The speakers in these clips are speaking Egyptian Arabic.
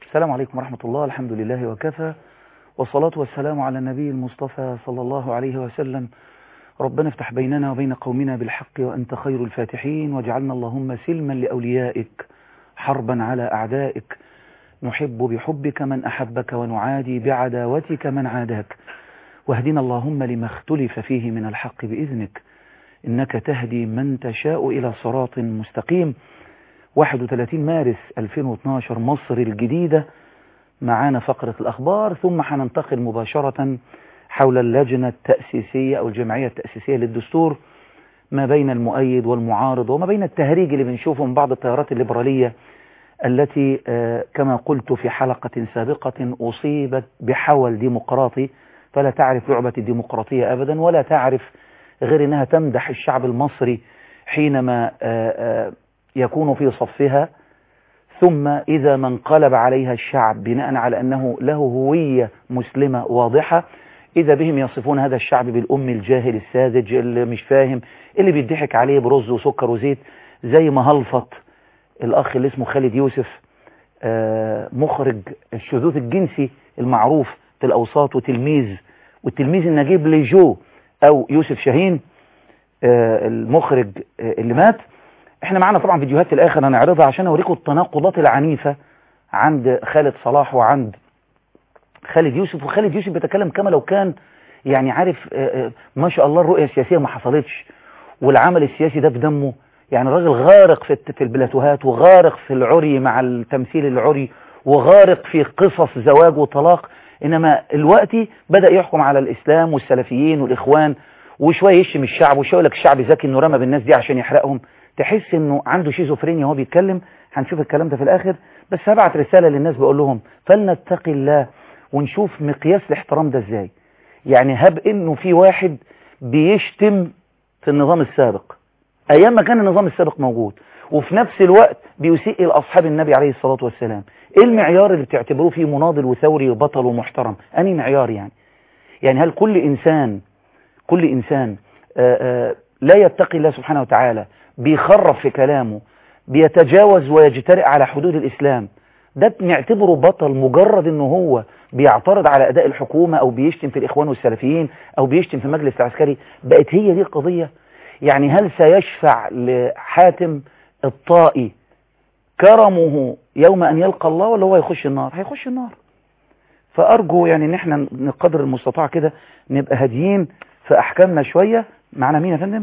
السلام عليكم ورحمة الله الحمد لله وكفى والصلاة والسلام على النبي المصطفى صلى الله عليه وسلم ربنا افتح بيننا وبين قومنا بالحق وأنت خير الفاتحين واجعلنا اللهم سلما لأوليائك حربا على أعدائك نحب بحبك من أحبك ونعادي بعداوتك من عاداك واهدنا اللهم لما اختلف فيه من الحق بإذنك إنك تهدي من تشاء إلى صراط مستقيم 31 مارس 2012 مصر الجديدة معانا فقرة الأخبار ثم هننتقل مباشرة حول اللجنة التأسيسية أو الجمعية التأسيسية للدستور ما بين المؤيد والمعارض وما بين التهريج اللي بنشوفه من بعض التيارات الليبرالية التي كما قلت في حلقة سابقة أصيبت بحول ديمقراطي فلا تعرف لعبة الديمقراطية أبدا ولا تعرف غير أنها تمدح الشعب المصري حينما يكون في صفها ثم إذا ما انقلب عليها الشعب بناء على أنه له هوية مسلمة واضحة إذا بهم يصفون هذا الشعب بالأم الجاهل الساذج اللي مش فاهم اللي بيضحك عليه برز وسكر وزيت زي ما هلفط الأخ اللي اسمه خالد يوسف مخرج الشذوذ الجنسي المعروف في الأوساط وتلميذ والتلميذ النجيب لجو أو يوسف شاهين المخرج اللي مات احنا معانا طبعا فيديوهات في الاخر هنعرضها عشان اوريكم التناقضات العنيفة عند خالد صلاح وعند خالد يوسف وخالد يوسف بيتكلم كما لو كان يعني عارف ما شاء الله الرؤية السياسية ما حصلتش والعمل السياسي ده في دمه يعني الراجل غارق في في البلاتوهات وغارق في العري مع التمثيل العري وغارق في قصص زواج وطلاق انما الوقت بدأ يحكم على الاسلام والسلفيين والاخوان وشوية يشتم الشعب وشوية يقول لك الشعب ذكي انه رمى بالناس دي عشان يحرقهم تحس انه عنده شيزوفرينيا وهو بيتكلم هنشوف الكلام ده في الاخر بس هبعت رسالة للناس بقول لهم فلنتقي الله ونشوف مقياس الاحترام ده ازاي يعني هب انه في واحد بيشتم في النظام السابق ايام ما كان النظام السابق موجود وفي نفس الوقت بيسيء لاصحاب النبي عليه الصلاة والسلام ايه المعيار اللي بتعتبروه فيه مناضل وثوري وبطل ومحترم اني معيار يعني يعني هل كل انسان كل انسان آآ آآ لا يتقي الله سبحانه وتعالى بيخرف في كلامه بيتجاوز ويجترئ على حدود الإسلام ده نعتبره بطل مجرد انه هو بيعترض على أداء الحكومة أو بيشتم في الإخوان والسلفيين أو بيشتم في المجلس العسكري بقت هي دي القضية يعني هل سيشفع لحاتم الطائي كرمه يوم أن يلقى الله ولا هو يخش النار هيخش النار فأرجو يعني ان احنا نقدر المستطاع كده نبقى هاديين في أحكامنا شوية معنا مين يا فندم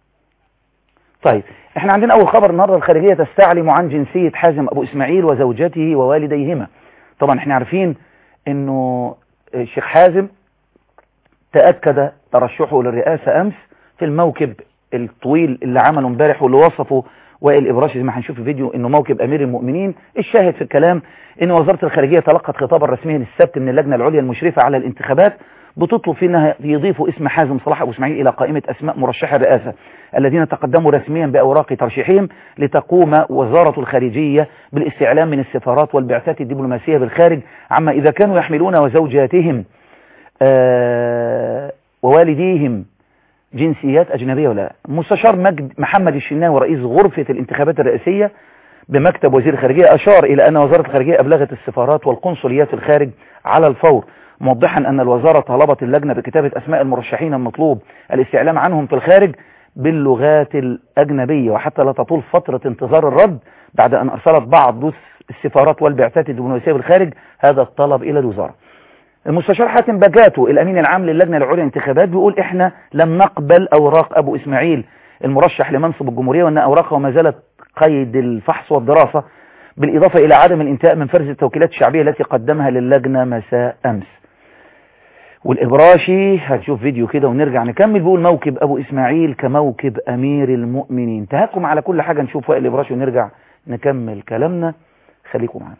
طيب احنا عندنا اول خبر النهارده الخارجيه تستعلم عن جنسيه حازم ابو اسماعيل وزوجته ووالديهما طبعا احنا عارفين انه الشيخ حازم تاكد ترشحه للرئاسه امس في الموكب الطويل اللي عمله امبارح واللي وصفه وائل ابراشي زي ما هنشوف في فيديو انه موكب امير المؤمنين الشاهد في الكلام ان وزاره الخارجيه تلقت خطابا رسميا السبت من اللجنه العليا المشرفه على الانتخابات بتطلب فيه انها يضيفوا اسم حازم صلاح ابو اسماعيل الى قائمه اسماء مرشحي الرئاسه الذين تقدموا رسميا باوراق ترشيحهم لتقوم وزاره الخارجيه بالاستعلام من السفارات والبعثات الدبلوماسيه بالخارج عما اذا كانوا يحملون وزوجاتهم ووالديهم جنسيات اجنبيه ولا مستشار مجد محمد الشناوي رئيس غرفه الانتخابات الرئاسيه بمكتب وزير الخارجيه اشار الى ان وزاره الخارجيه ابلغت السفارات والقنصليات في الخارج على الفور موضحا أن الوزارة طلبت اللجنة بكتابة أسماء المرشحين المطلوب الاستعلام عنهم في الخارج باللغات الأجنبية وحتى لا تطول فترة انتظار الرد بعد أن أرسلت بعض السفارات والبعثات الدبلوماسية بالخارج هذا الطلب إلى الوزارة المستشار حاتم بجاتو الأمين العام للجنة العليا للانتخابات بيقول إحنا لم نقبل أوراق أبو إسماعيل المرشح لمنصب الجمهورية وأن أوراقه ما زالت قيد الفحص والدراسة بالإضافة إلى عدم الانتهاء من فرز التوكيلات الشعبية التي قدمها للجنة مساء أمس والإبراشي هتشوف فيديو كده ونرجع نكمل بيقول موكب أبو إسماعيل كموكب أمير المؤمنين تهكم على كل حاجة نشوف وائل الإبراشي ونرجع نكمل كلامنا خليكم معنا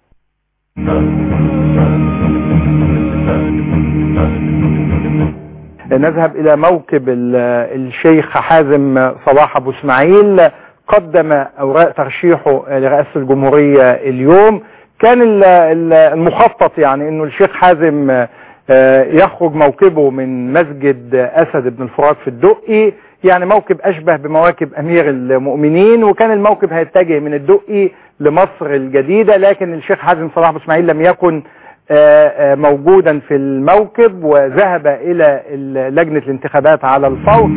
نذهب إلى موكب الشيخ حازم صلاح أبو إسماعيل قدم أوراق ترشيحه لرئاسة الجمهورية اليوم كان المخطط يعني أنه الشيخ حازم يخرج موكبه من مسجد أسد بن الفرات في الدقي يعني موكب أشبه بمواكب أمير المؤمنين وكان الموكب هيتجه من الدقي لمصر الجديدة لكن الشيخ حازم صلاح ابو اسماعيل لم يكن موجودا في الموكب وذهب الى لجنة الانتخابات على الفور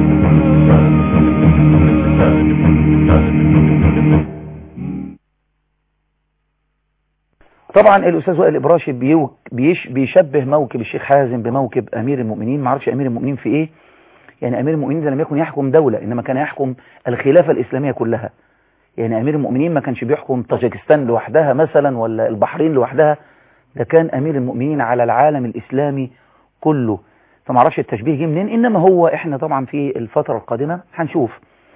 طبعا الاستاذ وائل ابراشي بيش بيشبه موكب الشيخ حازم بموكب امير المؤمنين ما اعرفش امير المؤمنين في ايه يعني امير المؤمنين ده لم يكن يحكم دولة انما كان يحكم الخلافة الاسلامية كلها يعني امير المؤمنين ما كانش بيحكم طاجيكستان لوحدها مثلا ولا البحرين لوحدها ده كان امير المؤمنين على العالم الاسلامي كله فما اعرفش التشبيه جه منين انما هو احنا طبعا في الفترة القادمة هنشوف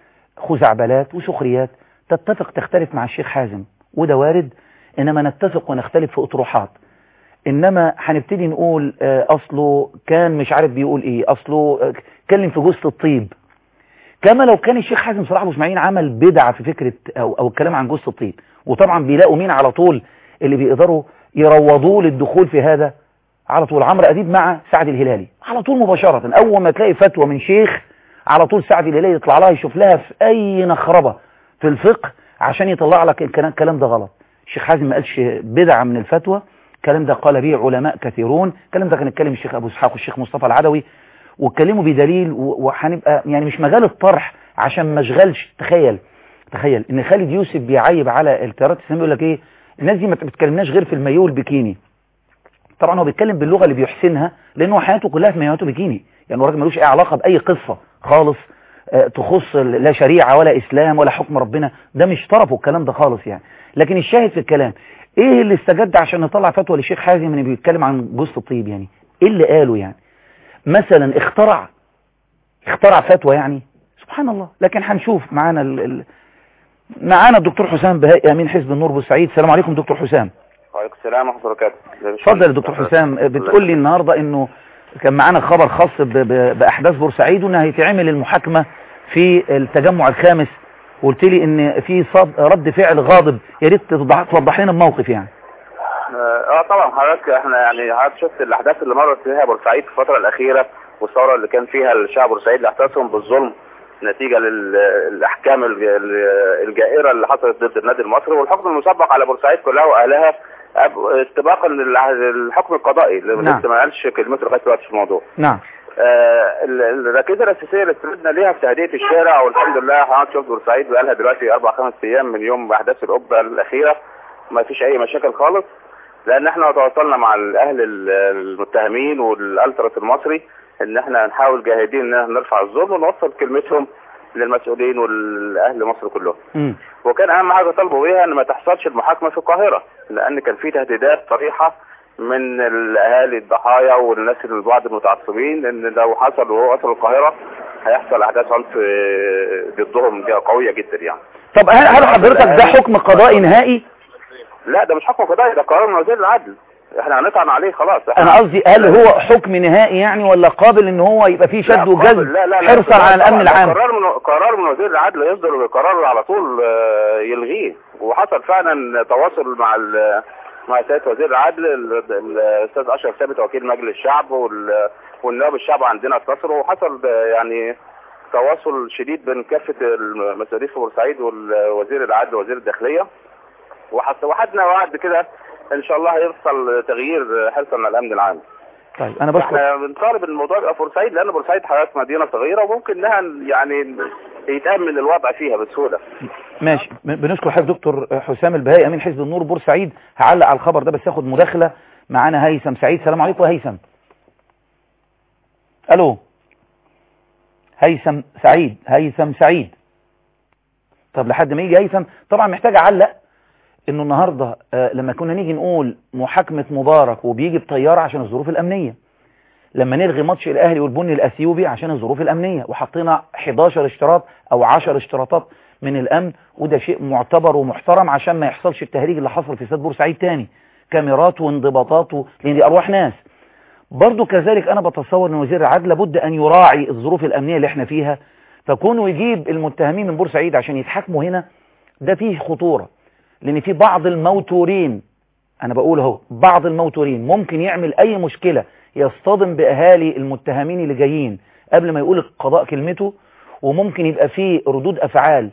خزعبلات وسخريات تتفق تختلف مع الشيخ حازم وده وارد انما نتفق ونختلف في اطروحات انما هنبتدي نقول اصله كان مش عارف بيقول ايه اصله اتكلم في جثة الطيب كما لو كان الشيخ حازم صلاح ابو اسماعيل عمل بدعة في فكرة او, أو الكلام عن جثة الطيب وطبعا بيلاقوا مين على طول اللي بيقدروا يروضوه للدخول في هذا على طول عمرو اديب مع سعد الهلالي على طول مباشرة اول ما تلاقي فتوى من شيخ على طول سعد الهلالي يطلع لها يشوف لها في اي نخربة في الفقه عشان يطلع لك الكلام ده غلط الشيخ حازم ما قالش بدعة من الفتوى الكلام ده قال به علماء كثيرون الكلام ده كان اتكلم الشيخ ابو اسحاق والشيخ مصطفى العدوي واتكلموا بدليل وهنبقى يعني مش مجال الطرح عشان ما اشغلش تخيل تخيل ان خالد يوسف بيعيب على التيارات الاسلاميه يقول لك ايه الناس دي ما بتتكلمناش غير في المايو البكيني طبعا هو بيتكلم باللغه اللي بيحسنها لانه حياته كلها في مايوهاته بكيني يعني الراجل ملوش اي علاقه باي قصه خالص تخص لا شريعه ولا اسلام ولا حكم ربنا ده مش طرفه الكلام ده خالص يعني لكن الشاهد في الكلام ايه اللي استجد عشان نطلع فتوى للشيخ حازم ان بيتكلم عن جثة الطيب يعني ايه اللي قاله يعني مثلا اخترع اخترع فتوى يعني سبحان الله لكن هنشوف معانا ال... ال... معانا الدكتور حسام بهائي امين حزب النور بورسعيد السلام عليكم دكتور حسام وعليكم السلام ورحمه الله وبركاته اتفضل يا دكتور حسام بتقول لي النهارده انه كان معانا خبر خاص ب... ب... باحداث بورسعيد وان هيتعمل المحاكمه في التجمع الخامس وقلت لي ان في صد... رد فعل غاضب يا ريت توضح لنا الموقف يعني اه طبعا حضرتك احنا يعني حضرتك شفت الاحداث اللي مرت فيها بورسعيد في الفتره الاخيره والثوره اللي كان فيها الشعب بورسعيد اللي احتسم بالظلم نتيجه للاحكام الجائره اللي حصلت ضد النادي المصري والحكم المسبق على بورسعيد كلها واهلها استباقا للحكم القضائي اللي نعم. لسه ما قالش كلمته لغايه دلوقتي في الموضوع. نعم آه الركيزه الاساسيه اللي استندنا ليها في تهدئه الشارع والحمد لله حضرتك شفت بورسعيد بقى لها دلوقتي اربع خمس ايام من يوم احداث القبه الاخيره ما فيش اي مشاكل خالص لان احنا تواصلنا مع الاهل المتهمين والالتراس المصري ان احنا نحاول جاهدين ان نرفع الظلم ونوصل كلمتهم للمسؤولين والاهل مصر كلهم. م. وكان اهم حاجه طلبوا بيها ان ما تحصلش المحاكمه في القاهره لان كان في تهديدات صريحه من الاهالي الضحايا والناس اللي بعض المتعصبين ان لو حصل وهو وصل القاهره هيحصل احداث عنف ضدهم قويه جدا يعني. طب هل هل حضرتك ده حكم قضائي نهائي؟ لا ده مش حكم قضائي ده قرار من وزير العدل احنا هنطعن عليه خلاص انا قصدي هل هو حكم نهائي يعني ولا قابل ان هو يبقى فيه شد وجذب لا لا لا حرصا على الامن العام قرار من قرار من وزير العدل يصدر قرار على طول يلغيه وحصل فعلا تواصل مع مع سياده وزير العدل الاستاذ اشرف ثابت وكيل مجلس الشعب والنواب الشعب عندنا اتصلوا وحصل يعني تواصل شديد بين كافه المسؤولين في بورسعيد ووزير العدل ووزير الداخليه وحدنا وعد كده ان شاء الله هيحصل تغيير حرصا على الامن العام طيب انا بشكر احنا بنطالب الموضوع يبقى بورسعيد لان بورسعيد حضرتك مدينه صغيره وممكن انها يعني يتامن الوضع فيها بسهوله ماشي بنشكر حضرتك دكتور حسام البهائي امين حزب النور بورسعيد هعلق على الخبر ده بس اخد مداخله معانا هيثم سعيد السلام عليكم يا هيثم الو هيثم سعيد هيثم سعيد طب لحد ما يجي هيثم طبعا محتاج اعلق انه النهاردة آه لما كنا نيجي نقول محاكمة مبارك وبيجي بطيارة عشان الظروف الامنية لما نلغي ماتش الاهلي والبني الاثيوبي عشان الظروف الامنية وحطينا 11 اشتراط او 10 اشتراطات من الامن وده شيء معتبر ومحترم عشان ما يحصلش التهريج اللي حصل في استاد بورسعيد تاني كاميرات وانضباطات و... لان دي ارواح ناس برضو كذلك انا بتصور ان وزير العدل لابد ان يراعي الظروف الامنية اللي احنا فيها فكونه يجيب المتهمين من بورسعيد عشان يتحاكموا هنا ده فيه خطورة لان في بعض الموتورين انا بقول اهو بعض الموتورين ممكن يعمل اي مشكلة يصطدم باهالي المتهمين اللي جايين قبل ما يقول القضاء كلمته وممكن يبقى فيه ردود افعال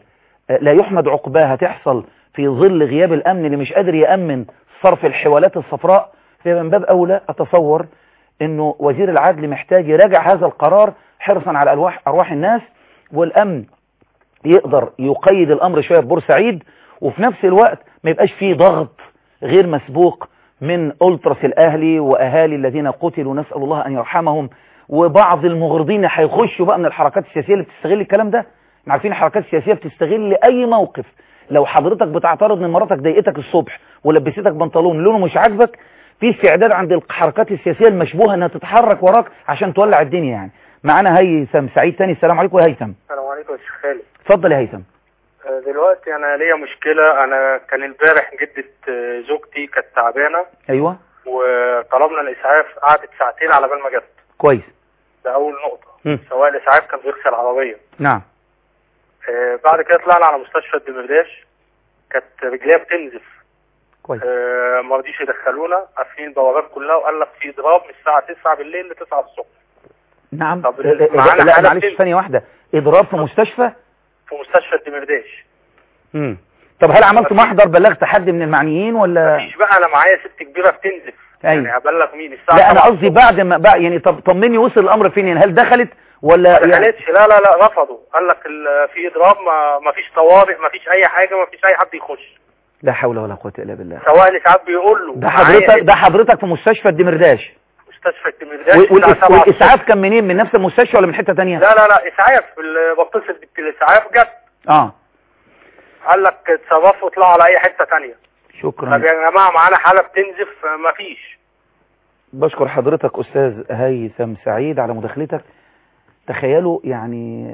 لا يحمد عقباها تحصل في ظل غياب الأمن اللي مش قادر يأمن صرف الحوالات الصفراء فمن من باب أولى أتصور أنه وزير العدل محتاج يراجع هذا القرار حرصا على أرواح, أرواح الناس والأمن يقدر يقيد الأمر شوية في بورسعيد وفي نفس الوقت ما يبقاش فيه ضغط غير مسبوق من ألترس الأهلي وأهالي الذين قتلوا نسأل الله أن يرحمهم وبعض المغرضين هيخشوا بقى من الحركات السياسية اللي بتستغل الكلام ده احنا عارفين الحركات السياسية بتستغل أي موقف لو حضرتك بتعترض من مراتك ضايقتك الصبح ولبستك بنطلون لونه مش عاجبك في استعداد عند الحركات السياسية المشبوهة انها تتحرك وراك عشان تولع الدنيا يعني معانا هيثم سعيد تاني السلام عليكم يا هيثم السلام عليكم يا شيخ خالد اتفضل يا هيثم آه، دلوقتي انا ليا مشكله انا كان امبارح جده آه، زوجتي كانت تعبانه ايوه وطلبنا الاسعاف قعدت ساعتين على بال ما جت كويس ده اول نقطه مم. سواء الاسعاف كان بيغسل العربيه نعم آه، بعد كده طلعنا على مستشفى الدمرداش كانت رجليها بتنزف كويس آه، ما رضيش يدخلونا قافلين البوابات كلها وقال لك في اضراب من الساعه 9 بالليل ل 9 الصبح نعم طب اه، اه، معانا لا حالة معلش بنت. ثانية واحدة اضراب في مستشفى في مستشفى الدمرداش مم. طب هل عملت محضر بلغت حد من المعنيين ولا مفيش بقى انا معايا ست كبيره بتنزف أيوة. يعني هبلغ مين الساعه لا انا 7 قصدي بعد ما بقى يعني طب طمني وصل الامر فين يعني هل دخلت ولا ما يعني دخلتش لا لا لا رفضوا قال لك ال- في اضراب ما, ما فيش طوارئ ما فيش اي حاجه ما فيش اي حد يخش لا حول ولا قوة الا بالله سواء الاسعاف بيقول له ده معايا حضرتك ده حضرتك في مستشفى الدمرداش مستشفى الدمرداش وال- الساعة والإس- 7 والاسعاف كان منين من نفس المستشفى ولا من حتة تانية لا لا لا اسعاف ال- بتصل بالاسعاف جت اه قال لك اتصرفوا اطلعوا على اي حته ثانيه شكرا طب يا جماعه معانا حاله بتنزف ما فيش بشكر حضرتك أستاذ هيثم سعيد على مداخلتك تخيلوا يعني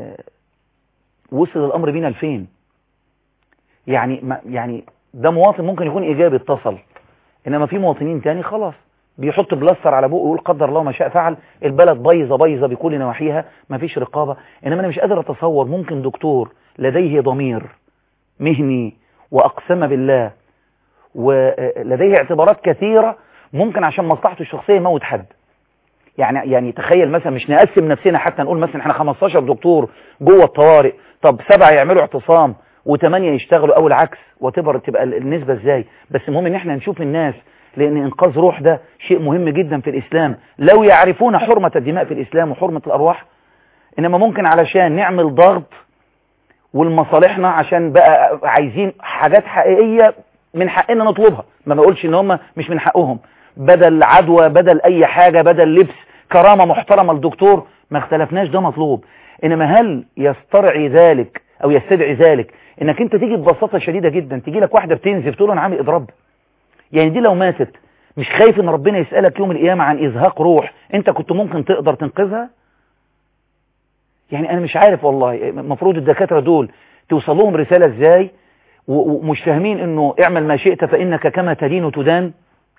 وصل الأمر بينا لفين يعني ما يعني ده مواطن ممكن يكون إيجابي اتصل إنما في مواطنين تاني خلاص بيحط بلاستر على بقه ويقول قدر الله ما شاء فعل البلد بايظه بايظه بكل نواحيها ما فيش رقابة إنما أنا مش قادر أتصور ممكن دكتور لديه ضمير مهني وأقسم بالله ولديه اعتبارات كثيرة ممكن عشان مصلحته الشخصية يموت حد يعني يعني تخيل مثلا مش نقسم نفسنا حتى نقول مثلا احنا 15 دكتور جوه الطوارئ طب سبعة يعملوا اعتصام وثمانية يشتغلوا او العكس وتبر تبقى النسبة ازاي بس المهم ان احنا نشوف الناس لان انقاذ روح ده شيء مهم جدا في الاسلام لو يعرفون حرمة الدماء في الاسلام وحرمة الارواح انما ممكن علشان نعمل ضغط والمصالحنا عشان بقى عايزين حاجات حقيقية من حقنا نطلبها ما بقولش ان هم مش من حقهم بدل عدوى بدل اي حاجة بدل لبس كرامة محترمة للدكتور ما اختلفناش ده مطلوب انما هل يسترعي ذلك او يستدعي ذلك انك انت تيجي ببساطة شديدة جدا تيجي لك واحدة بتنزف تقول له انا عامل اضراب يعني دي لو ماتت مش خايف ان ربنا يسألك يوم القيامة عن ازهاق روح انت كنت ممكن تقدر تنقذها يعني انا مش عارف والله المفروض الدكاترة دول توصل لهم رسالة ازاي ومش فاهمين انه اعمل ما شئت فانك كما تدين تدان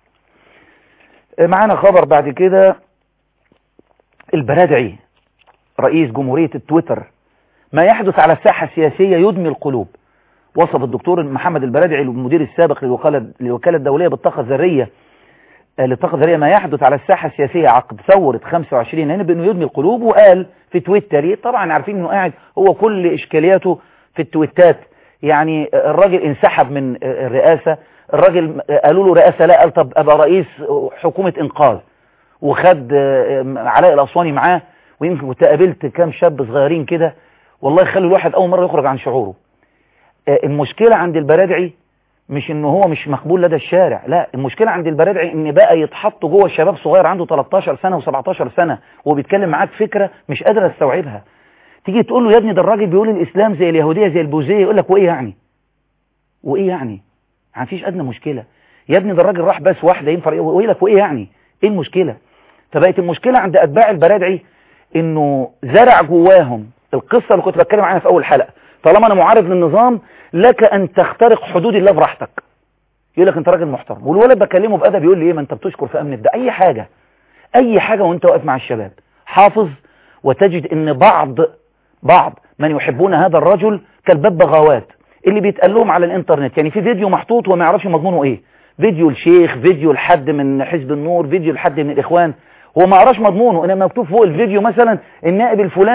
معانا خبر بعد كده البرادعي رئيس جمهورية التويتر ما يحدث على الساحة السياسية يدمي القلوب وصف الدكتور محمد البرادعي المدير السابق للوكالة, للوكالة الدولية بالطاقة الذرية للطاقة الذرية ما يحدث على الساحة السياسية عقب ثورة 25 يناير بأنه يدمي القلوب وقال في تويتر طبعا عارفين أنه قاعد هو كل إشكالياته في التويتات يعني الراجل انسحب من الرئاسة الراجل قالوا له رئاسة لا قال طب أبقى رئيس حكومة إنقاذ وخد علاء الأسواني معاه ويمكن كنت قابلت كام شاب صغيرين كده والله يخلي الواحد أول مرة يخرج عن شعوره المشكلة عند البرادعي مش انه هو مش مقبول لدى الشارع لا المشكلة عند البرادعي ان بقى يتحط جوه الشباب صغير عنده 13 سنة و17 سنة وبيتكلم معاك فكرة مش قادر استوعبها تيجي تقول له يا ابني ده الراجل بيقول الاسلام زي اليهودية زي البوذية يقول لك وايه يعني وايه يعني ما فيش ادنى مشكلة يا ابني ده الراجل راح بس واحدة ينفع يقول لك وايه يعني ايه المشكلة فبقت المشكلة عند اتباع البرادعي انه زرع جواهم القصة اللي كنت بتكلم عنها في اول حلقة طالما انا معارض للنظام لك ان تخترق حدود الله براحتك يقول لك انت راجل محترم والولد بكلمه بادب يقول لي ايه ما انت بتشكر في امن ده اي حاجة اي حاجة وانت واقف مع الشباب حافظ وتجد ان بعض بعض من يحبون هذا الرجل كالباب بغاوات اللي بيتقال لهم على الانترنت يعني في فيديو محطوط وما يعرفش مضمونه ايه فيديو الشيخ فيديو لحد من حزب النور فيديو لحد من الاخوان هو ما قراش مضمونه انما مكتوب فوق الفيديو مثلا النائب الفلاني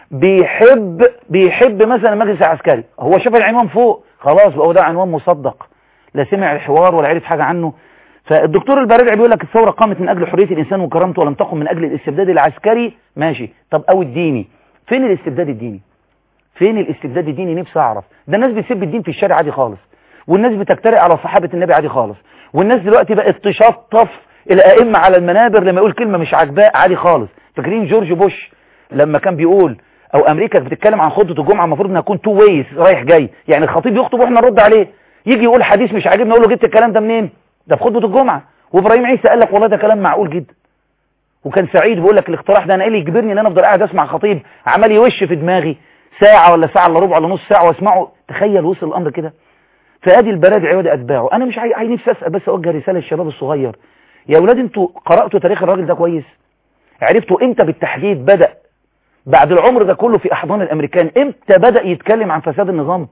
بيحب بيحب مثلا المجلس العسكري هو شاف العنوان فوق خلاص بقى هو ده عنوان مصدق لا سمع الحوار ولا عرف حاجة عنه فالدكتور البرادعي بيقول لك الثورة قامت من أجل حرية الإنسان وكرامته ولم تقم من أجل الاستبداد العسكري ماشي طب أو الديني فين الاستبداد الديني فين الاستبداد الديني نفسي أعرف ده الناس بتسب الدين في الشارع عادي خالص والناس بتجترئ على صحابة النبي عادي خالص والناس دلوقتي بقت تشطف الأئمة على المنابر لما يقول كلمة مش عاجباه عادي خالص فاكرين جورج بوش لما كان بيقول او امريكا بتتكلم عن خطبه الجمعه المفروض انها تكون تو ويز رايح جاي يعني الخطيب يخطب واحنا نرد عليه يجي يقول حديث مش عاجبنا نقول له جبت الكلام ده منين ده في خطبه الجمعه وابراهيم عيسى قال لك والله ده كلام معقول جدا وكان سعيد بيقول لك الاقتراح ده انا ايه اللي يجبرني ان انا افضل قاعد اسمع خطيب عمال يوش في دماغي ساعه ولا ساعه الا ربع ولا نص ساعه واسمعه تخيل وصل الامر كده فادي البرادعي وادي اتباعه انا مش عايز نفسي اسال بس اوجه رساله للشباب الصغير يا اولاد انتوا قراتوا تاريخ الراجل ده كويس عرفتوا امتى بالتحديد بدا بعد العمر ده كله في احضان الامريكان امتى بدا يتكلم عن فساد النظام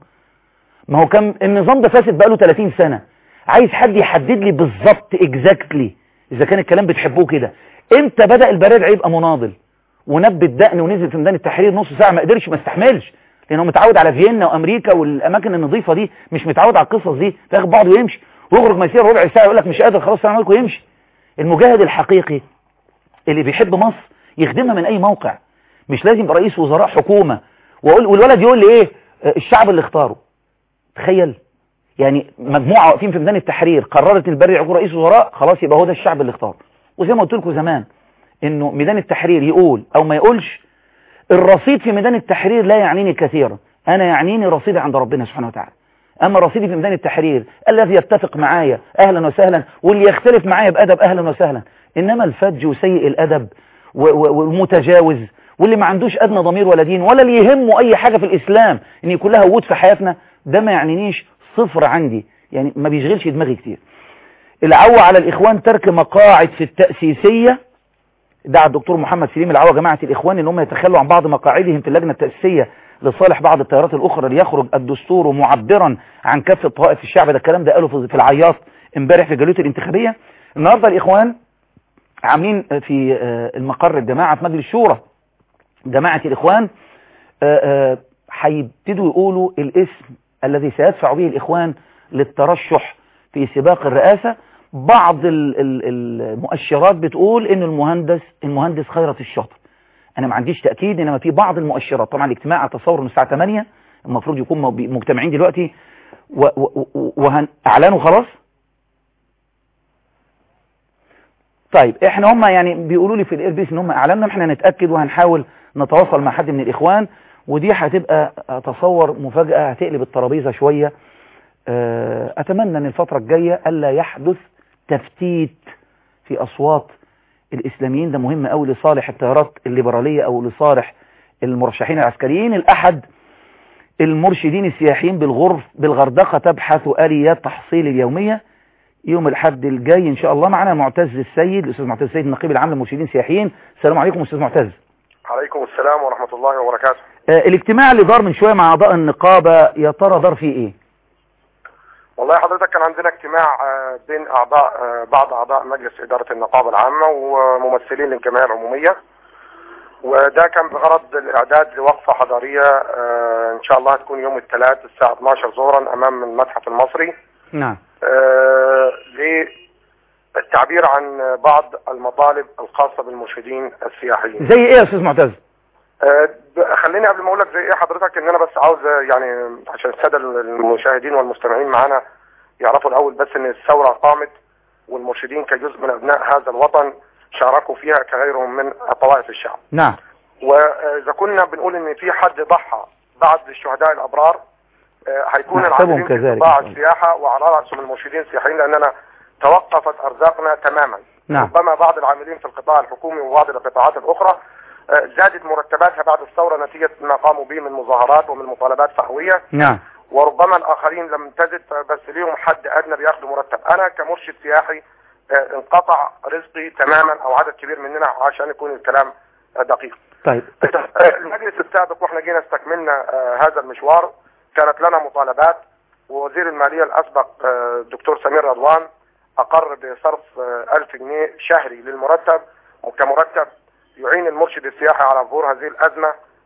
ما هو كان النظام ده فاسد بقاله 30 سنه عايز حد يحدد لي بالظبط اكزاكتلي اذا كان الكلام بتحبوه كده امتى بدا البرادعي يبقى مناضل ونب الدقن ونزل في ميدان التحرير نص ساعه ما قدرش ما استحملش لانه متعود على فيينا وامريكا والاماكن النظيفه دي مش متعود على القصص دي فياخد بعضه ويمشي ويخرج مسير ربع ساعه يقول لك مش قادر خلاص السلام عليكم ويمشي المجاهد الحقيقي اللي بيحب مصر يخدمها من اي موقع مش لازم يبقى رئيس وزراء حكومة وأقول والولد يقول لي ايه الشعب اللي اختاره تخيل يعني مجموعة واقفين في ميدان التحرير قررت البري يكون رئيس وزراء خلاص يبقى هو ده الشعب اللي اختاره وزي ما قلت لكم زمان انه ميدان التحرير يقول او ما يقولش الرصيد في ميدان التحرير لا يعنيني كثيرا انا يعنيني رصيدي عند ربنا سبحانه وتعالى اما رصيدي في ميدان التحرير الذي يتفق معايا اهلا وسهلا واللي يختلف معايا بادب اهلا وسهلا انما الفج وسيء الادب والمتجاوز واللي ما عندوش ادنى ضمير ولا دين ولا اللي يهمه اي حاجة في الاسلام ان يكون لها وجود في حياتنا ده ما يعنينيش صفر عندي يعني ما بيشغلش دماغي كتير العوة على الاخوان ترك مقاعد في التأسيسية دعا الدكتور محمد سليم العوة جماعة الاخوان ان هم يتخلوا عن بعض مقاعدهم في اللجنة التأسيسية لصالح بعض التيارات الاخرى ليخرج الدستور معبرا عن كافة طوائف الشعب ده الكلام ده قالوا في العياط امبارح في جلوته الانتخابية النهاردة الاخوان عاملين في المقر الجماعة في مجلس الشورى جماعة الإخوان هيبتدوا يقولوا الاسم الذي سيدفع به الإخوان للترشح في سباق الرئاسة بعض المؤشرات بتقول ان المهندس المهندس خيرت الشاطر انا ما عنديش تأكيد انما في بعض المؤشرات طبعا الاجتماع اتصور من الساعة 8 المفروض يكون مجتمعين دلوقتي واعلنوا خلاص طيب احنا هم يعني بيقولوا لي في الاير بيس ان هم اعلنوا احنا هنتاكد وهنحاول نتواصل مع حد من الاخوان ودي هتبقى اتصور مفاجاه هتقلب الترابيزه شويه اتمنى ان الفتره الجايه الا يحدث تفتيت في اصوات الاسلاميين ده مهم قوي لصالح التيارات الليبراليه او لصالح المرشحين العسكريين الاحد المرشدين السياحيين بالغرف بالغردقه تبحث اليات تحصيل اليوميه يوم الحد الجاي ان شاء الله معنا معتز السيد الاستاذ معتز السيد النقيب العام للمرشدين السياحيين السلام عليكم استاذ معتز عليكم السلام ورحمة الله وبركاته آه الاجتماع اللي دار من شويه مع اعضاء النقابه يا ترى دار فيه ايه والله حضرتك كان عندنا اجتماع آه بين اعضاء آه بعض اعضاء مجلس اداره النقابه العامه وممثلين للجمعيه العموميه وده كان بغرض الاعداد لوقفه حضاريه ان شاء الله هتكون يوم الثلاث الساعه 12 ظهرا امام المتحف المصري نعم للتعبير عن بعض المطالب الخاصة بالمرشدين السياحيين زي ايه يا استاذ معتز أه خليني قبل ما اقول لك زي ايه حضرتك ان انا بس عاوز يعني عشان الساده المشاهدين والمستمعين معانا يعرفوا الاول بس ان الثوره قامت والمرشدين كجزء من ابناء هذا الوطن شاركوا فيها كغيرهم من طوائف الشعب نعم واذا كنا بنقول ان في حد ضحى بعد الشهداء الابرار هيكون العاملين في قطاع السياحة وعلى رأسهم المرشدين السياحيين لأننا توقفت أرزاقنا تماما نعم. ربما بعض العاملين في القطاع الحكومي وبعض القطاعات الأخرى زادت مرتباتها بعد الثورة نتيجة ما قاموا به من مظاهرات ومن مطالبات فهوية نعم وربما الآخرين لم تزد بس ليهم حد أدنى بياخذوا مرتب أنا كمرشد سياحي انقطع رزقي تماما أو عدد كبير مننا عشان يكون الكلام دقيق طيب المجلس السابق واحنا جينا استكملنا هذا المشوار كانت لنا مطالبات ووزير المالية الأسبق الدكتور سمير رضوان أقر بصرف ألف جنيه شهري للمرتب وكمرتب يعين المرشد السياحي على ظهور هذه الأزمة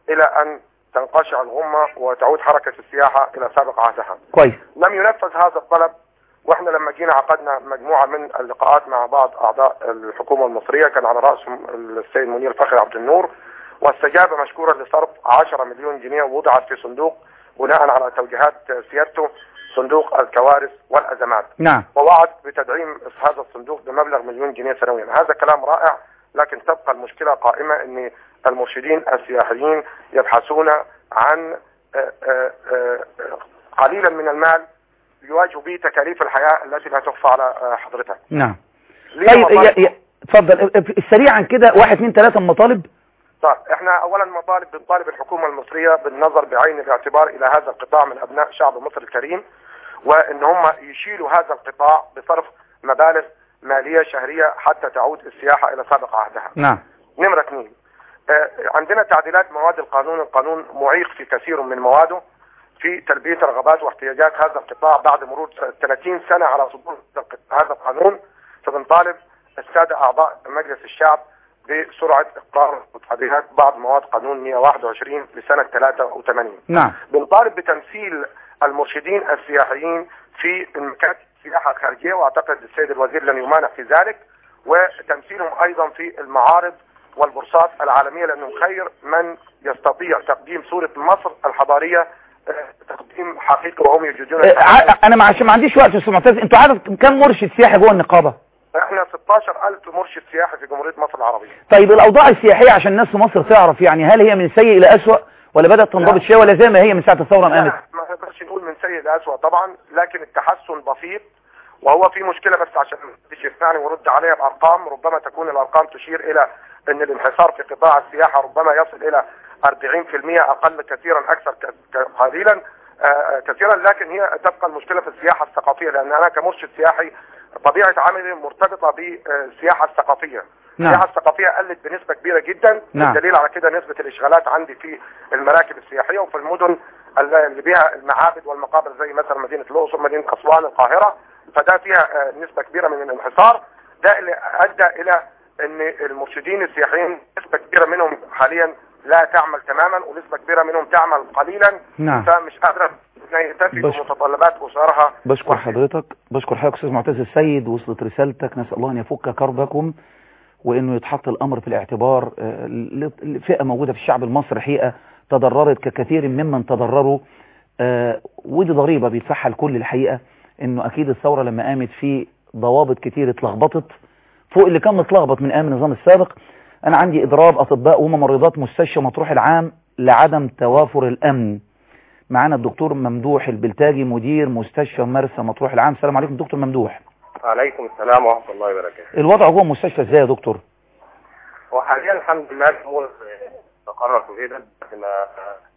الى ان تنقشع الغمه وتعود حركه السياحه الى سابق عهدها. كويس لم ينفذ هذا الطلب واحنا لما جينا عقدنا مجموعه من اللقاءات مع بعض اعضاء الحكومه المصريه كان على راسهم السيد منير فخري عبد النور واستجاب مشكورا لصرف 10 مليون جنيه وضعت في صندوق بناء على توجيهات سيادته صندوق الكوارث والازمات نعم ووعد بتدعيم هذا الصندوق بمبلغ مليون جنيه سنويا هذا كلام رائع لكن تبقى المشكله قائمه ان المرشدين السياحيين يبحثون عن آه، آه، آه، قليلا من المال يواجهوا به تكاليف الحياه التي لا تخفى على آه، حضرتك نعم ليه طيب مطالب- يا- يا- اتفضل سريعا كده واحد اتنين تلاتة مطالب طيب احنا اولا مطالب بنطالب الحكومه المصريه بالنظر بعين الاعتبار الى هذا القطاع من ابناء شعب مصر الكريم وان هم يشيلوا هذا القطاع بصرف مبالغ ماليه شهريه حتى تعود السياحه الى سابق عهدها. نعم نمره اثنين آه، عندنا تعديلات مواد القانون، القانون معيق في كثير من مواده في تلبيه رغبات واحتياجات هذا القطاع بعد مرور 30 سنه على صدور هذا القانون فبنطالب الساده اعضاء مجلس الشعب بسرعه اقرار تعديلات بعض مواد قانون 121 لسنه 83 نعم بنطالب بتمثيل المرشدين السياحيين في المكاتب السياحه الخارجيه واعتقد السيد الوزير لن يمانع في ذلك وتمثيلهم ايضا في المعارض والبورصات العالميه لانهم خير من يستطيع تقديم صوره مصر الحضاريه آه، تقديم حقيقي وهم يوجدون اه، ع- انا ما عشان ما عنديش وقت يا استاذ معتز انتوا عدد كم مرشد سياحي جوه النقابة احنا 16000 مرشد سياحي في جمهوريه مصر العربيه طيب الاوضاع السياحية عشان الناس في مصر تعرف يعني هل هي من سيء الى اسوأ ولا بدأت تنضبط شوية ولا زي ما هي من ساعة الثورة ما قامت لا، ما نقدرش نقول من سيء لأسوأ طبعا لكن التحسن بسيط وهو في مشكلة بس عشان محدش يسمعني ورد عليها بأرقام ربما تكون الأرقام تشير إلى أن الانحسار في قطاع السياحة ربما يصل إلى 40% أقل كثيرا أكثر ك- ك- قليلا آه، كثيرا لكن هي تبقى المشكلة في السياحة الثقافية لأن أنا كمرشد سياحي طبيعة عملي مرتبطة بالسياحة الثقافية نعم. السياحة الثقافية قلت بنسبة كبيرة جدا نعم. الدليل على كده نسبة الإشغالات عندي في المراكب السياحية وفي المدن اللي بيها المعابد والمقابر زي مثلا مدينة الأقصر مدينة أسوان القاهرة فده فيها آه، نسبة كبيرة من الانحسار ده اللي أدى إلى أن المرشدين السياحيين نسبة كبيرة منهم حاليا لا تعمل تماما ونسبة كبيرة منهم تعمل قليلا نعم. فمش قادرة إنها تفي بشكر. بمتطلبات أسرها بشكر وحيد. حضرتك بشكر حضرتك استاذ معتز السيد وصلت رسالتك نسال الله ان يفك كربكم وانه يتحط الامر في الاعتبار آه، ل- لفئه موجوده في الشعب المصري حقيقه تضررت ككثير ممن تضرروا آه، ودي ضريبه بيدفعها الكل الحقيقه انه اكيد الثوره لما قامت في ضوابط كتير اتلخبطت فوق اللي كان متلخبط من ايام النظام السابق انا عندي اضراب اطباء وممرضات مستشفى مطروح العام لعدم توافر الامن معانا الدكتور ممدوح البلتاجي مدير مستشفى مرسى مطروح العام السلام عليكم دكتور ممدوح وعليكم السلام ورحمة الله وبركاته الوضع جوه المستشفى ازاي يا دكتور وحاليا الحمد لله الأمور استقرت وكده احنا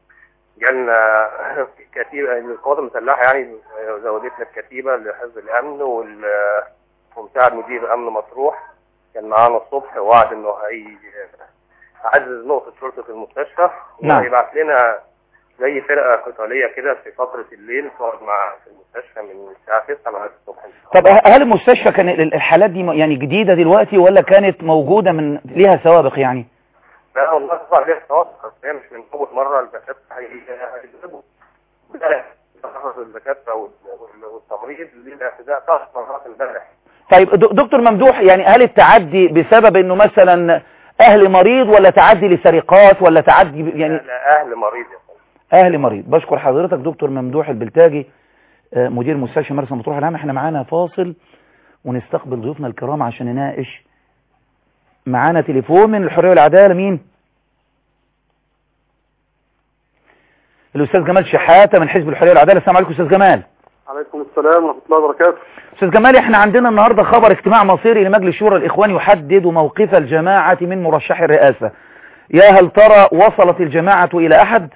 جالنا كتيبة القوات المسلحة يعني زودتنا الكتيبة لحفظ الأمن وال- ومساعد مدير أمن مطروح كان معانا الصبح ووعد إنه هي عزز نقطة شرطة المستشفى نعم. وهيبعت لنا زي فرقة قتالية كده في فترة الليل تقعد مع في المستشفى من الساعة 9 لغاية الصبح إن شاء طب الله. هل المستشفى كان ال- الحالات دي م- يعني جديدة دلوقتي ولا كانت موجودة من ليها سوابق يعني لا والله طبعا ليها توافق بس هي مش من اول مره الدكاتره هي- هيجذبوا امبارح تخصص الدكاتره وال- وال- والتمريض للاعتداء ثلاث مرات امبارح طيب د- دكتور ممدوح يعني هل التعدي بسبب انه مثلا اهل مريض ولا تعدي لسرقات ولا تعدي ب- يعني لا اهل مريض يا فندم اهل مريض بشكر حضرتك دكتور ممدوح البلتاجي آه، مدير مستشفى مرسى مطروح العام احنا معانا فاصل ونستقبل ضيوفنا الكرام عشان نناقش معانا تليفون من الحرية والعدالة مين الاستاذ جمال شحاتة من حزب الحرية والعدالة السلام عليكم استاذ جمال عليكم السلام ورحمة الله وبركاته استاذ جمال احنا عندنا النهاردة خبر اجتماع مصيري لمجلس شورى الاخوان يحدد موقف الجماعة من مرشح الرئاسة يا هل ترى وصلت الجماعة الى احد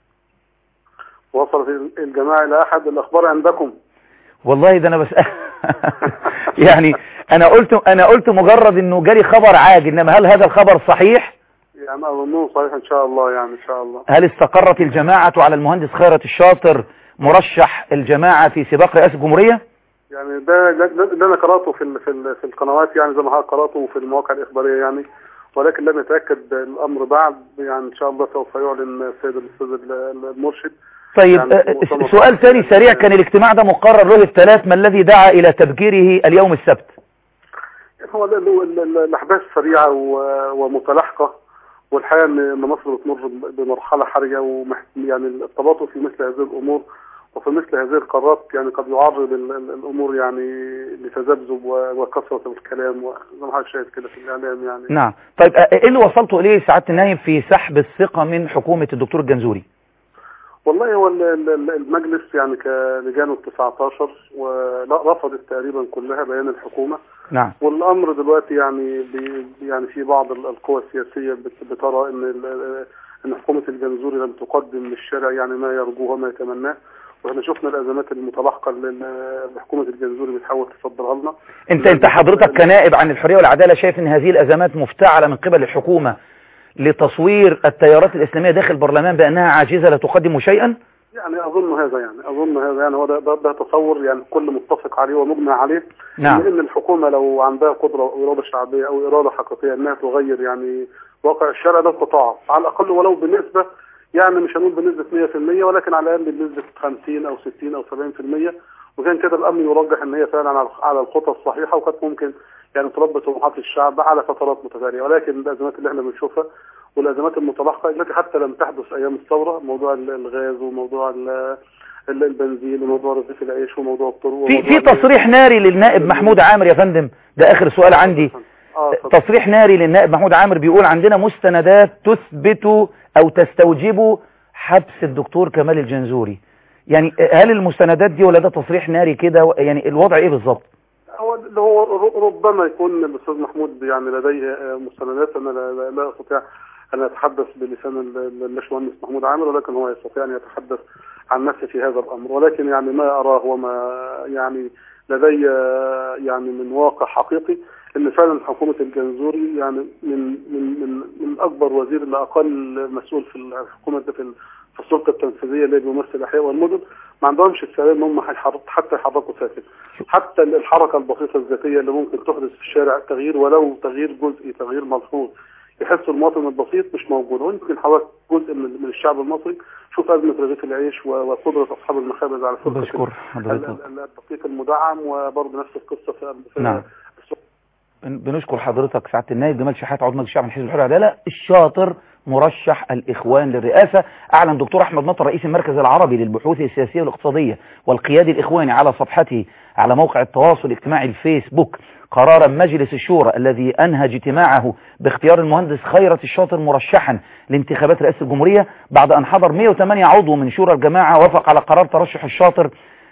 وصلت الجماعة إلى أحد الأخبار عندكم والله ده انا بس يعني انا قلت انا قلت مجرد انه جالي خبر عاجل انما هل هذا الخبر صحيح يعني أظنه صحيح إن شاء الله يعني إن شاء الله هل استقرت الجماعة على المهندس خيرت الشاطر مرشح الجماعة في سباق رئاسة الجمهورية يعني ده ده, ده أنا قرأته في ال في, ال في القنوات يعني زي ما حضرتك قرأته في المواقع الإخبارية يعني ولكن لم يتاكد الامر بعد يعني ان شاء الله سوف يعلن السيد الاستاذ المرشد طيب يعني آه، مؤتمر سؤال ثاني سريع كان الاجتماع ده مقرر له الثلاث ما الذي دعا إلى تبجيره اليوم السبت هو ال- ال- ال- الاحداث سريعه و- ومتلاحقه والحقيقه ان إن مصر بتمر بمرحله حرجه ومح يعني التباطؤ في مثل هذه الامور وفي مثل هذه القرارات يعني قد يعرض ال- ال- الامور يعني لتذبذب و- وكثره الكلام وزي ما حضرتك شايف كده في الاعلام يعني نعم طيب آه، ايه اللي وصلتوا اليه سعاده النائب في سحب الثقه من حكومه الدكتور الجنزوري والله هو ال- ال- ال- المجلس يعني كلجانه ال 19 ولا رفضت تقريبا كلها بيان الحكومه نعم والامر دلوقتي يعني بي يعني في بعض ال- القوى السياسيه بت- بترى ان ال- ان حكومه الجنزوري لم تقدم للشارع يعني ما يرجوه وما يتمناه واحنا شفنا الازمات المتلاحقه اللي اللي حكومه الجنزوري بتحاول تصدرها لنا انت انت حضرتك كنائب عن الحريه والعداله شايف ان هذه الازمات مفتعله من قبل الحكومه لتصوير التيارات الاسلاميه داخل البرلمان بانها عاجزه لا تقدم شيئا يعني اظن هذا يعني اظن هذا يعني هو ده, ده, ده تصور يعني كل متفق عليه ومجمع عليه نعم لان الحكومه لو عندها قدره او اراده شعبيه او اراده حقيقيه انها تغير يعني واقع الشارع ده استطاع على الاقل ولو بنسبه يعني مش هنقول بنسبه 100% ولكن على الاقل بنسبه 50 او 60 او 70% وكان كده الامن يرجح ان هي فعلا على على الخطى الصحيحه وكانت ممكن يعني تربي طموحات الشعب على فترات متتاليه ولكن الازمات اللي احنا بنشوفها والازمات المتلاحقه التي حتى لم تحدث ايام الثوره موضوع ال- الغاز وموضوع ال- ال- البنزين وموضوع رغيف العيش وموضوع الطرق في وموضوع في ال- تصريح ناري للنائب محمود عامر يا فندم ده اخر سؤال عندي اه اتفضل. تصريح ناري للنائب محمود عامر بيقول عندنا مستندات تثبت او تستوجب حبس الدكتور كمال الجنزوري يعني هل المستندات دي ولا ده تصريح ناري كده يعني الوضع ايه بالظبط هو اللي هو ر- ربما يكون الاستاذ محمود يعني لديه آه، مستندات انا لا, لا, لا استطيع ان اتحدث بلسان ال- ال- الباشمهندس محمود عامر ولكن هو يستطيع ان يتحدث عن نفسه في هذا الامر ولكن يعني ما اراه وما يعني لدي آه، يعني من واقع حقيقي ان فعلا حكومه الجنزوري يعني من من من, من اكبر وزير لاقل مسؤول في الحكومه في ال- في السلطه التنفيذيه اللي بيمثل الاحياء والمدن ما عندهمش استعداد ان هم هيحرك- حتى يحركوا ساكن حتى الحركه البسيطه الذاتيه اللي ممكن تحدث في الشارع تغيير ولو تغيير جزئي تغيير ملحوظ يحس المواطن البسيط مش موجود ويمكن حضرتك جزء من من الشعب المصري شوف ازمه رغيف العيش و- وقدره اصحاب المخابز على سرقه بشكر ال- حضرتك ال- ال- الدقيق المدعم وبرضه نفس القصه في في نعم. بن- بنشكر حضرتك سعاده النائب جمال شحات عضو مجلس الشعب من حزب الحريه والعداله الشاطر مرشح الاخوان للرئاسه اعلن دكتور احمد مطر رئيس المركز العربي للبحوث السياسيه والاقتصاديه والقيادي الاخواني على صفحته على موقع التواصل الاجتماعي الفيسبوك قرار مجلس الشورى الذي انهى اجتماعه باختيار المهندس خيرت الشاطر مرشحا لانتخابات رئاسه الجمهوريه بعد ان حضر 108 عضو من شورى الجماعه وافق على قرار ترشح الشاطر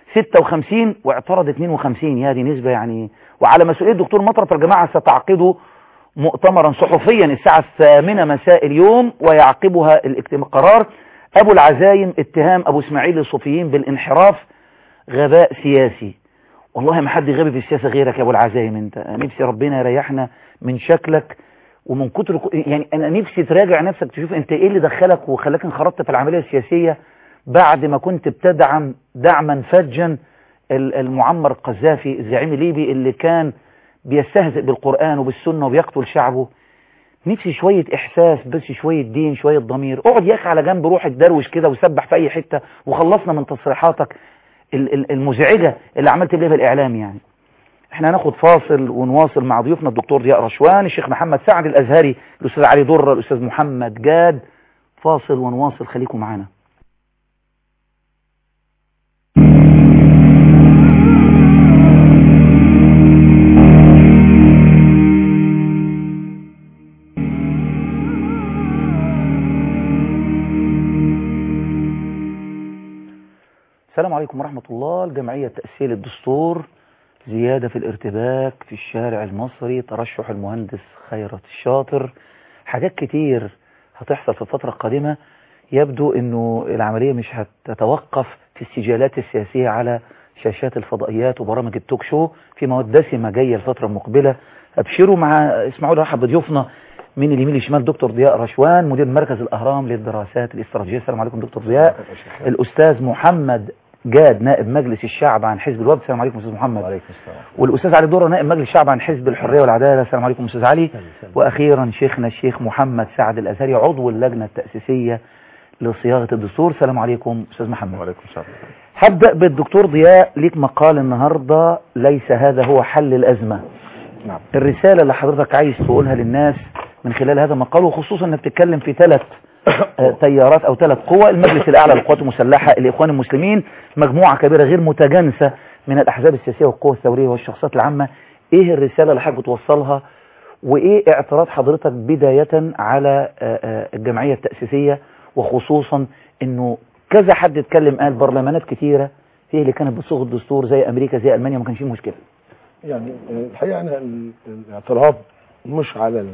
56 واعترض 52 يا دي نسبة يعني وعلى مسؤولية الدكتور مطرف الجماعة ستعقد مؤتمرا صحفيا الساعة الثامنة مساء اليوم ويعقبها الاجتماع قرار أبو العزايم اتهام أبو إسماعيل الصوفيين بالانحراف غباء سياسي والله ما حد غبي في السياسة غيرك يا أبو العزايم أنت نفسي ربنا يريحنا من شكلك ومن كتر يعني أنا نفسي تراجع نفسك تشوف أنت إيه اللي دخلك وخلاك انخرطت في العملية السياسية بعد ما كنت بتدعم دعما فجا ال- المعمر القذافي الزعيم الليبي اللي كان بيستهزئ بالقرآن وبالسنة وبيقتل شعبه نفسي شوية إحساس بس شوية دين شوية ضمير اقعد يا أخي على جنب روح اتدروش كده وسبح في أي حتة وخلصنا من تصريحاتك ال- ال- المزعجة اللي عملت بيها في الإعلام يعني احنا هناخد فاصل ونواصل مع ضيوفنا الدكتور ضياء رشوان الشيخ محمد سعد الأزهري الأستاذ علي درة الأستاذ محمد جاد فاصل ونواصل خليكم معانا السلام عليكم ورحمة الله الجمعية تأسيل الدستور زيادة في الارتباك في الشارع المصري ترشح المهندس خيرت الشاطر حاجات كتير هتحصل في الفترة القادمة يبدو انه العملية مش هتتوقف في السجالات السياسية على شاشات الفضائيات وبرامج التوك شو في مواد دسمة جاية الفترة المقبلة ابشروا مع اسمعوا رحب بضيوفنا من اليمين للشمال دكتور ضياء رشوان مدير مركز الأهرام للدراسات الاستراتيجية السلام عليكم دكتور ضياء الأستاذ محمد جاد نائب مجلس الشعب عن حزب الوفد السلام عليكم استاذ محمد وعليكم السلام والاستاذ علي دوره نائب مجلس الشعب عن حزب الحريه والعداله السلام عليكم استاذ علي واخيرا شيخنا الشيخ محمد سعد الازهري عضو اللجنه التاسيسيه لصياغه الدستور السلام عليكم استاذ محمد وعليكم السلام هبدا بالدكتور ضياء ليك مقال النهارده ليس هذا هو حل الازمه نعم الرساله اللي حضرتك عايز تقولها للناس من خلال هذا المقال وخصوصا انك بتتكلم في ثلاث آه، تيارات او ثلاث قوى المجلس الاعلى للقوات المسلحه الاخوان المسلمين مجموعه كبيره غير متجانسه من الاحزاب السياسيه والقوى الثوريه والشخصيات العامه ايه الرساله اللي حضرتك بتوصلها وايه اعتراض حضرتك بدايه على آه، آه، الجمعيه التاسيسيه وخصوصا انه كذا حد اتكلم قال برلمانات كتيره هي اللي كانت بتصوغ الدستور زي امريكا زي المانيا ما كانش فيه مشكله يعني آه، الحقيقة أنا ال- الاعتراض مش على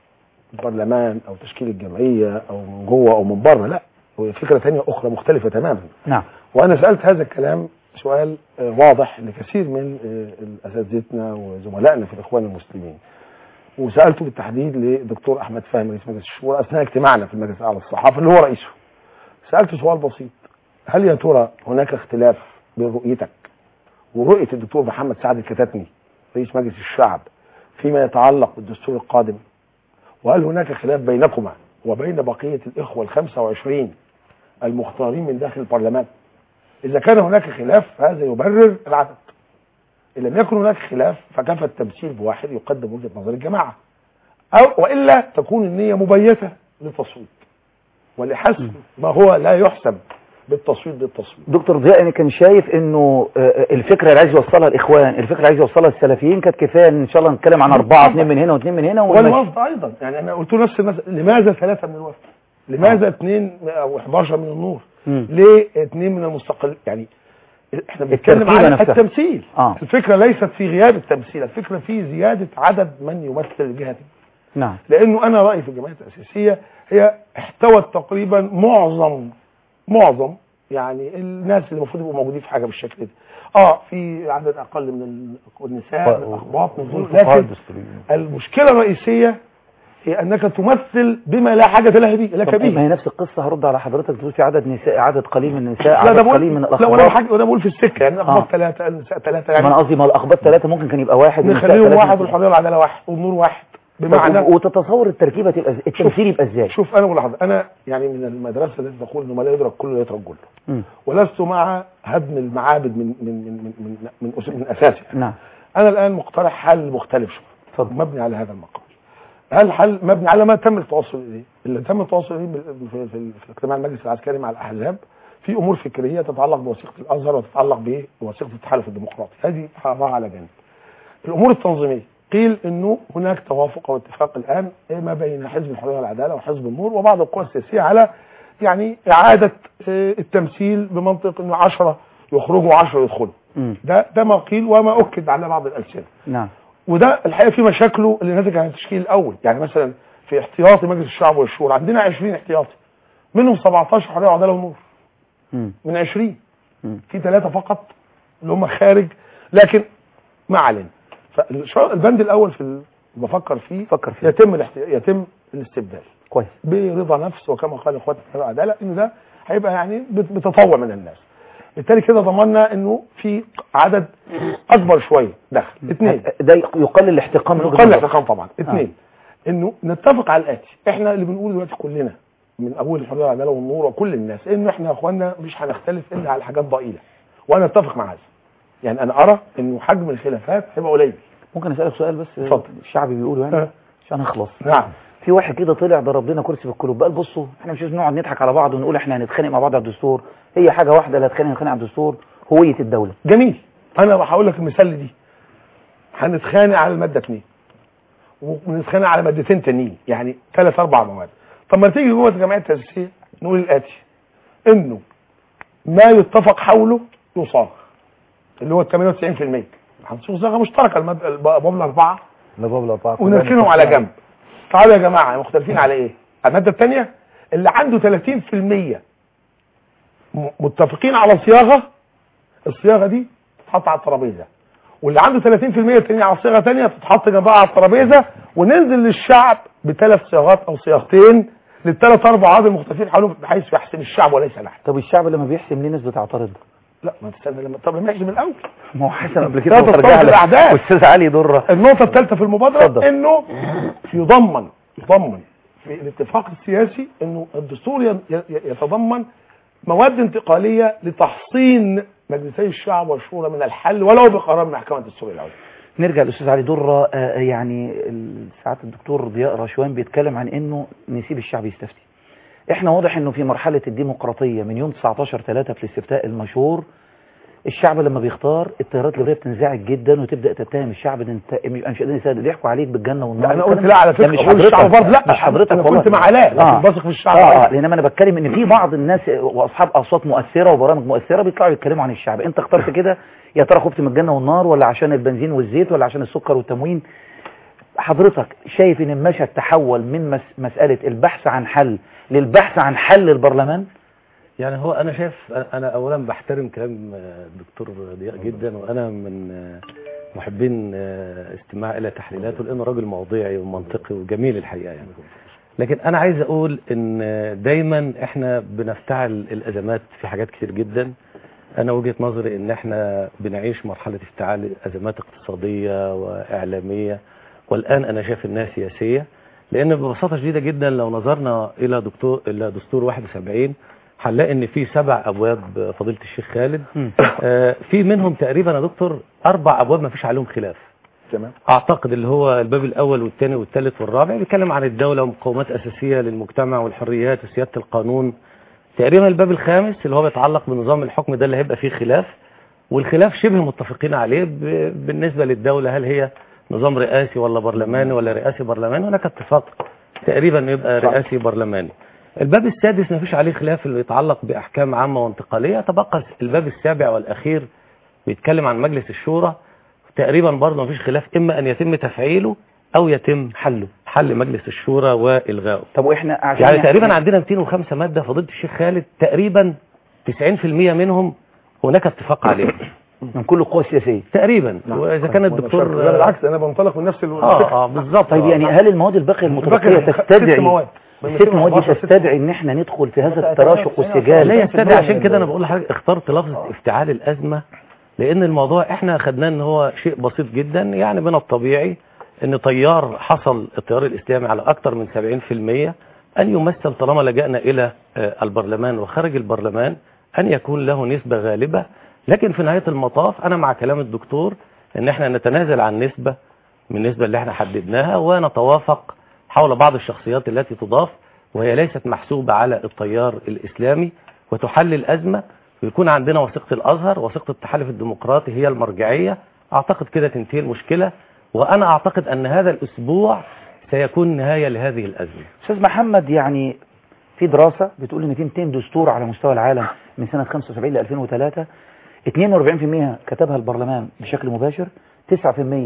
البرلمان أو تشكيل الجمعية أو من جوه أو من بره لا هو فكرة ثانية أخرى مختلفة تماما نعم وأنا سألت هذا الكلام سؤال آه، واضح لكثير من آه، أساتذتنا وزملائنا في الإخوان المسلمين وسألته بالتحديد لدكتور أحمد فهمي رئيس مجلس الشورى أثناء اجتماعنا في المجلس الأعلى للصحافة اللي هو رئيسه سألته سؤال بسيط هل يا ترى هناك اختلاف بين رؤيتك ورؤية الدكتور محمد سعد الكتاتني رئيس مجلس الشعب فيما يتعلق بالدستور القادم وهل هناك خلاف بينكما وبين بقية الإخوة الخمسة وعشرين المختارين من داخل البرلمان إذا كان هناك خلاف فهذا يبرر العدد إن لم يكن هناك خلاف فكفى التمثيل بواحد يقدم وجهة نظر الجماعة أو وإلا تكون النية مبيتة للتصويت ولحسب ما هو لا يحسب بالتصويت بالتصويت دكتور ضياء يعني كان شايف انه آه، الفكره اللي عايز يوصلها الاخوان الفكره اللي عايز يوصلها السلفيين كانت كفايه ان شاء الله نتكلم عن اربعه اثنين من هنا واثنين من هنا ونمشي. والوفد ايضا يعني انا قلت له نفس المسألة لماذا ثلاثه من الوفد لماذا اثنين او 11 من النور مم. ليه اثنين من المستقل يعني احنا بنتكلم التركيبة على نفسها. التمثيل آه. الفكره ليست في غياب التمثيل الفكره في زياده عدد من يمثل الجهه دي نعم لانه انا رايي في الجمعيه التاسيسيه هي احتوت تقريبا معظم معظم يعني الناس اللي المفروض يبقوا موجودين في حاجه بالشكل ده اه في عدد اقل من ال- النساء من الاخباط من دول لكن المشكله الرئيسيه هي انك تمثل بما لا حاجه لها به لك طب ما به هي نفس القصه هرد على حضرتك بتقول في عدد نساء عدد قليل من النساء لا عدد ده بقول قليل من لا وانا الاخبار بحكي وانا بقول في السكه يعني الاخباط آه. ثلاثه النساء ثلاثه ما انا يعني قصدي ما الاخبار ثلاثه ممكن كان يبقى واحد والنساء نخليهم ثلاثة. واحد والحريه والعداله واحد والنور واحد بمعنى طب وتتصور التركيبه تبقى إزاي؟ التمثيل يبقى ازاي شوف انا بقول لحضرتك انا يعني من المدرسه التي تقول انه ما لا يدرك كله لا يترك كله مم. ولست مع هدم المعابد من من من من من, من, أس- من اساسها نعم انا الان مقترح حل مختلف شويه اتفضل. مبني على هذا المقال هل حل مبني على ما تم التواصل اليه اللي تم التواصل اليه بال- في, في, في اجتماع المجلس العسكري مع الاحزاب في امور فكريه تتعلق بوثيقه الازهر وتتعلق بوثيقه التحالف الديمقراطي هذه هضعها على جنب الامور التنظيميه قيل انه هناك توافق واتفاق الان ما بين حزب الحريه والعداله وحزب النور وبعض القوى السياسيه على يعني اعاده آه، التمثيل بمنطق انه 10 يخرجوا و10 يدخلوا مم. ده ده ما قيل وما اكد على بعض الالسنه نعم وده الحقيقه في مشاكله اللي ناتج عن التشكيل الاول يعني مثلا في احتياطي مجلس الشعب والشورى عندنا 20 احتياطي منهم 17 حريه وعداله ونور مم. من 20 مم. في ثلاثه فقط اللي هم خارج لكن ما علينا فالبند الاول في ال- بفكر فيه فكر فيه. يتم الاحتي... يتم الاستبدال كويس برضا نفس وكما قال اخواتنا في العداله ان ده هيبقى يعني بت- بتطوع من الناس بالتالي كده ضمننا انه في عدد اكبر شويه دخل اثنين ده يقلل الاحتقان من وجهة يقل نظرك. الاحتقان طبعا اثنين انه نتفق على الاتي احنا اللي بنقول دلوقتي كلنا من اول الحريه والعداله والنور وكل الناس انه احنا يا اخوانا مش هنختلف الا على حاجات ضئيله وانا اتفق مع هذا يعني انا ارى انه حجم الخلافات هيبقى قليل ممكن اسالك سؤال بس اتفضل. الشعبي بيقوله يعني اه. عشان اخلص نعم في واحد كده طلع ضرب لنا كرسي في الكلوب قال بصوا احنا مش لازم نقعد نضحك على بعض ونقول احنا هنتخانق مع بعض على الدستور هي حاجه واحده اللي هتخانق نتخانق على الدستور هويه الدوله جميل انا هقول لك المثال دي هنتخانق على الماده 2 ونتخانق على مادتين تانيين يعني ثلاث اربع مواد طب ما تيجي جوه الجمعيه التاسيسيه نقول الاتي انه ما يتفق حوله يصاغ اللي هو ال 98% هنصوغ صيغه مشتركه الماد- الابواب الاربعه الابواب الاربعه ونركنهم على جنب تعالوا يا جماعه مختلفين على ايه الماده الثانيه اللي عنده 30% م- متفقين على صياغه الصياغه دي تتحط على الترابيزه واللي عنده 30% التانيين على صيغه ثانيه تتحط جنبها على الترابيزه وننزل للشعب بثلاث صياغات او صياغتين للثلاث اربع عوامل المختلفين حواليهم بحيث يحسم الشعب وليس نحن طب الشعب لما بيحسم ليه ناس بتعترض لا ما تستنى لما طب ما من الاول ما هو حسن قبل كده لا وترجع تستوعب لك. الأحداث. استاذ علي دره النقطة الثالثة في المبادرة اتفضل. انه يضمن يضمن في الاتفاق السياسي انه الدستور ي- ي- يتضمن مواد انتقالية لتحصين مجلسي الشعب والشورى من الحل ولو بقرار من محكمة الدستور العليا نرجع للاستاذ علي دره آه، يعني ال- ساعات الدكتور ضياء رشوان بيتكلم عن انه نسيب الشعب يستفتي احنا واضح انه في مرحله الديمقراطيه من يوم 19 3 في الاستفتاء المشهور الشعب لما بيختار التيارات الليبراليه بتنزعج جدا وتبدا تتهم الشعب ان انت يبقى مش قادرين يساعد يحكوا عليك بالجنه والنار لا انا الكلام قلت لا على ده فكرة مش قول حضرتك الشعب برضه لا مش حضرتك انا والله. كنت مع علاء لكن آه. بثق في الشعب اه أيضاً. اه لان انا بتكلم ان في بعض الناس واصحاب اصوات مؤثره وبرامج مؤثره بيطلعوا يتكلموا عن الشعب انت اخترت كده يا ترى خفت من الجنه والنار ولا عشان البنزين والزيت ولا عشان السكر والتموين حضرتك شايف ان المشهد تحول من مس مساله البحث عن حل للبحث عن حل البرلمان يعني هو انا شايف انا اولا بحترم كلام آه، الدكتور ضياء جدا وانا من آه، محبين آه، استماع الى تحليلاته لانه راجل موضوعي ومنطقي وجميل الحقيقه يعني لكن انا عايز اقول ان آه، دايما احنا بنفتعل الازمات في حاجات كتير جدا انا وجهه نظري ان احنا بنعيش مرحله افتعال ازمات اقتصاديه واعلاميه والان انا شايف انها سياسيه لان ببساطه شديده جدا لو نظرنا الى دكتور الى دستور 71 هنلاقي ان في سبع ابواب فضيله الشيخ خالد آه، في منهم تقريبا يا دكتور اربع ابواب ما فيش عليهم خلاف تمام اعتقد اللي هو الباب الاول والثاني والثالث والرابع بيتكلم عن الدوله ومقومات اساسيه للمجتمع والحريات وسياده القانون تقريبا الباب الخامس اللي هو بيتعلق بنظام الحكم ده اللي هيبقى فيه خلاف والخلاف شبه متفقين عليه ب- بالنسبه للدوله هل هي نظام رئاسي ولا برلماني ولا رئاسي برلماني هناك اتفاق تقريبا انه يبقى صح. رئاسي برلماني الباب السادس ما فيش عليه خلاف اللي يتعلق باحكام عامه وانتقاليه تبقى الباب السابع والاخير بيتكلم عن مجلس الشورى تقريبا برضه ما فيش خلاف اما ان يتم تفعيله او يتم حله حل مجلس الشورى والغائه طب واحنا عشان يعني تقريبا عندنا 205 ماده فضيله الشيخ خالد تقريبا 90% منهم هناك اتفاق عليهم من كل القوى السياسيه تقريبا واذا كان الدكتور لا بالعكس انا بنطلق من نفس ال- اه اه بالظبط طيب آه. يعني هل المواد الباقيه المتبقيه الباقي ست تستدعي مواد. الست مواد دي تستدعي ان احنا ندخل في هذا التراشق والسجال لا يستدعي عشان كده انا بقول لحضرتك اخترت لفظ افتعال الازمه لان الموضوع احنا خدناه ان هو شيء بسيط جدا يعني من الطبيعي ان تيار حصل التيار الاسلامي على اكثر من 70% ان يمثل طالما لجأنا الى آه، البرلمان وخارج البرلمان ان يكون له نسبه غالبه لكن في نهايه المطاف انا مع كلام الدكتور ان احنا نتنازل عن نسبه من النسبه اللي احنا حددناها ونتوافق حول بعض الشخصيات التي تضاف وهي ليست محسوبة على التيار الإسلامي وتحل الأزمة ويكون عندنا وثيقة الأزهر وثيقة التحالف الديمقراطي هي المرجعية أعتقد كده تنتهي المشكلة وأنا أعتقد أن هذا الأسبوع سيكون نهاية لهذه الأزمة استاذ محمد يعني في دراسه بتقول ان في 200 دستور على مستوى العالم من سنه 75 ل 2003 42% كتبها البرلمان بشكل مباشر 9%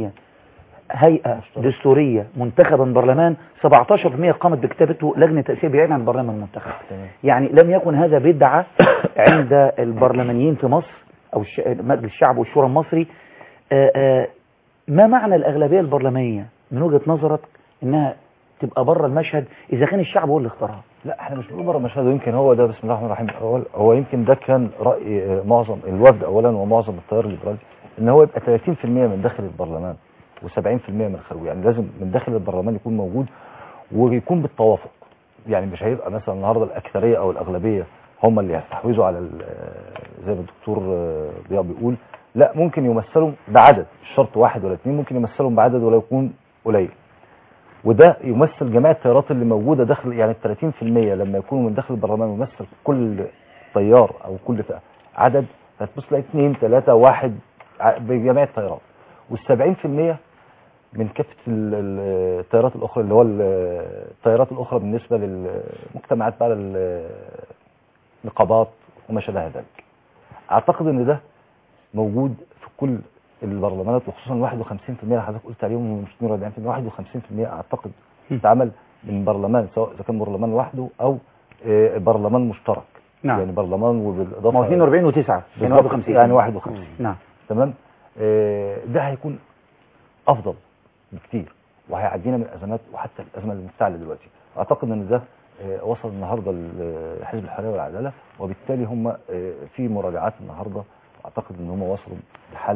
هيئه دستوريه منتخبا برلمان 17% قامت بكتابته لجنه تاسيس بعيد عن البرلمان المنتخب يعني لم يكن هذا بدعه عند البرلمانيين في مصر او الش- مجلس الشعب والشورى المصري آه، آه، ما معنى الاغلبيه البرلمانيه من وجهه نظرك انها تبقى بره المشهد اذا كان الشعب هو اللي اختارها لا احنا مش بنقول بره المشهد ويمكن هو ده بسم الله الرحمن الرحيم هو, هو يمكن ده كان راي آه، معظم الوفد اولا ومعظم التيار الليبرالي ان هو يبقى 30% من داخل البرلمان و70% من خارجه يعني لازم من داخل البرلمان يكون موجود ويكون بالتوافق يعني مش هيبقى مثلا النهارده الاكثريه او الاغلبيه هم اللي يستحوذوا على ال- آه، زي ما الدكتور آه، ضياء بيقول لا ممكن يمثلوا بعدد مش شرط واحد ولا اثنين ممكن يمثلهم بعدد ولو يكون قليل وده يمثل جميع التيارات اللي موجوده داخل يعني ال 30% لما يكونوا من داخل البرلمان يمثل كل تيار او كل فئه عدد هتبص تلاقي اثنين ثلاثه واحد ع- بجميع التيارات وال 70% من كافه ال- ال- التيارات الاخرى اللي هو ال- التيارات الاخرى بالنسبه للمجتمعات بقى ال- النقابات وما شابه ذلك. اعتقد ان ده موجود في كل البرلمانات وخصوصا 51% اللي حضرتك قلت عليهم مش 42% 51% اعتقد اتعمل من برلمان سواء اذا كان برلمان لوحده او آه، برلمان مشترك نعم. يعني برلمان وبالاضافه ما هو 42 و9 يعني بالظبط، 51 يعني 51 نعم تمام آه، ده هيكون افضل بكتير وهيعدينا من الازمات وحتى الازمه اللي مفتعله دلوقتي اعتقد ان ده آه، وصل النهارده لحزب الحريه والعداله وبالتالي هم آه، في مراجعات النهارده اعتقد ان هم وصلوا لحل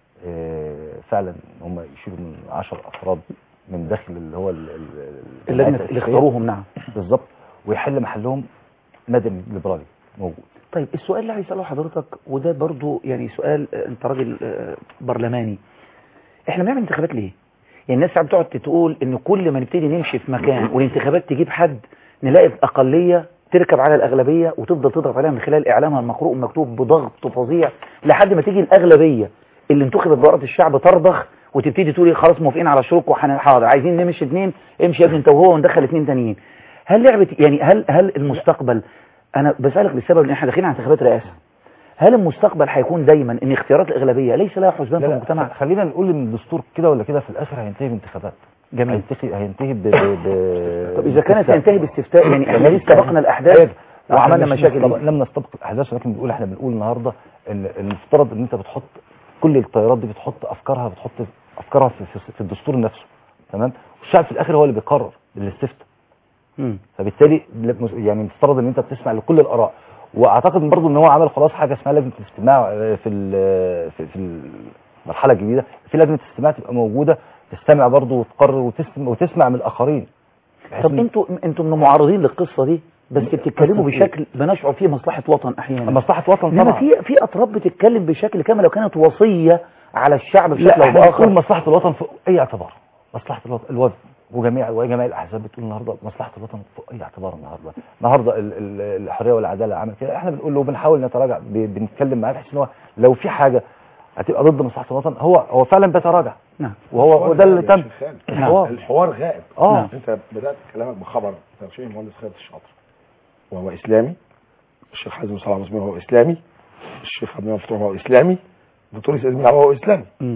آه، فعلا ان هم يشيلوا من 10 افراد من داخل اللي هو ال- ال- اللجنة الجمعية اللي التأسيسية. اختاروهم نعم بالظبط ويحل محلهم مدني ليبرالي موجود طيب السؤال اللي عايز اساله حضرتك وده برضو يعني سؤال آه، انت راجل آه، برلماني احنا بنعمل انتخابات ليه؟ يعني الناس ساعات بتقعد تقول ان كل ما نبتدي نمشي في مكان والانتخابات تجيب حد نلاقي اقليه تركب على الاغلبيه وتفضل تضغط عليها من خلال اعلامها المقروء والمكتوب بضغط فظيع لحد ما تيجي الاغلبيه اللي انتخبت بإرادة الشعب ترضخ وتبتدي تقول إيه خلاص موافقين على شروط وحن حاضر عايزين نمشي اثنين امشي يا ابني انت وهو وندخل اثنين تانيين هل لعبه يعني هل هل المستقبل انا بسالك للسبب ان احنا داخلين على انتخابات رئاسه هل المستقبل هيكون دايما ان اختيارات الاغلبيه ليس لها حسبان في لا المجتمع لا خلينا نقول ان الدستور كده ولا كده في الاخر هينتهي بانتخابات جميل هينتهي هينتهي ب, ب... ب... طب اذا كانت باستفتاء. تنتهي باستفتاء يعني احنا ليه استبقنا الاحداث وعملنا إحنا مش مشاكل نستبق- دي؟ لم نستبق الاحداث ولكن بنقول احنا بنقول النهارده ان المفترض ان انت بتحط كل التيارات دي بتحط افكارها بتحط افكارها في, في, في الدستور نفسه تمام والشعب في الاخر هو اللي بيقرر بالاستفتاء مم. فبالتالي يعني المفترض ان انت بتسمع لكل الاراء واعتقد برضو ان هو عمل خلاص حاجه اسمها لجنه الاستماع آه، في ال- في في المرحله الجديده في لجنه استماع تبقى موجوده تستمع برضو وتقرر وتسمع وتسمع من الاخرين بحيث طب إن- انتوا انتوا من المعارضين للقصه دي بس بتتكلموا بشكل بنشعر فيه مصلحه وطن احيانا مصلحه وطن انما طبعا في في اطراف بتتكلم بشكل كما لو كانت وصيه على الشعب بشكل لا او احنا بنقول باخر مصلحه الوطن فوق اي اعتبار مصلحه الوطن الوطن وجميع وجميع الاحزاب بتقول النهارده مصلحه الوطن فوق اي اعتبار النهارده النهارده ال- ال- الحريه والعداله عمل كده احنا بنقول له بنحاول نتراجع ب- بنتكلم معاه بحيث ان هو لو في حاجه هتبقى ضد مصلحه الوطن هو هو فعلا بيتراجع نعم وهو وده اللي تم الحوار الحوار غائب اه نعم. انت بدات كلامك بخبر ترشيح المهندس خالد الشاطر وهو اسلامي الشيخ حازم صلاح مسلم هو اسلامي الشيخ عبد المنعم فتوح هو اسلامي الدكتور ياسر بن هو اسلامي مم.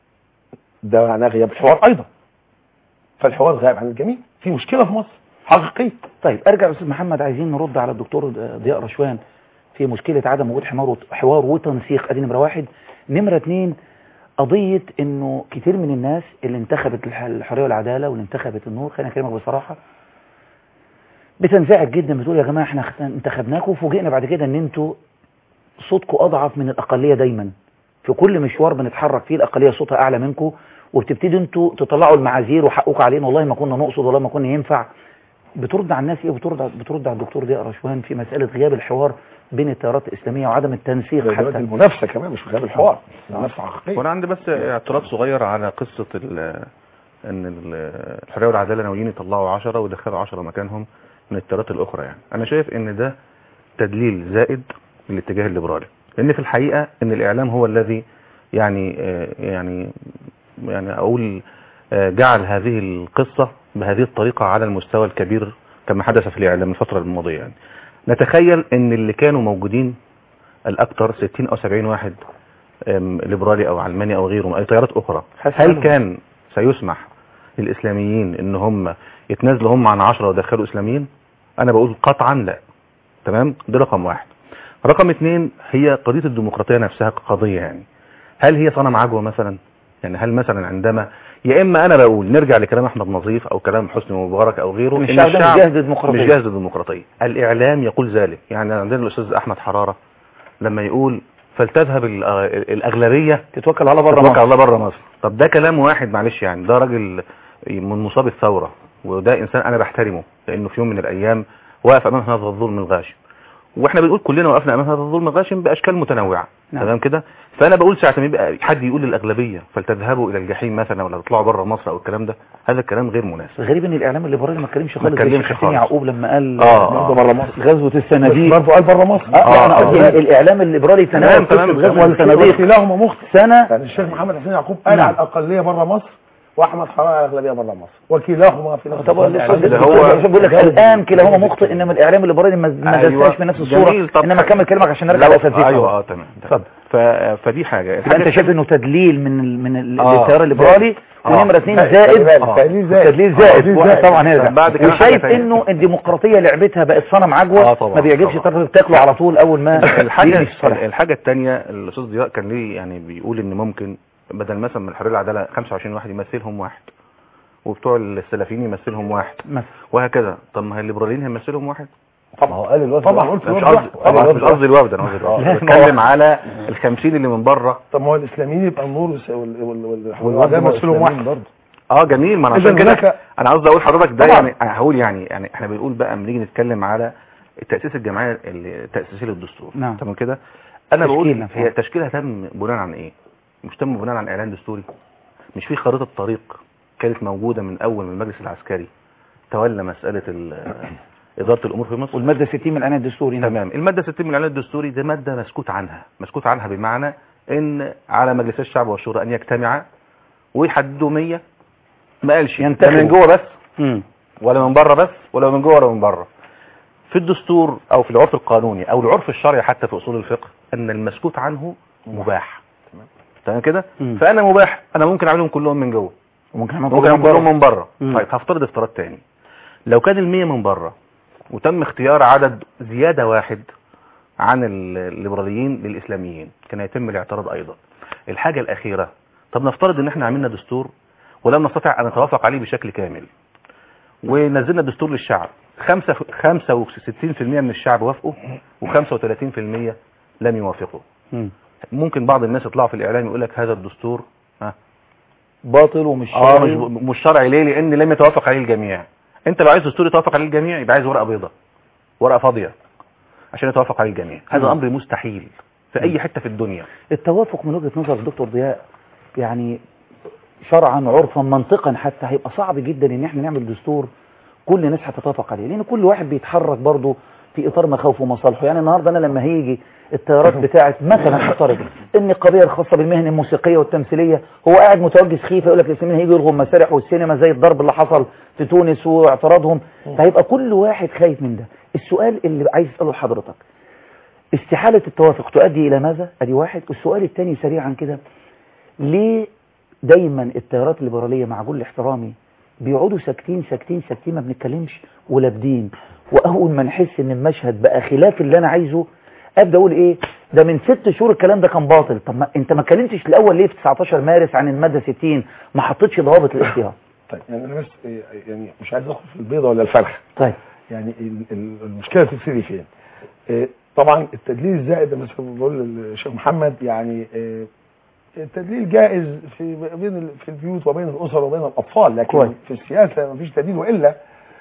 ده معناه غياب الحوار ايضا فالحوار غائب عن الجميع في مشكله في مصر حقيقيه طيب ارجع استاذ محمد عايزين نرد على الدكتور ضياء رشوان في مشكله عدم وجود حوار حوار وتنسيق ادي نمره واحد نمره اثنين قضيه انه كتير من الناس اللي انتخبت الح- الحريه والعداله واللي انتخبت النور خلينا اكلمك بصراحه بتنزعج جدا بتقول يا جماعه احنا اخت- انتخبناكم وفوجئنا بعد كده ان انتوا صوتكم اضعف من الاقليه دايما في كل مشوار بنتحرك فيه الاقليه صوتها اعلى منكم وبتبتدوا انتوا تطلعوا المعاذير وحقكم علينا والله ما كنا نقصد والله ما كنا ينفع بترد على الناس ايه بترد بترد على الدكتور ضياء رشوان في مساله غياب الحوار بين التيارات الاسلاميه وعدم التنسيق دلوقتي حتى المنافسه كمان مش غياب الحوار المنافسه حقيقيه وانا عندي بس اعتراض صغير على قصة ال- ان ال- الحرية والعدالة ناويين يطلعوا عشرة ويدخلوا عشرة مكانهم من التيارات الاخرى يعني انا شايف ان ده تدليل زائد للاتجاه الليبرالي لان في الحقيقة ان الاعلام هو الذي يعني آه، يعني يعني اقول آه، جعل هذه القصة بهذه الطريقة على المستوى الكبير كما حدث في الاعلام الفترة الماضية يعني نتخيل ان اللي كانوا موجودين الاكثر 60 او 70 واحد أم، ليبرالي او علماني او غيره اي تيارات اخرى هل كان سيسمح للاسلاميين ان هم يتنازلوا هم عن 10 ويدخلوا اسلاميين انا بقول قطعا لا تمام ده رقم واحد رقم اثنين هي قضية الديمقراطية نفسها كقضية يعني هل هي صنم عجوة مثلا يعني هل مثلا عندما يا اما انا بقول نرجع لكلام احمد نظيف او كلام حسني مبارك او غيره إن إن الشعب ده مش جاهز للديمقراطية. مش جاهز للديمقراطية الاعلام يقول ذلك يعني عندنا الاستاذ احمد حرارة لما يقول فلتذهب ال- الاغلبية تتوكل على بره تتوكل مصر. على الله بره مصر طب ده كلام واحد معلش يعني ده راجل من مصاب الثورة وده انسان انا بحترمه لانه في يوم من الايام واقف امام هذا الظلم الغاشم واحنا بنقول كلنا وقفنا امام هذا الظلم الغاشم باشكال متنوعه نعم. تمام كده فانا بقول ساعه ما يبقى حد يقول للاغلبيه فلتذهبوا الى الجحيم مثلا ولا تطلعوا بره مصر او الكلام ده هذا الكلام غير مناسب غريب ان الاعلام الليبرالي ما اتكلمش ما خالص زي اتكلمش الشيخ حسين خالص. يعقوب لما قال آه، آه. بره مصر غزوه الصناديق برضه قال بره مصر اه لا انا آه، قصدي آه. الاعلام الليبرالي تناول تمام، قصه تمام. غزوه الصناديق وكلاهما مخطئ سنه يعني الشيخ محمد حسين يعقوب قال نعم. على الاقليه بره مصر واحمد حراره الاغلبيه بره مصر وكلاهما في نفس طب الوقت. لسه هو- بقول لك الان كلاهما مخطئ انما الاعلام الليبرالي ما ما أيوة. دساش بنفس الصوره جميل. طب انما كمل كلامك عشان نرجع لو- لاساتذتنا ايوه اه تمام اتفضل. ف... فدي حاجه يبقى الحاجه انت شايف انه تدليل من ال... من ال... آه. التيار الليبرالي آه. ونمره اثنين خلي زائد بالك، آه. تدليل زائد. تدليل آه، زائد تدليل واحد زائد. طبعا نرجع بعد كده وشايف حاجة تانية. انه الديمقراطيه لعبتها بقت صنم عجوه آه، طبعا، ما بيعجبش طبعا. طرف تاكله على طول اول ما الحاجة يجي في الصالح. الحاجة التانية الأستاذ ضياء كان ليه يعني بيقول إن ممكن بدل مثلا من الحرية والعدالة 25 واحد يمثلهم واحد وبتوع السلفيين يمثلهم واحد مثلا وهكذا طب ما هي الليبراليين هيمثلهم واحد طبعا هو قال الوفد طبعا قلت مش الوفد قصدي واحد. طبعا مش قصدي الوفد انا قصدي الوفد لا، بتكلم على ال 50 اللي من بره طب ما هو الاسلاميين يبقى النور والس- وال وال وال والوفد ده هو مسؤولهم إسلاميين واحد برضه اه جميل ما انا إذا عشان كده هناك- انا قصدي اقول حضرتك ده طبعا. يعني أنا هقول يعني يعني احنا بنقول بقى لما نيجي نتكلم على تاسيس الجمعيه التاسيسيه للدستور نعم. تمام كده انا بقول تشكيل نفسه. هي تشكيلها تم بناء عن ايه مش تم بناء عن اعلان دستوري مش في خريطه طريق كانت موجوده من اول من المجلس العسكري تولى مساله ال- اداره الامور في مصر والماده 60 من الاعلان الدستوري نعم. تمام الماده 60 من الاعلان الدستوري دي ماده مسكوت عنها مسكوت عنها بمعنى ان على مجلس الشعب والشورى ان يجتمعا ويحددوا 100 ما قالش لا ينتخبوا. من جوه بس مم. ولا من بره بس ولا من جوه ولا من بره في الدستور او في العرف القانوني او العرف الشرعي حتى في اصول الفقه ان المسكوت عنه مباح تمام كده مم. فانا مباح انا ممكن اعملهم كلهم من جوه وممكن ممكن اعمل كلهم من بره مم. طيب هفترض افتراض تاني لو كان المية من بره وتم اختيار عدد زيادة واحد عن ال- الليبراليين للإسلاميين كان يتم الاعتراض أيضا الحاجة الأخيرة طب نفترض ان احنا عملنا دستور ولم نستطع ان نتوافق عليه بشكل كامل ونزلنا دستور للشعب خمسة خمسة وستين في المية من الشعب وافقوا وخمسة وثلاثين في المية لم يوافقوا مم. ممكن بعض الناس يطلعوا في الإعلام يقول لك هذا الدستور ها باطل ومش اه شرعي. مش مش شرعي ليه لان لم يتوافق عليه الجميع انت لو عايز دستور يتوافق عليه الجميع يبقى عايز ورقه بيضاء ورقه فاضيه عشان يتوافق عليه الجميع هذا مم. امر مستحيل في اي حته في الدنيا التوافق من وجهة نظر الدكتور ضياء يعني شرعا عرفا منطقا حتى هيبقى صعب جدا ان احنا نعمل دستور كل الناس هتتوافق عليه لان كل واحد بيتحرك برضه في اطار مخاوفه ومصالحه يعني النهارده انا لما هيجي التيارات بتاعه مثلا افترض ان القضيه الخاصه بالمهن الموسيقيه والتمثيليه هو قاعد متوجه سخيفه يقول لك الاسلاميين هيجوا يلغوا المسارح والسينما زي الضرب اللي حصل في تونس واعتراضهم فهيبقى كل واحد خايف من ده السؤال اللي عايز اساله لحضرتك استحالة التوافق تؤدي إلى ماذا؟ أدي واحد والسؤال الثاني سريعا كده ليه دايما التيارات الليبرالية مع كل احترامي بيقعدوا ساكتين ساكتين ساكتين ما بنتكلمش ولابدين وأول ما نحس إن المشهد بقى خلاف اللي أنا عايزه أبدأ أقول إيه ده من ست شهور الكلام ده كان باطل طب ما أنت ما اتكلمتش الأول ليه في 19 مارس عن المادة 60 ما حطيتش ضوابط الاختيار طيب يعني انا بس إيه، يعني مش عايز ادخل في البيضه ولا الفرخه طيب يعني ال- ال- المشكله تبتدي فين؟ إيه، طبعا التدليل الزائد ده مثلا بقول للشيخ محمد يعني إيه، التدليل جائز في بين ال- في البيوت وبين الاسر وبين الاطفال لكن كويس. في السياسه ما فيش تدليل والا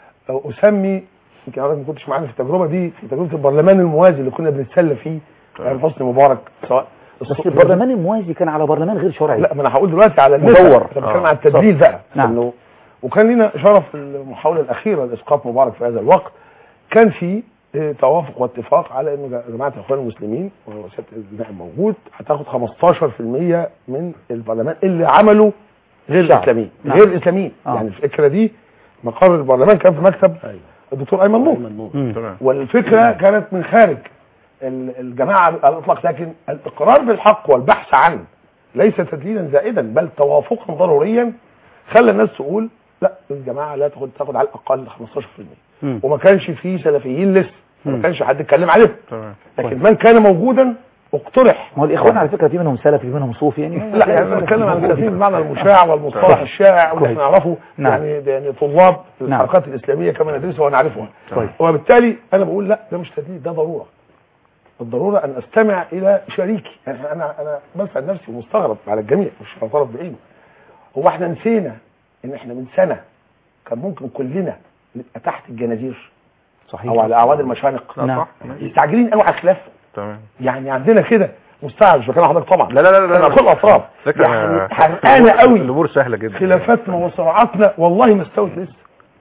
اسمي يمكن حضرتك ما كنتش معانا في التجربه دي في تجربه البرلمان الموازي اللي كنا بنتسلى فيه يعني حسني مبارك سواء بس البرلمان الموازي كان على برلمان غير شرعي لا ما انا هقول دلوقتي على مدور. المدور انا بتكلم آه. على التدليل بقى نعم. انه وكان لنا شرف في المحاوله الاخيره لاسقاط مبارك في هذا الوقت كان في آه، توافق واتفاق على انه جا- جماعه الاخوان المسلمين وسياده النائب موجود هتاخد 15% من البرلمان اللي عملوا غير شعب. الاسلاميين نعم. غير الاسلاميين آه. يعني الفكره دي مقر البرلمان كان في مكتب الدكتور ايمن نور مم. تمام والفكره كانت من خارج ال- الجماعه على الاطلاق لكن الاقرار بالحق والبحث عنه ليس تدليلا زائدا بل توافقا ضروريا خلى الناس تقول لا الجماعه لا تاخد تاخد على الاقل 15% مم. وما كانش فيه سلفيين لسه مم. ما كانش حد اتكلم عليهم تمام لكن من كان موجودا اقترح ما هو الإخوان على فكرة في منهم سلفي في منهم صوفي يعني لا يعني انا بتكلم عن السلفيين بمعنى المشاع والمصطلح الشائع واللي كويس. احنا نعرفه نعم. يعني يعني طلاب نعم. الحركات الاسلاميه كما ندرسها ونعرفها كويس. وبالتالي انا بقول لا ده مش تدليل ده ضروره الضروره ان استمع الى شريكي يعني انا انا بسال نفسي ومستغرب على الجميع مش على طرف بعينه هو احنا نسينا ان احنا من سنه كان ممكن كلنا نبقى تحت الجنازير صحيح او على اعواد المشانق لا نعم. صح ماشي. مستعجلين قوي على خلاف تمام يعني عندنا كده مستعجل مش بكلم حضرتك طبعا لا لا لا لا انا كل اطراف فكرة يعني حرقانه قوي الامور سهله جدا خلافاتنا وصراعاتنا والله ما استوت لسه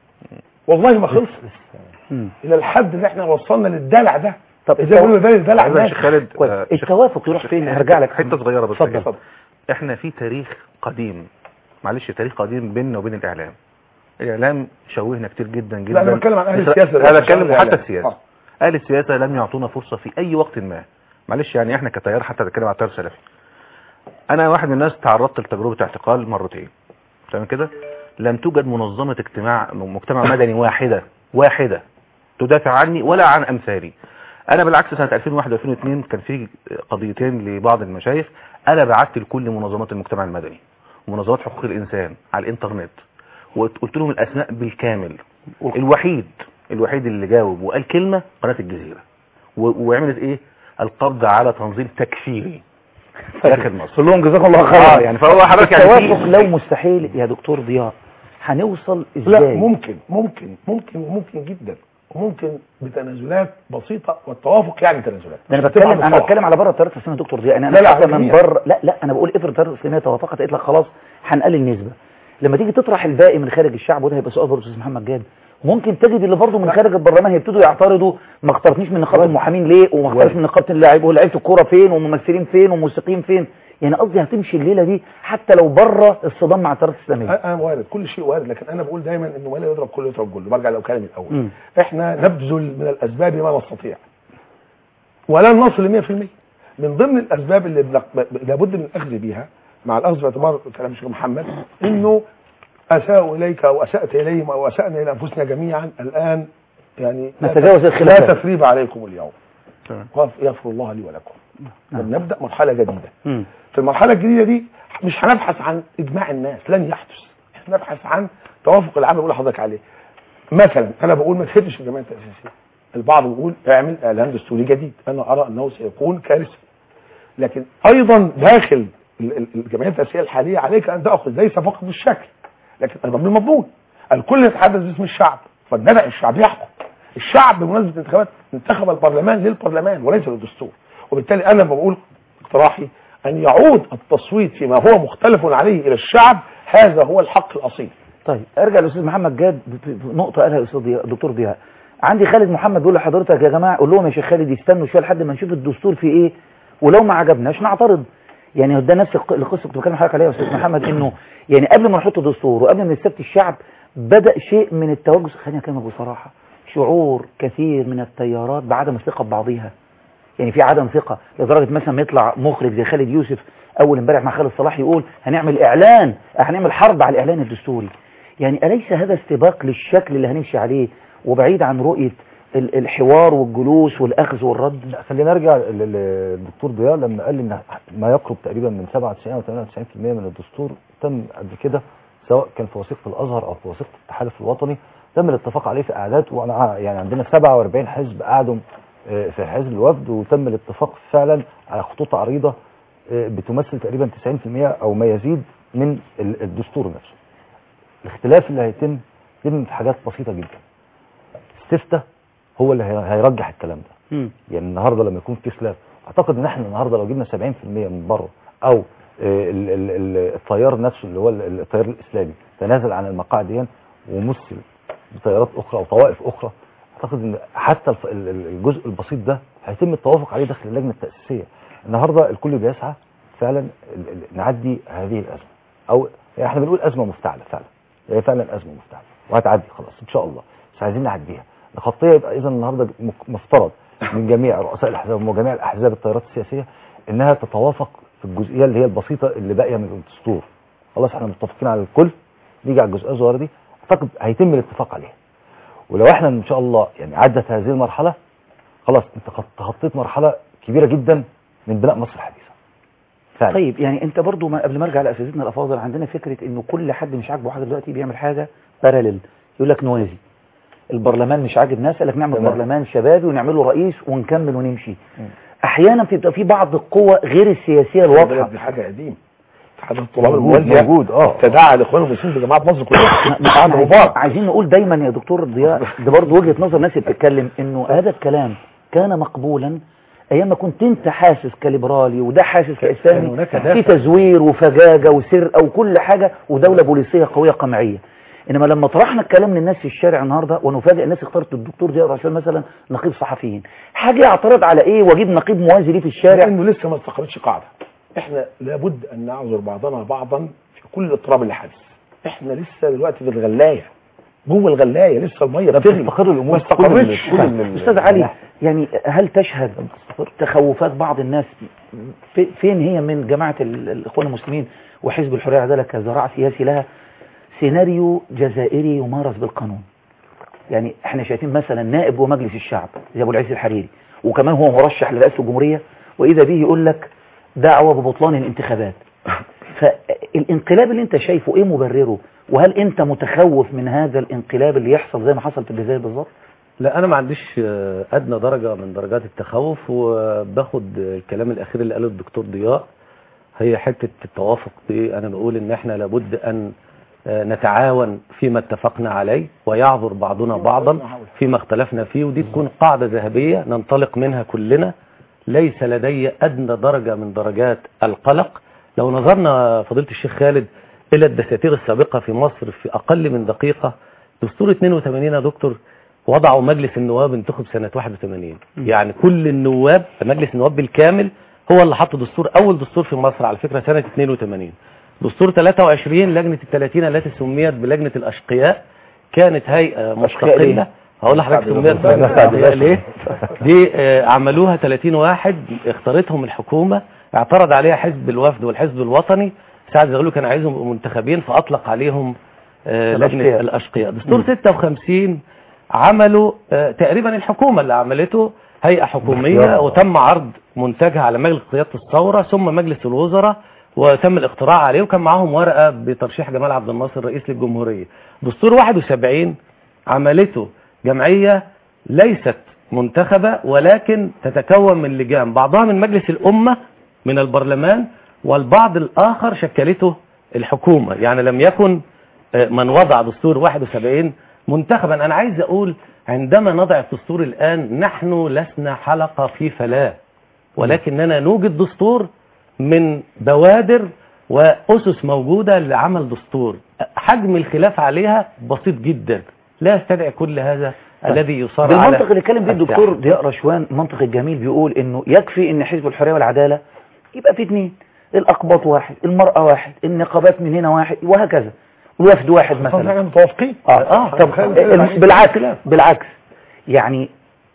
والله ما خلص مم. الى الحد اللي احنا وصلنا للدلع ده طب ازاي بيقولوا ده الدلع عايز يا ده شيخ خالد كويس آه، التوافق يروح فين هرجع لك حته صغيره بس اتفضل كده. اتفضل احنا في تاريخ قديم معلش تاريخ قديم بيننا وبين الاعلام الاعلام شوهنا كتير جدا جدا لا انا بتكلم عن اهل بس- السياسه انا ده، بتكلم مش عن حتى الإعلام. السياسه آه. اهل السياسه لم يعطونا فرصه في اي وقت ما معلش يعني احنا كتيار حتى بتكلم على التيار السلفي انا واحد من الناس تعرضت لتجربه اعتقال مرتين تمام كده لم توجد منظمه اجتماع مجتمع مدني واحده واحده تدافع عني ولا عن امثالي انا بالعكس سنه 2001 و2002 كان في قضيتين لبعض المشايخ انا بعت لكل منظمات المجتمع المدني ومنظمات حقوق الانسان على الانترنت وقلت لهم الاسماء بالكامل الوحيد الوحيد اللي جاوب وقال كلمه قناه الجزيره و- وعملت ايه القبض على تنظيم تكفيري داخل مصر كلهم جزاكم الله خيرا آه، يعني فهو حضرتك يعني التوافق في- لو مستحيل يا دكتور ضياء هنوصل لا ازاي ممكن ممكن ممكن وممكن جدا وممكن بتنازلات بسيطه والتوافق يعني تنازلات ده انا مش هتبقى بتكلم انا بالطبع. بتكلم على بره التيارات الاسلاميه يا دكتور ضياء انا لا، لا، حتى من جميع. بره لا لا انا بقول افرض التيارات الاسلاميه توافقت قالت لك خلاص هنقلل نسبه لما تيجي تطرح الباقي من خارج الشعب وده هيبقى سؤال برضه استاذ محمد جاد ممكن تجد اللي برضه من خارج البرلمان هيبتدوا يعترضوا ما اخترتنيش من نقابه المحامين ليه وما اخترتش من نقابه اللاعب ولاعيبه الكوره فين وممثلين فين وموسيقيين فين يعني قصدي هتمشي الليله دي حتى لو بره الصدام مع التيارات الاسلاميه انا وارد كل شيء وارد لكن انا بقول دايما انه ما لا يضرب كل يضرب كله برجع لو كلامي الاول مم. احنا نبذل من الاسباب ما نستطيع ولن نصل ل 100% من ضمن الاسباب اللي بنق- ب- لابد من الاخذ بيها مع الاخذ باعتبار كلام الشيخ محمد انه اساءوا اليك او اسات اليهم او اسانا الى انفسنا جميعا الان يعني لا نتجاوز ت- الخلافات. لا تثريب عليكم اليوم تمام. وف- يغفر الله لي ولكم نبدا مرحله جديده مم. في المرحله الجديده دي مش هنبحث عن اجماع الناس لن يحدث احنا نبحث عن توافق العام اللي بقول لحضرتك عليه مثلا انا بقول ما تهدش الجمعيه التاسيسيه البعض بيقول اعمل اعلان دستوري جديد انا ارى انه سيكون كارثه لكن ايضا داخل ال- ال- الجمعيه التاسيسيه الحاليه عليك ان تاخذ ليس فقط بالشكل لكن ايضا بالمضمون الكل يتحدث باسم الشعب فالندى الشعب يحكم الشعب بمناسبه الانتخابات انتخب البرلمان للبرلمان وليس للدستور وبالتالي انا بقول اقتراحي ان يعود التصويت فيما هو مختلف عليه الى الشعب هذا هو الحق الاصيل طيب ارجع للاستاذ محمد جاد ب- ب- نقطه قالها الاستاذ ضياء- الدكتور ضياء عندي خالد محمد بيقول لحضرتك يا جماعه قول لهم يا شيخ خالد يستنوا شويه لحد ما نشوف الدستور فيه ايه ولو ما عجبناش نعترض يعني ده نفس الق- القصه كنت بكلم حضرتك عليها يا استاذ محمد انه يعني قبل ما نحط دستور وقبل ما نستفتي الشعب بدا شيء من التوجس خليني اكلمك بصراحه شعور كثير من التيارات بعدم الثقه ببعضها يعني في عدم ثقة لدرجة مثلا ما يطلع مخرج زي خالد يوسف أول امبارح مع خالد صلاح يقول هنعمل إعلان هنعمل حرب على الإعلان الدستوري يعني أليس هذا استباق للشكل اللي هنمشي عليه وبعيد عن رؤية ال- الحوار والجلوس والأخذ والرد لا خلينا نرجع لل- للدكتور ضياء لما قال ان ما يقرب تقريبا من 97 او 98% من الدستور تم قبل كده سواء كان في وثيقه الازهر او في وثيقه التحالف الوطني تم الاتفاق عليه في قعدات وانا ع- يعني عندنا 47 حزب قعدوا آه، في حزب الوفد وتم الاتفاق فعلا على خطوط عريضه آه، بتمثل تقريبا 90% او ما يزيد من ال- الدستور نفسه. الاختلاف اللي هيتم يتم في حاجات بسيطه جدا. استفتاء هو اللي هي- هيرجح الكلام ده. مم. يعني النهارده لما يكون في خلاف اعتقد ان احنا النهارده لو جبنا 70% من بره او آه، ال- ال- ال- التيار نفسه اللي هو ال- التيار الاسلامي تنازل عن المقاعد دي ومثل بتيارات اخرى او طوائف اخرى اعتقد ان حتى الف- ال- ال- الجزء البسيط ده هيتم التوافق عليه داخل اللجنه التاسيسيه النهارده الكل بيسعى فعلا ال- ال- نعدي هذه الازمه او يعني احنا بنقول ازمه مفتعله فعلا هي فعلا ازمه مفتعله وهتعدي خلاص ان شاء الله بس عايزين نعديها نخطيها يبقى اذا النهارده مك- مفترض من جميع رؤساء الاحزاب وجميع الاحزاب التيارات السياسيه انها تتوافق في الجزئيه اللي هي البسيطه اللي باقيه من الدستور خلاص احنا متفقين على الكل نيجي على الجزئيه الصغيره دي اعتقد هيتم الاتفاق عليها ولو احنا ان شاء الله يعني عدت هذه المرحله خلاص انت خط- تخطيت مرحله كبيره جدا من بناء مصر الحديثه فعلا طيب يعني انت برضو ما قبل ما ارجع لاساتذتنا الافاضل عندنا فكره انه كل حد مش عاجبه حاجه دلوقتي بيعمل حاجه باراليل يقول لك نوازي البرلمان مش عاجب ناس قال لك نعمل تمام. برلمان شبابي ونعمله رئيس ونكمل ونمشي احيانا بتبقى في بعض القوى غير السياسيه الواضحه دي حاجه قديمه اتحاد الطلاب موجود المواليه موجود اه تداعى الاخوان المسلمين بجماعه مصر كلها ما- بعد عايزين, مبارك عايزين نقول دايما يا دكتور ضياء ده برضه وجهه نظر ناس بتتكلم انه هذا الكلام كان مقبولا ايام ما كنت انت حاسس كليبرالي وده حاسس كان كاسلامي هناك في دافع. تزوير وفجاجه وسرقه وكل حاجه ودوله بوليسيه قويه قمعيه انما لما طرحنا الكلام للناس في الشارع النهارده ونفاجئ الناس اختارت الدكتور ضياء عشان مثلا نقيب صحفيين حاجه يعترض على ايه واجيب نقيب موازي ليه في الشارع لانه لسه ما استقرتش قاعده احنا لابد ان نعذر بعضنا بعضا في كل الاضطراب اللي حدث احنا لسه دلوقتي في الغلايه جوه الغلايه لسه الميه بتغلي تستقر الامور ما في كل ال- استقرتش كل ال- استاذ علي يعني هل تشهد تخوفات بعض الناس في- فين هي من جماعة ال- الإخوان المسلمين وحزب الحرية والعدالة كذراع سياسي لها سيناريو جزائري يمارس بالقانون يعني احنا شايفين مثلا نائب ومجلس الشعب زي ابو العز الحريري وكمان هو مرشح لرئاسة الجمهورية واذا به يقول لك دعوة ببطلان الانتخابات فالانقلاب اللي انت شايفه ايه مبرره وهل انت متخوف من هذا الانقلاب اللي يحصل زي ما حصل في الجزائر بالظبط لا انا ما عنديش آه، ادنى درجه من درجات التخوف وباخد الكلام الاخير اللي قاله الدكتور ضياء هي حته التوافق دي انا بقول ان احنا لابد ان آه، نتعاون فيما اتفقنا عليه ويعذر بعضنا بعضا فيما اختلفنا فيه ودي تكون قاعده ذهبيه ننطلق منها كلنا ليس لدي ادنى درجه من درجات القلق لو نظرنا فضيله الشيخ خالد الى الدساتير السابقه في مصر في اقل من دقيقه دستور 82 يا دكتور وضعوا مجلس النواب انتخب سنة 81 يعني كل النواب مجلس النواب بالكامل هو اللي حط دستور أول دستور في مصر على فكرة سنة 82 دستور 23 لجنة الثلاثين التي سميت بلجنة الأشقياء كانت هيئة مستقلة هقول لحضرتك سميت بلجنة الأشقياء ليه دي آه، عملوها 30 واحد اختارتهم الحكومة اعترض عليها حزب الوفد والحزب الوطني سعد زغلول كان عايزهم يبقوا منتخبين فأطلق عليهم آه، لجنة الأشقياء. الأشقياء دستور 56 عملوا آه، تقريبا الحكومة اللي عملته هيئة حكومية باختيار. وتم عرض منتجها على مجلس قيادة الثورة ثم مجلس الوزراء وتم الاقتراع عليه وكان معاهم ورقة بترشيح جمال عبد الناصر رئيس للجمهورية دستور 71 عملته جمعية ليست منتخبة ولكن تتكون من لجان بعضها من مجلس الأمة من البرلمان والبعض الآخر شكلته الحكومة يعني لم يكن آه، من وضع دستور 71 منتخبا أنا عايز أقول عندما نضع الدستور الآن نحن لسنا حلقة في فلاة ولكننا نوجد دستور من بوادر وأسس موجودة لعمل دستور حجم الخلاف عليها بسيط جدا لا يستدعي كل هذا الذي يصار على بالمنطق اللي اتكلم بيه الدكتور الساحة. ضياء رشوان المنطق الجميل بيقول انه يكفي ان حزب الحريه والعداله يبقى في اثنين الاقباط واحد المراه واحد النقابات من هنا واحد وهكذا الوفد واحد مثلا احنا متوافقين اه اه طب خلي- الم- بالعكس بالعكس يعني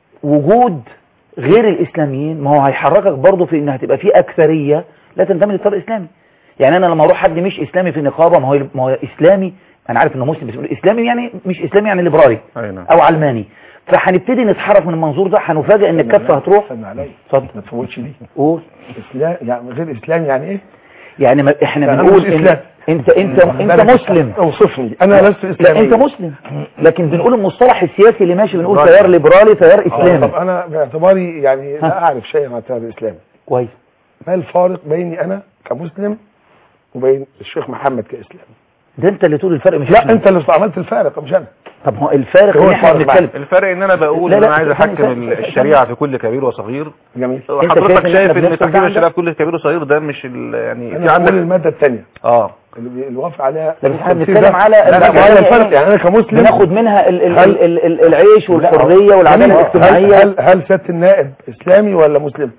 وجود غير الاسلاميين ما هو هيحركك برضه في ان هتبقى في اكثريه لا تنتمي للتيار الاسلامي يعني انا لما اروح حد مش اسلامي في النقابه ما هو ما هو اسلامي انا عارف انه مسلم بس اسلامي يعني مش اسلامي يعني ليبرالي أي نعم او علماني فهنبتدي نتحرك من المنظور ده هنفاجئ ان الكفه هتروح استنى عليا اتفضل ما تفوتش دي قول اسلام يعني غير اسلام يعني ايه؟ يعني ما احنا لا، أنا بنقول مش إن إسلام. انت انت انت لا، مسلم اوصفني انا لست لا اسلامي انت مسلم لكن بنقول المصطلح السياسي اللي ماشي بنقول ليبرالي. تيار ليبرالي تيار طب اسلامي انا باعتباري يعني لا اعرف شيئا عن التيار الاسلامي كويس ما الفارق بيني انا كمسلم وبين الشيخ محمد كاسلامي ده انت اللي تقول الفرق مش لا إحنا. انت اللي استعملت الفارق مش انا طب هو الفارق هو ان احنا الفارق بنتكلم الفرق ان انا بقول لا، ان لا، انا عايز ثانية، احكم ثانية، الشريعه في كل كبير وصغير جميل حضرتك إن شايف إحنا ان بنفصل تحكيم ده عن الشريعه ده؟ في كل كبير وصغير ده مش ال- يعني في انا بقول عندك الماده الثانيه اه اللي اللي وافق عليها ده بس احنا التفسير بنتكلم ده. على لا لا المادة ما هو الثانية الفرق إيه؟ يعني انا كمسلم بناخد منها ال ال هل- ال ال العيش والحريه والعداله هل الاجتماعيه هل هل سياده النائب اسلامي ولا مسلم؟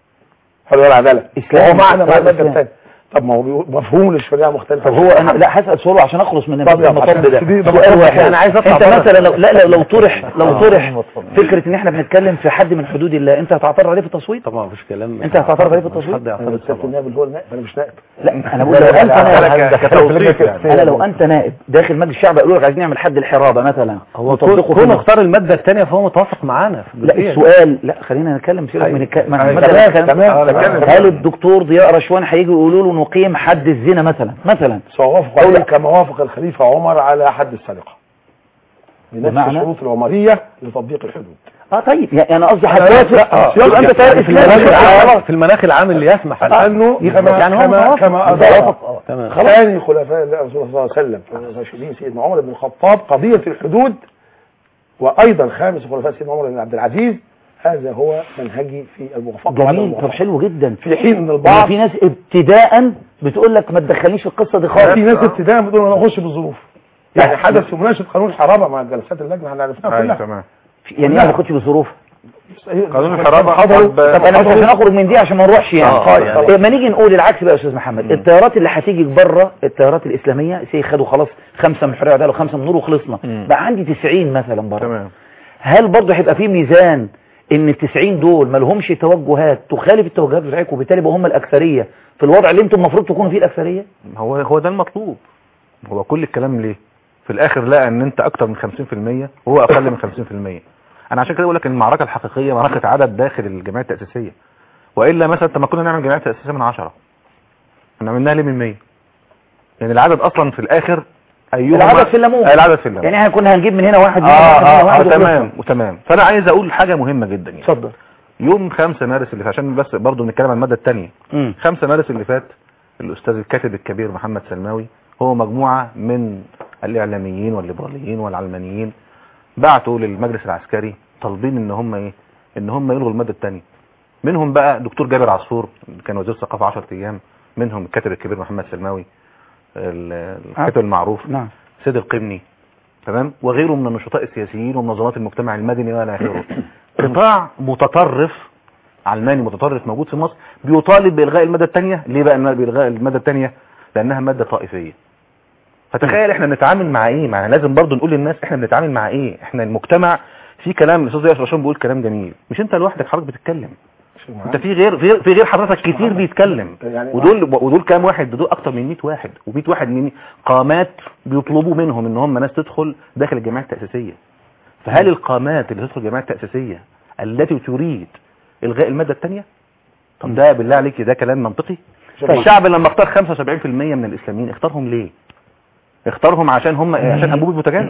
هل هو العداله؟ إسلامي. هو معنى مع إسلامي. الماده الثانيه طب ما هو بيقول- مفهوم للشريعه مختلف طب هو انا لا هسال سؤال عشان اخلص من طب يلا، المطب عشان ده تبتدي- طب سؤال أتفضل. واحد أنا عايز أطلع انت بره. مثلا لو لا لا لو طرح لو آه. طرح فكره ان احنا بنتكلم في حد من حدود الله انت هتعترض عليه في التصويت طبعا مفيش كلام انت هتعترض عليه في مفيش التصويت حد انا يعترض سياده طبعا النائب اللي هو النائب انا مش نائب لا انا بقول لو انت نائب ده كتوصيف يعني انا لو انت نائب داخل مجلس الشعب قالوا لك عايزين نعمل حد الحرابه مثلا هو كون وتطبقه في كون مصر. اختار المادة الثانية فهو متوافق معانا في لا الجزئية دي. السؤال لا خلينا نتكلم سيبك من الك... من أيوة. المادة تمام، اللي تمام، هنتكلم. تمام. هل الدكتور ضياء رشوان هيجي يقولوا له نقيم حد الزنا مثلا مثلا سوافق عليه كما وافق الخليفه عمر على حد السرقه بنفس بمعنى؟ الشروط العمريه لتطبيق الحدود اه طيب يعني انا قصدي أنا هتوافق لا، آه. يبقى انت تيار في المناخ اسلامي العام في المناخ العام اللي يسمح لانه كما يعني هو كما متوافق. كما متوافق. أضاف تمام ثاني خلفاء الرسول صلى الله عليه وسلم الراشدين سيدنا عمر بن الخطاب قضيه الحدود وايضا خامس خلفاء سيدنا عمر بن عبد العزيز هذا هو منهجي في الموافقه على جميل طب الموافقة. حلو جدا في حين ان يعني البعض في ناس ابتداء بتقول لك ما تدخلنيش في القصه دي خالص في ناس ابتداء بتقول انا اخش بالظروف يعني حدث في مناقشه قانون الحرابه مع جلسات اللجنه احنا عرفناها ايوه كلها تمام يعني ايه ما تاخدش بظروف قانون الحرابه حضروا طب- طب انا مش عشان اخرج من دي عشان ما نروحش يعني آه، يعني. إيه، ما نيجي نقول العكس بقى يا استاذ محمد التيارات اللي هتيجي بره التيارات الاسلاميه سي خدوا خلاص خمسه من الحريه وعداله وخمسه من نور وخلصنا مم. بقى عندي 90 مثلا بره تمام هل برضه هيبقى في ميزان ان ال 90 دول ما لهمش توجهات تخالف التوجهات بتاعتكم وبالتالي يبقوا هم الاكثريه في الوضع اللي انتم المفروض تكونوا فيه الاكثريه هو هو ده المطلوب هو كل الكلام ليه في الاخر لقى ان انت اكتر من 50% وهو اقل من 50% انا عشان كده بقول لك ان المعركه الحقيقيه معركه عدد داخل الجمعيه التاسيسيه والا مثلا طب ما كنا نعمل جمعيه تاسيسيه من 10 احنا عملناها ليه من 100 يعني العدد اصلا في الاخر أيهما- العدد في الليمون العدد في الليمون يعني احنا كنا هنجيب من هنا واحد من اه هنا واحد من هنا اه, آه واحد تمام وخلصنا. وتمام فانا عايز اقول حاجه مهمه جدا يعني اتفضل يوم 5 مارس اللي فات عشان بس برضه نتكلم عن الماده الثانيه مم. 5 مارس اللي فات الاستاذ الكاتب الكبير محمد سلماوي هو مجموعه من الاعلاميين والليبراليين والعلمانيين بعتوا للمجلس العسكري طالبين ان هم ايه ان هم يلغوا الماده الثانيه منهم بقى دكتور جابر عصفور اللي كان وزير الثقافه 10 ايام منهم الكاتب الكبير محمد سلماوي ال- الكاتب المعروف نعم سيد القمني تمام وغيره من النشطاء السياسيين ومنظمات المجتمع المدني والى اخره قطاع متطرف علماني متطرف موجود في مصر بيطالب بالغاء الماده الثانيه ليه بقى إنها بالغاء الماده الثانيه لانها ماده طائفيه فتخيل احنا بنتعامل مع ايه مع لازم برضو نقول للناس احنا بنتعامل مع ايه احنا المجتمع في كلام الاستاذ ياسر رشام بيقول كلام جميل مش انت لوحدك حضرتك بتتكلم انت في غير في غير, في غير حضرتك كتير بيتكلم يعني ودول ودول كام واحد دول اكتر من 100 واحد و100 واحد من قامات بيطلبوا منهم ان هم ناس تدخل داخل الجمعيه التاسيسيه فهل القامات اللي تدخل الجمعيه التاسيسيه التي تريد الغاء الماده الثانيه طب ده بالله عليك ده كلام منطقي طيب. الشعب لما اختار 75% من الاسلاميين اختارهم ليه اختارهم عشان هم عشان انبوب البوتاجاز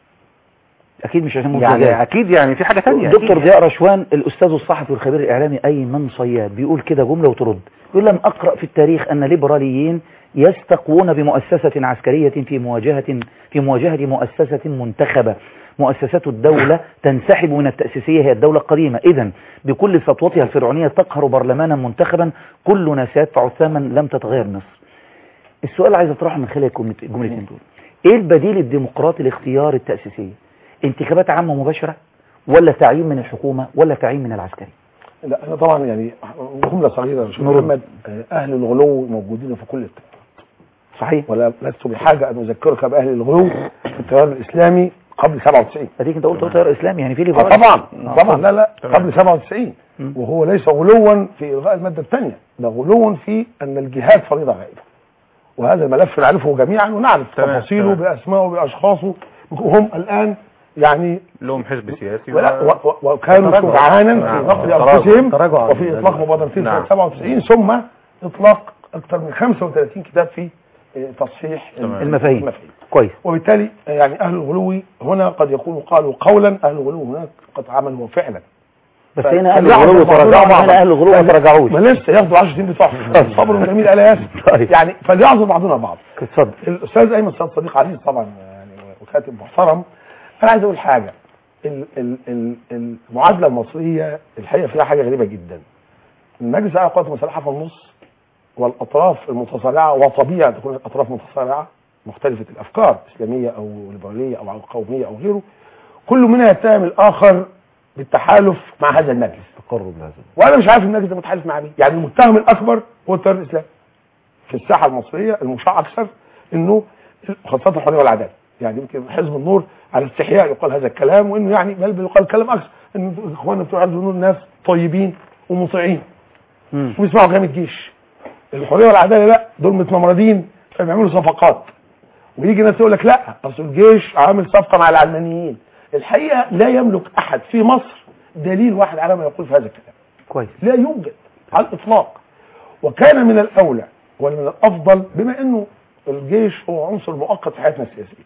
اكيد مش عشان يعني مبتدئ. اكيد يعني في حاجه ثانيه دكتور ضياء رشوان الاستاذ الصحفي والخبير الاعلامي ايمن صياد بيقول كده جمله وترد يقول لم اقرا في التاريخ ان ليبراليين يستقوون بمؤسسه عسكريه في مواجهه في مواجهه مؤسسه منتخبه مؤسسات الدولة تنسحب من التأسيسية هي الدولة القديمة إذا بكل سطوتها الفرعونية تقهر برلمانا منتخبا كلنا سيدفع الثمن لم تتغير مصر السؤال اللي عايز اطرحه من خلال الجملت- الجملتين دول ايه البديل الديمقراطي لاختيار التأسيسية انتخابات عامة مباشرة ولا تعيين من الحكومة ولا تعيين من العسكري لا انا طبعا يعني جمله صغيره يا شيخ نرد. محمد آه، اهل الغلو موجودين في كل التيارات صحيح ولا لست بحاجه ان اذكرك باهل الغلو في التيار الاسلامي قبل 97 اديك انت قلت هو تيار اسلامي يعني في آه ليبرالي طبعا آه، طبعا لا لا تمام. قبل 97 مم. وهو ليس غلوا في الغاء الماده الثانيه ده غلو في ان الجهاد فريضه غائبه وهذا الملف نعرفه جميعا ونعرف تمام، تفاصيله تمام. باسمائه باشخاصه وهم الان يعني لهم حزب سياسي ولا و- و- وكانوا تراجع. شجعانا نعم. في نقل تراجع. انفسهم تراجع. وفي اطلاق مبادرتين نعم. سنه 97 ثم اطلاق اكثر من 35 كتاب في آه، تصحيح تمام. المفاهيم كويس وبالتالي آه، يعني اهل الغلو هنا قد يكونوا قالوا قولا اهل الغلو هناك قد عملوا فعلا بس ف- هنا اهل فليعظم الغلو بعضنا تراجعوا بعضا. هنا اهل الغلو ما تراجعوش ما لسه ياخدوا 10 سنين بتوعهم صبر جميل على ياسر طيب. يعني فليعظم بعضنا بعض اتفضل الاستاذ ايمن سعد صديق عزيز طبعا يعني وكاتب محترم انا عايز اقول حاجه ال- ال- ال- المعادله المصريه الحقيقه فيها حاجه غريبه جدا المجلس الاعلى للقوات المسلحه في النص والاطراف المتصارعه وطبيعي أن تكون الاطراف متصارعه مختلفه الافكار اسلاميه او ليبراليه او قوميه او غيره كل منها يتهم الاخر بالتحالف مع هذا المجلس تقرب لهذا وانا مش عارف المجلس ده متحالف مع مين يعني المتهم الاكبر هو التيار الاسلامي في الساحه المصريه المشاع اكثر انه خاصه الحريه والعداله يعني يمكن حزب النور على استحياء يقال هذا الكلام وانه يعني بل يقال كلام اكثر ان اخواننا بتوع حزب النور ناس طيبين ومطيعين وبيسمعوا كلام الجيش الحريه والعداله لا دول متمردين فبيعملوا صفقات ويجي ناس يقول لك لا اصل الجيش عامل صفقه مع العلمانيين الحقيقه لا يملك احد في مصر دليل واحد على ما يقول في هذا الكلام كويس لا يوجد على الاطلاق وكان من الاولى ومن الافضل بما انه الجيش هو عنصر مؤقت في حياتنا السياسيه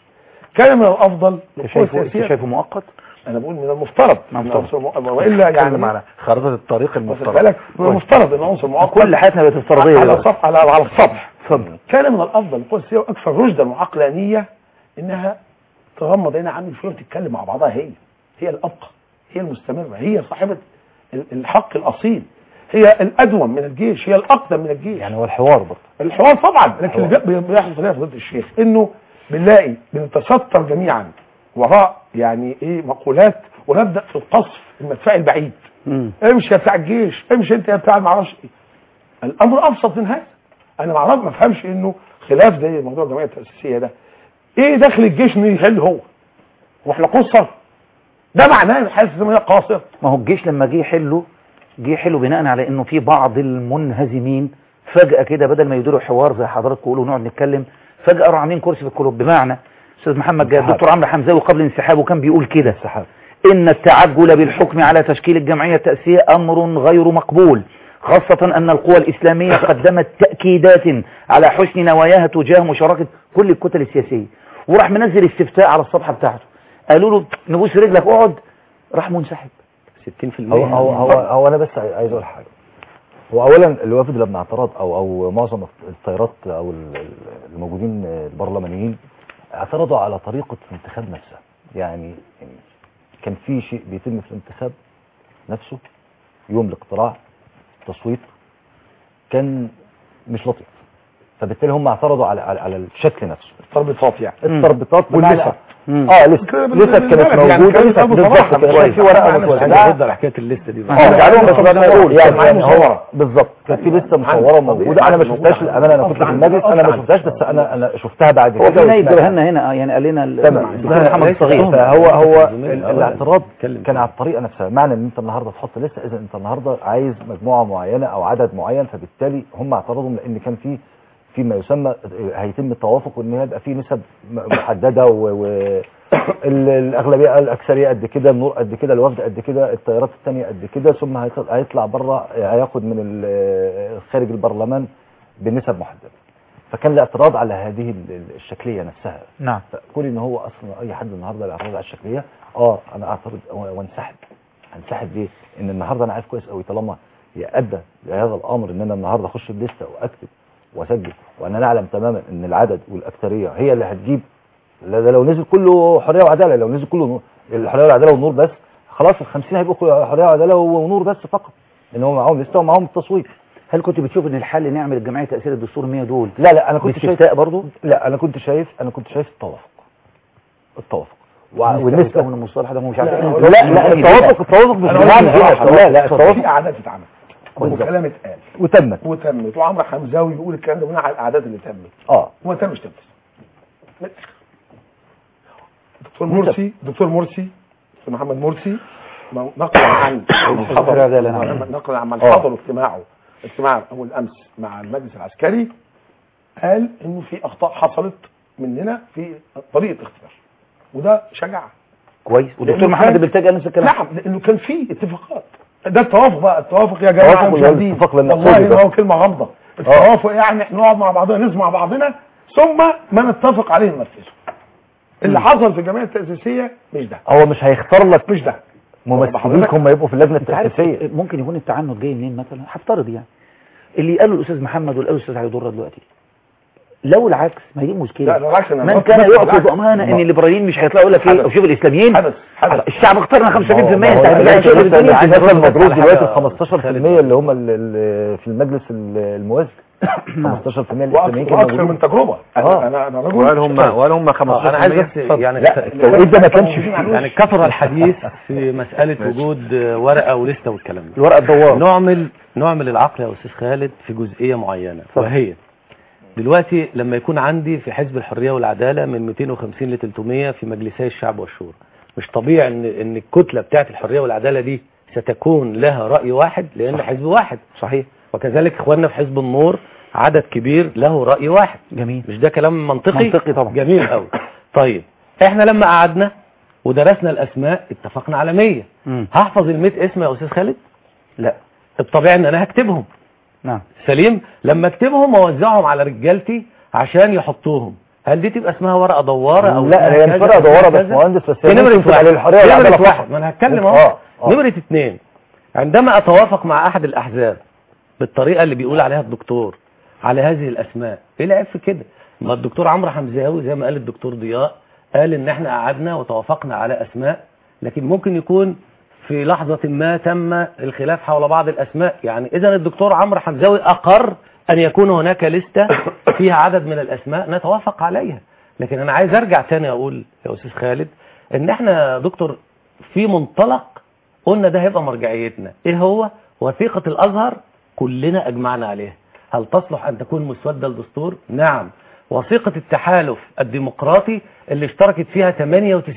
كان من الافضل انت شايفه انت شايفه مؤقت انا بقول من المفترض نعم إنه طبعا. عنصر مؤقت والا نتكلم يعني على خريطه الطريق واخد المفترض بالك من المفترض انه عنصر مؤقت كل حياتنا بقت افتراضيه على دلوقتي. السطح على على السطح اتفضل كان من الافضل القوى السياسيه واكثر رشدا وعقلانيه انها تغمض عينها عن شويه وتتكلم مع بعضها هي هي الابقى هي المستمره هي صاحبه ال- الحق الاصيل هي الادوم من الجيش هي الاقدم من الجيش يعني هو الحوار برضه الحوار طبعا لكن اللي بي- بيحصل فيها فضيله الشيخ انه بنلاقي بنتستر جميعا وراء يعني ايه مقولات ونبدا في القصف المدفعي البعيد مم. امشي يا بتاع الجيش امشي انت يا بتاع معرفش ايه الامر ابسط من هذا انا ما اعرف ما افهمش انه خلاف زي موضوع الجمعيه التاسيسيه ده ايه دخل الجيش انه يحل هو واحنا قصر ده معناه ان حاسس ان هي قاصر ما هو الجيش لما جه يحله جه يحله بناء على انه في بعض المنهزمين فجأة كده بدل ما يديروا حوار زي حضرتك تقولوا ونقعد نتكلم فجأة راحوا عاملين كرسي في القلوب بمعنى استاذ محمد جاد الدكتور عمرو حمزاوي قبل انسحابه كان بيقول كده ان التعجل بالحكم على تشكيل الجمعية التأسيسية امر غير مقبول خاصة أن القوى الإسلامية قدمت تأكيدات على حسن نواياها تجاه مشاركة كل الكتل السياسية وراح منزل استفتاء على الصفحه بتاعته قالوا له نبوس رجلك اقعد راح منسحب 60% هو هو هو, هو انا بس عايز اقول حاجه هو اولا الوفد لما اعترض او او معظم الطيارات او ال- ال- الموجودين البرلمانيين اعترضوا على طريقه الانتخاب نفسها يعني يعني كان في شيء بيتم في الانتخاب نفسه يوم الاقتراع تصويت كان مش لطيف فبالتالي هم اعترضوا على على, على الشكل نفسه التربيطات يعني التربطات واللسة. اه لسه لسه كانت موجوده لسه بالظبط كان في ورقه متوزعه ضد على حكايه الليسته دي اه جعلوهم بس ما يقول يعني, معايا يعني هو مصورة. بالظبط كان في لسه مصوره موجوده انا ما شفتهاش للامانه انا كنت في المجلس انا ما شفتهاش بس انا انا شفتها بعد هو كده في نايب وسمعتها. جابها لنا هنا آه، يعني قال لنا ال- تمام الدكتور محمد الصغير فهو هو زميلي. ال- آه، الاعتراض اتكلم كان على الطريقه نفسها معنى ان انت النهارده تحط لسه اذا انت النهارده عايز مجموعه معينه او عدد معين فبالتالي هم اعترضوا لان كان في فيما يسمى هيتم التوافق وان يبقى في نسب م- محدده و, و ال- الاغلبيه الاكثريه قد كده النور قد كده الوفد قد كده التيارات الثانيه قد كده ثم هيط- هيطلع بره هياخد من ال- خارج البرلمان بنسب محدده فكان الاعتراض على هذه ال- الشكليه نفسها نعم فكون ان هو اصلا اي حد النهارده بيعترض على الشكليه اه انا اعترض و- وانسحب انسحب ليه؟ ان النهارده انا عارف كويس قوي طالما يأدى لهذا الامر ان انا النهارده اخش الليسته واكتب واسجل وانا نعلم تماما ان العدد والاكثريه هي اللي هتجيب لا ده لو نزل كله حريه وعداله لو نزل كله نور الحريه والعداله والنور بس خلاص ال 50 هيبقوا كله حريه وعداله ونور بس فقط ان هم معاهم لسته ومعاهم التصويت هل كنت بتشوف ان الحل نعمل الجمعيه تاثير الدستور 100 دول لا لا انا كنت شايف باستفتاء برضه لا انا كنت شايف انا كنت شايف التوافق التوافق والنسبه من المصطلح ده مش عارف لا، إيه. لا لا التوافق التوافق مش أنا أقول بمعنى لك كده بصراحة، لا لا التوافق في اعداد اتعمل وكلام اتقال وتمت وتمت وعمرو حمزاوي بيقول الكلام ده بناء على الاعداد اللي تمت اه وما تمش تنفذ من الآخر. دكتور مرسي دكتور مرسي دكتور محمد مرسي ما- نقلا عن من حضر العدالة، نعم. نقلا عن من آه. حضروا اجتماعه اجتماع اول امس مع المجلس العسكري قال انه في اخطاء حصلت مننا في طريقه اختيار وده شجاعه كويس ودكتور لأنه محمد كان- بالتاج قال نفس الكلام نعم لانه كان في اتفاقات ده التوافق بقى التوافق يا جماعه التوافق اللي هو مشاهدين. الاتفاق اللي والله نقصده ما ده. هو كلمه غامضه التوافق يعني احنا نقعد مع بعضنا نسمع بعضنا ثم ما نتفق عليه ننفذه اللي حصل في الجمعيه التاسيسيه مش ده هو مش هيختار لك مش ده ممثليك هم يبقوا في اللجنه انت عارف التاسيسيه ممكن يكون التعنت جاي منين مثلا هفترض يعني اللي قاله الاستاذ محمد واللي قاله الاستاذ علي ضره دلوقتي لو العكس ما هي دي لا مشكله بالعكس أنا من بطلب كان يعطي بالعكس. ضمانه ان الليبراليين مش هيطلعوا يقول لك ايه حدث. او شوف الاسلاميين حدث حدث الشعب اختارنا 75% انت هو هتلاقي شغل مثلا الدنيا عندي مثلا مضروب على دلوقتي حاجة ال 15% اللي هم ال- ال- في المجلس ال- الموازي 15% الاسلاميين واكثر كانوا وأكثر من موجودين تجربه آه. انا انا انا رجل وقال هم وقال هم آه، انا عايز 15% بس يعني لا التوقيت ده ما كانش فيه يعني كثر الحديث في مسألة وجود ورقة ولستة والكلام ده الورقه الدوار نعمل نعمل العقل يا أستاذ خالد في جزئية معينة وهي دلوقتي لما يكون عندي في حزب الحرية والعدالة من 250 ل 300 في مجلسي الشعب والشورى مش طبيعي ان ان الكتلة بتاعت الحرية والعدالة دي ستكون لها رأي واحد لأن حزب واحد صحيح وكذلك اخواننا في حزب النور عدد كبير له رأي واحد جميل مش ده كلام منطقي منطقي طبعا. جميل قوي طيب احنا لما قعدنا ودرسنا الاسماء اتفقنا على 100 مم. هحفظ ال 100 اسم يا استاذ خالد لا الطبيعي ان انا هكتبهم نعم سليم لما اكتبهم اوزعهم على رجالتي عشان يحطوهم هل دي تبقى اسمها ورقه دواره او لا هي اسمها مش كذا ورقه دواره أو بس كذا؟ مهندس بس دي هي نمرة ممكن تبقى واحد للحريه والعداله نمرة فقط واحد ما انا هتكلم اهو اه آه. نمرة اتنين عندما اتوافق مع احد الاحزاب بالطريقة اللي بيقول عليها الدكتور على هذه الاسماء ايه العيب في كده ما الدكتور عمرو حمزاوي زي ما قال الدكتور ضياء قال ان احنا قعدنا وتوافقنا على اسماء لكن ممكن يكون في لحظة ما تم الخلاف حول بعض الاسماء يعني اذا الدكتور عمرو حمزاوي اقر ان يكون هناك لستة فيها عدد من الاسماء نتوافق عليها لكن انا عايز ارجع تاني اقول يا استاذ خالد ان احنا يا دكتور في منطلق قلنا ده هيبقى مرجعيتنا ايه هو وثيقة الازهر كلنا اجمعنا عليها هل تصلح ان تكون مسودة الدستور نعم وثيقة التحالف الديمقراطي اللي اشتركت فيها 98%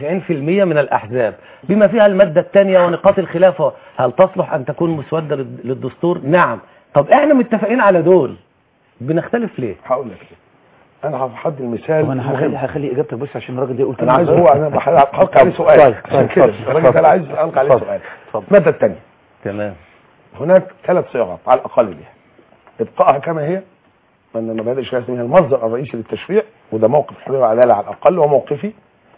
من الاحزاب بما فيها المادة الثانية ونقاط الخلاف هل تصلح ان تكون مسودة للد- للدستور نعم طب احنا متفقين على دول بنختلف ليه هقول لك انا هحدد المثال طب انا هخلي مهم. هخلي اجابتك بس عشان الراجل ده يقول انا عايز صغيرة. هو انا بحلق عليه سؤال طيب، عشان طيب، كده اتفضل، الراجل ده اتفضل. عايز القى عليه اتفضل. سؤال اتفضل. الماده الثانيه تمام هناك ثلاث صياغات على الاقل ليها ابقائها كما هي ان المبادئ الشرعيه هي المصدر الرئيسي للتشريع وده موقف الحريه والعداله على الاقل وموقفي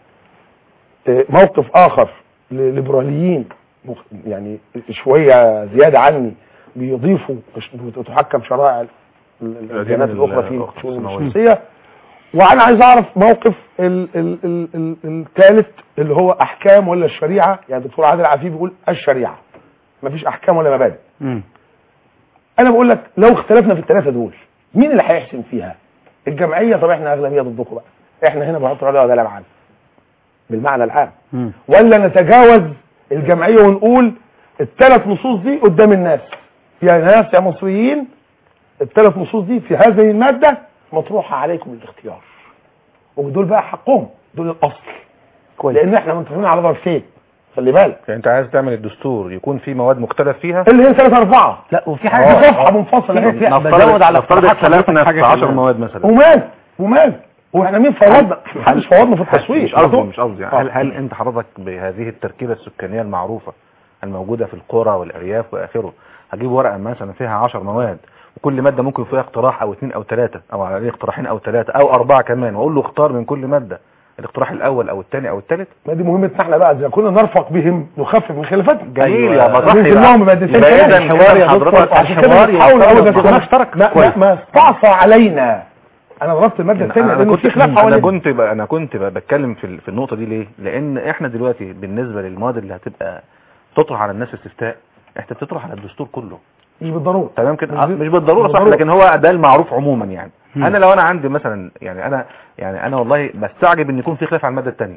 آه، موقف اخر لليبراليين مخ- يعني شويه زياده عني بيضيفوا وتحكم شرائع ال- ال- الديانات الاخرى في الأخرى الشؤون السماوية. الشمسيه وانا عايز اعرف موقف ال- ال- ال- ال- الثالث اللي هو احكام ولا الشريعه يعني الدكتور عادل عفيف بيقول الشريعه مفيش احكام ولا مبادئ مم. انا بقول لك لو اختلفنا في الثلاثه دول مين اللي هيحسم فيها الجمعيه طب احنا اغلبيه ضدكم بقى احنا هنا بنحط عليها ولا معانا بالمعنى العام مم. ولا نتجاوز الجمعيه ونقول الثلاث نصوص دي قدام الناس يا ناس يا مصريين الثلاث نصوص دي في هذه الماده مطروحه عليكم الاختيار ودول بقى حقهم دول الاصل كويس لان احنا متفقين على ظرفين خلي بالك يعني انت عايز تعمل الدستور يكون فيه مواد مختلف فيها اللي هي ثلاثة أربعة لا وفي في حاجه صفحة منفصلة اهي. بزود على نفترض اقتراحات اختلفنا حضرتك في حاجة 10 كمان. مواد مثلا ومال ومال هو احنا مين فوضنا محدش فوضنا في التصويت مش قصدي مش قصدي هل هل انت حضرتك بهذه التركيبه السكانيه المعروفه الموجوده في القرى والارياف واخره هجيب ورقه مثلا فيها 10 مواد وكل ماده ممكن فيها اقتراح او اثنين او ثلاثه او على اقتراحين او ثلاثه او اربعه كمان واقول له اختار من كل ماده الاقتراح الاول او الثاني او الثالث ما دي مهمتنا احنا بقى اذا كنا نرفق بهم نخفف من خلافاتهم جميل أيوة. يا بطاحي ننزل بقى. لهم مادتين يبقى ثلاثة. إذا الحوار يا حضرتك دكتور عشان كده الحوار بنحاول يفترض أبدا مجموعة مشترك مشتركة. ما, ما, كويس. ما استعصى علينا انا ضربت الماده الثانيه انا لانه كنت في خلاف انا حوالين كنت ب- انا كنت ب- بتكلم في ال- في النقطه دي ليه لان احنا دلوقتي بالنسبه للمواد اللي هتبقى تطرح على الناس استفتاء انت بتطرح على الدستور كله مش بالضروره تمام كده مش آه، بال- مش بالضروره صح بالضرورة. لكن هو ده المعروف عموما يعني مم. انا لو انا عندي مثلا يعني انا يعني انا والله بستعجب ان يكون في خلاف على الماده الثانيه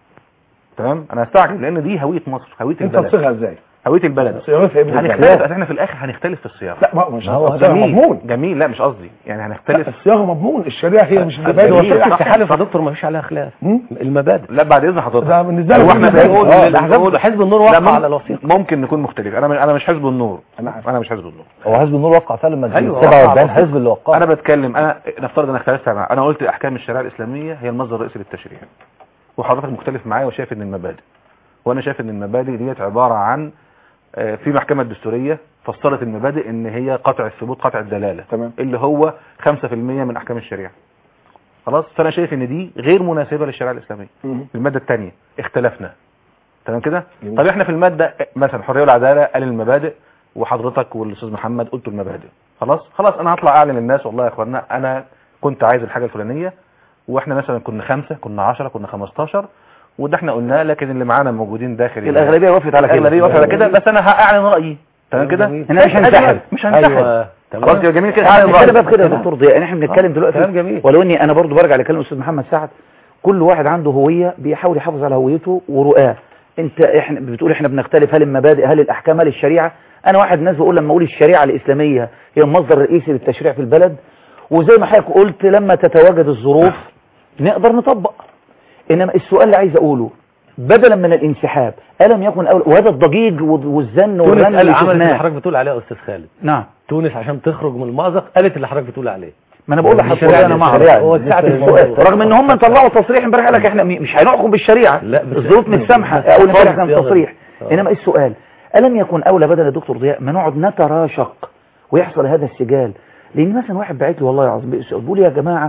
تمام انا استعجب لان دي هويه مصر هويه انت البلد تصيغها ازاي؟ هويه البلد صياغتها ايه بالنسبة هنختلف لك؟ أصل احنا في الاخر هنختلف في الصياغه لا ما مش ما هو الصياغة جميل مضمون. جميل لا مش قصدي يعني هنختلف الصياغه مضمون الشريعه هي مش جميل. المبادئ صح، والشريعة. صح، يا دكتور ما فيش عليها خلاف مم؟ المبادئ لا بعد اذن حضرتك ده بالنسبه لك هو احنا بالنسبة لك. بنقول آه، بنقول- الأحزاب حزب النور لا، وقع مم- على الوثيقة. ممكن نكون مختلف انا انا مش حزب النور أنا عارف. انا مش حزب النور هو حزب النور وقع فعلا مادة أيوة، 47 وقع. حزب اللي وقع انا بتكلم انا نفترض انا اختلفت مع انا قلت احكام الشريعه الاسلاميه هي المصدر الرئيسي للتشريع وحضرتك مختلف معايا وشايف ان المبادئ وانا شايف ان المبادئ ديت عباره عن آه، في محكمه دستوريه فسرت المبادئ ان هي قطع الثبوت قطع الدلاله تمام. اللي هو 5% من احكام الشريعه خلاص فانا شايف ان دي غير مناسبه للشريعه الاسلاميه مم. الماده الثانيه اختلفنا تمام كده جميل. طب احنا في الماده مثلا الحريه والعداله قال المبادئ وحضرتك والاستاذ محمد قلتوا المبادئ خلاص خلاص انا هطلع اعلن للناس والله يا اخوانا انا كنت عايز الحاجه الفلانيه واحنا مثلا كنا خمسة كنا عشرة كنا 15 وده احنا قلناه لكن اللي معانا موجودين داخل الأغلبية وافقت على كده. الاغلبيه وافقت على كده بس انا هاعلن رايي تمام كده احنا مش هنسحب مش هنسحب أيوة. خلاص كده جميل كده احنا هاعلن بنتكلم رأيي. بقى في كده يا دكتور ضياء يعني احنا بنتكلم دلوقتي كلام جميل. ولو اني انا برضو برجع لكلام الاستاذ محمد سعد كل واحد عنده هويه بيحاول يحافظ على هويته ورؤاه انت احنا بتقول احنا بنختلف هل المبادئ هل الاحكام هل الشريعه انا واحد ناس بقول لما اقول الشريعه الاسلاميه هي المصدر الرئيسي للتشريع في البلد وزي ما حضرتك قلت لما تتواجد الظروف نقدر نطبق انما السؤال اللي عايز اقوله بدلا من الانسحاب الم يكن أول وهذا الضجيج والزن تونس والرن قال اللي عملت اللي شفناه حضرتك بتقول عليه يا استاذ خالد نعم تونس عشان تخرج من المأزق قالت اللي حضرتك بتقول عليه ما انا بقول دي لحضرتك شريعة والله انا ما الشريعة. اعرف هو ساعة السؤال رغم ان هم طلعوا تصريح امبارح قال لك احنا م- مش هنحكم بالشريعه لا، بس- الظروف مش سامحه بس اول امبارح فرض كان صياغة. تصريح آه. انما السؤال الم يكن اولى بدل يا دكتور ضياء ما نقعد نتراشق ويحصل هذا السجال لان مثلا واحد بعت لي والله العظيم بيقول لي يا جماعه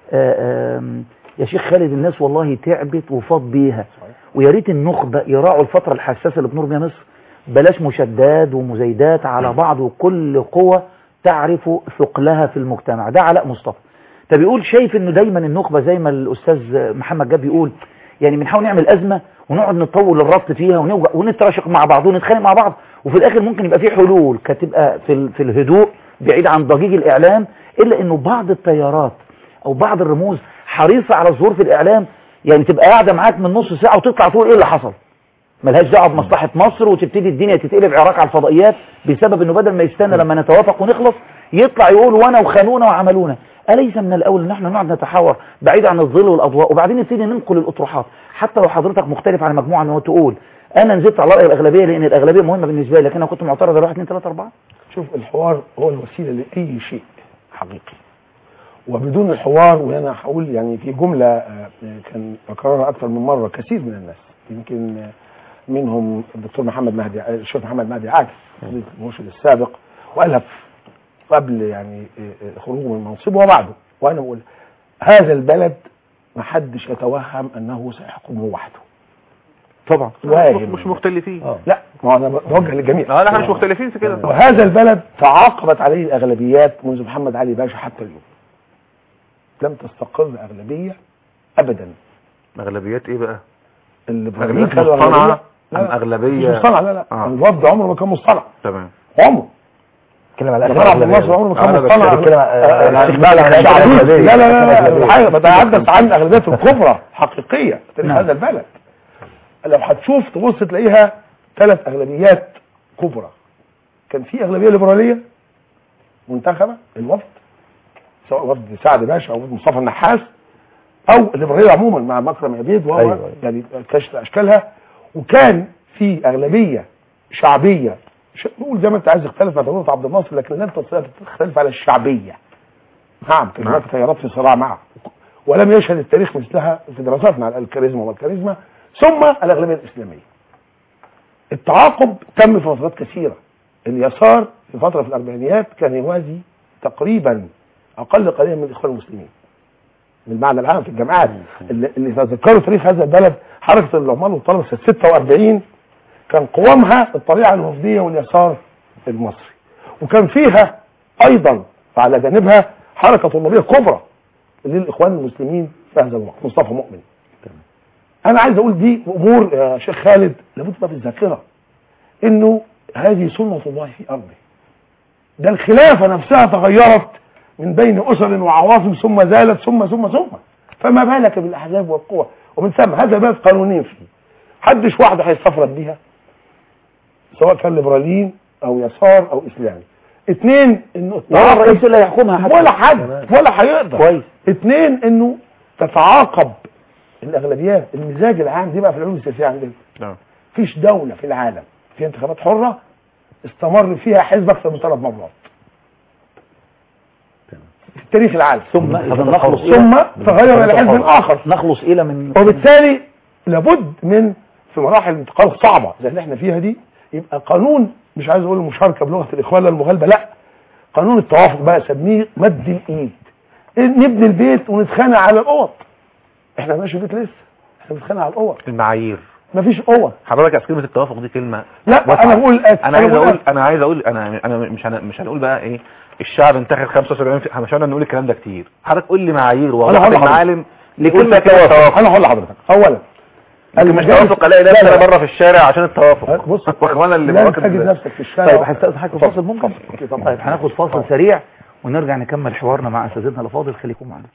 آه، آم، يا شيخ خالد الناس والله تعبت وفاض بيها ويا ريت النخبه يراعوا الفتره الحساسه اللي بنور بيها مصر بلاش مشدات ومزايدات على بعض وكل قوة تعرف ثقلها في المجتمع ده علاء مصطفى فبيقول شايف انه دايما النخبة زي ما الاستاذ محمد جاب بيقول يعني بنحاول نعمل ازمة ونقعد نطول الربط فيها ونوجع ونتراشق مع بعض ونتخانق مع بعض وفي الاخر ممكن يبقى في حلول كتبقى في ال- في الهدوء بعيد عن ضجيج الاعلام الا انه بعض التيارات او بعض الرموز حريصة على الظهور في الاعلام يعني تبقى قاعدة معاك من نص ساعة وتطلع تقول ايه اللي حصل ملهاش دعوه بمصلحه مصر وتبتدي الدنيا تتقلب عراك على الفضائيات بسبب انه بدل ما يستنى لما نتوافق ونخلص يطلع يقول وانا وخانونا وعملونا اليس من الاول ان احنا نقعد نتحاور بعيد عن الظل والاضواء وبعدين نبتدي ننقل الاطروحات حتى لو حضرتك مختلف عن مجموعه ان هو تقول انا نزلت على راي الاغلبيه لان الاغلبيه مهمه بالنسبه لي لكن انا كنت معترض على 1 2 3 4 شوف الحوار هو الوسيله لاي شيء حقيقي وبدون الحوار وانا هقول يعني في جمله آه، كان بكررها اكثر من مره كثير من الناس يمكن آه، منهم الدكتور محمد مهدي آه، الشيخ محمد مهدي عاكف رئيس المرشد السابق وقالها في- قبل يعني آه، آه، خروجه من منصبه وبعده وانا بقول هذا البلد محدش يتوهم انه سيحكمه وحده طبعا واهم مش مختلفين لا ما انا بوجه للجميع اه لا احنا مش مختلفين في كده وهذا البلد تعاقبت عليه الاغلبيات منذ محمد علي باشا حتى اليوم لم تستقر اغلبيه ابدا اغلبيات ايه بقى الليبراليين اغلبيات كانوا مصطنعه لا، ام لا، اغلبيه مش مصطنع لا لا آه. الوفد عمره ما كان مصطنع تمام عمره اتكلم على جمال عبد الناصر عمره ما كان أنا مصطنع بتكلم آه، عن- لا لا لا الشعبية. لا لا لا الأغلبية. الحقيقة بتحدث عن الاغلبيات الكبرى حقيقيه في تاريخ نعم. هذا البلد لو هتشوف تبص تلاقيها ثلاث اغلبيات كبرى كان في اغلبيه ليبراليه منتخبه الوفد سواء وفد سعد باشا او وفد مصطفى النحاس او الليبراليه عموما مع مكرم عبيد وهو أيوة، أيوة. يعني كشف اشكالها وكان في اغلبيه شعبيه ش- نقول زي ما انت عايز تختلف مع تجربه عبد الناصر لكن لن تستطيع تختلف على الشعبيه نعم كان هناك تيارات في صراع معه ولم يشهد التاريخ مثلها في دراساتنا على الكاريزما والكاريزما ثم الاغلبيه الاسلاميه التعاقب تم في فترات كثيره اليسار في فتره في الاربعينيات كان يوازي تقريبا اقل قليلا من الاخوان المسلمين بالمعنى العام في الجامعات اللي, اللي تذكروا تاريخ هذا البلد حركه العمال والطلبه سنه 46 كان قوامها الطريقه الوفديه واليسار المصري وكان فيها ايضا على جانبها حركه طلابيه كبرى للاخوان المسلمين في هذا الوقت مصطفى مؤمن انا عايز اقول دي امور يا شيخ خالد لابد تبقى في الذاكره انه هذه سنه الله في ارضه ده الخلافه نفسها تغيرت من بين اسر وعواصم ثم زالت ثم ثم ثم فما بالك بالاحزاب والقوى ومن ثم هذا باب قانونين فيه حدش واحده هيستفرد بيها سواء كان ليبراليين او يسار او اسلامي اثنين انه ولا الرئيس اللي هيحكمها حتى ولا حد ولا هيقدر كويس اثنين انه تتعاقب الاغلبيات المزاج العام دي بقى في العلوم السياسيه عندنا نعم مفيش دوله في العالم فيها انتخابات حره استمر فيها حزب اكثر من ثلاث مرات في التاريخ العالم ثم اذا نخلص ثم تغير الى حزب اخر نخلص الى من وبالتالي لابد من في مراحل الانتقال صعبه زي اللي احنا فيها دي يبقى قانون مش عايز اقول المشاركه بلغه الاخوان لا المغالبه لا قانون التوافق بقى سميه مد الايد نبني البيت ونتخانق على الاوض احنا ماشي بيت لسه احنا بنتخانق على الاوض المعايير مفيش اوض حضرتك عايز كلمه التوافق دي كلمه لا واسعة. انا بقول انا عايز بقول اقول انا عايز اقول انا انا مش هن... مش هنقول بقى ايه الشعب انتخب 75 في... مش هنقول نقول الكلام ده كتير حضرتك قول لي معايير أنا ووضح هقول لي لحضرتك. معالم لكلمه فيها كده توافق انا هقول لحضرتك اولا لكن مش المجالس- توافق الاقي لا، نفسي لا. انا بره في الشارع عشان التوافق بص واخوانا اللي لا مراكب تجد نفسك في الشارع طيب هستأذن حضرتك في فاصل ممكن طيب هناخد فاصل سريع ونرجع نكمل حوارنا مع اساتذتنا الافاضل خليكم معنا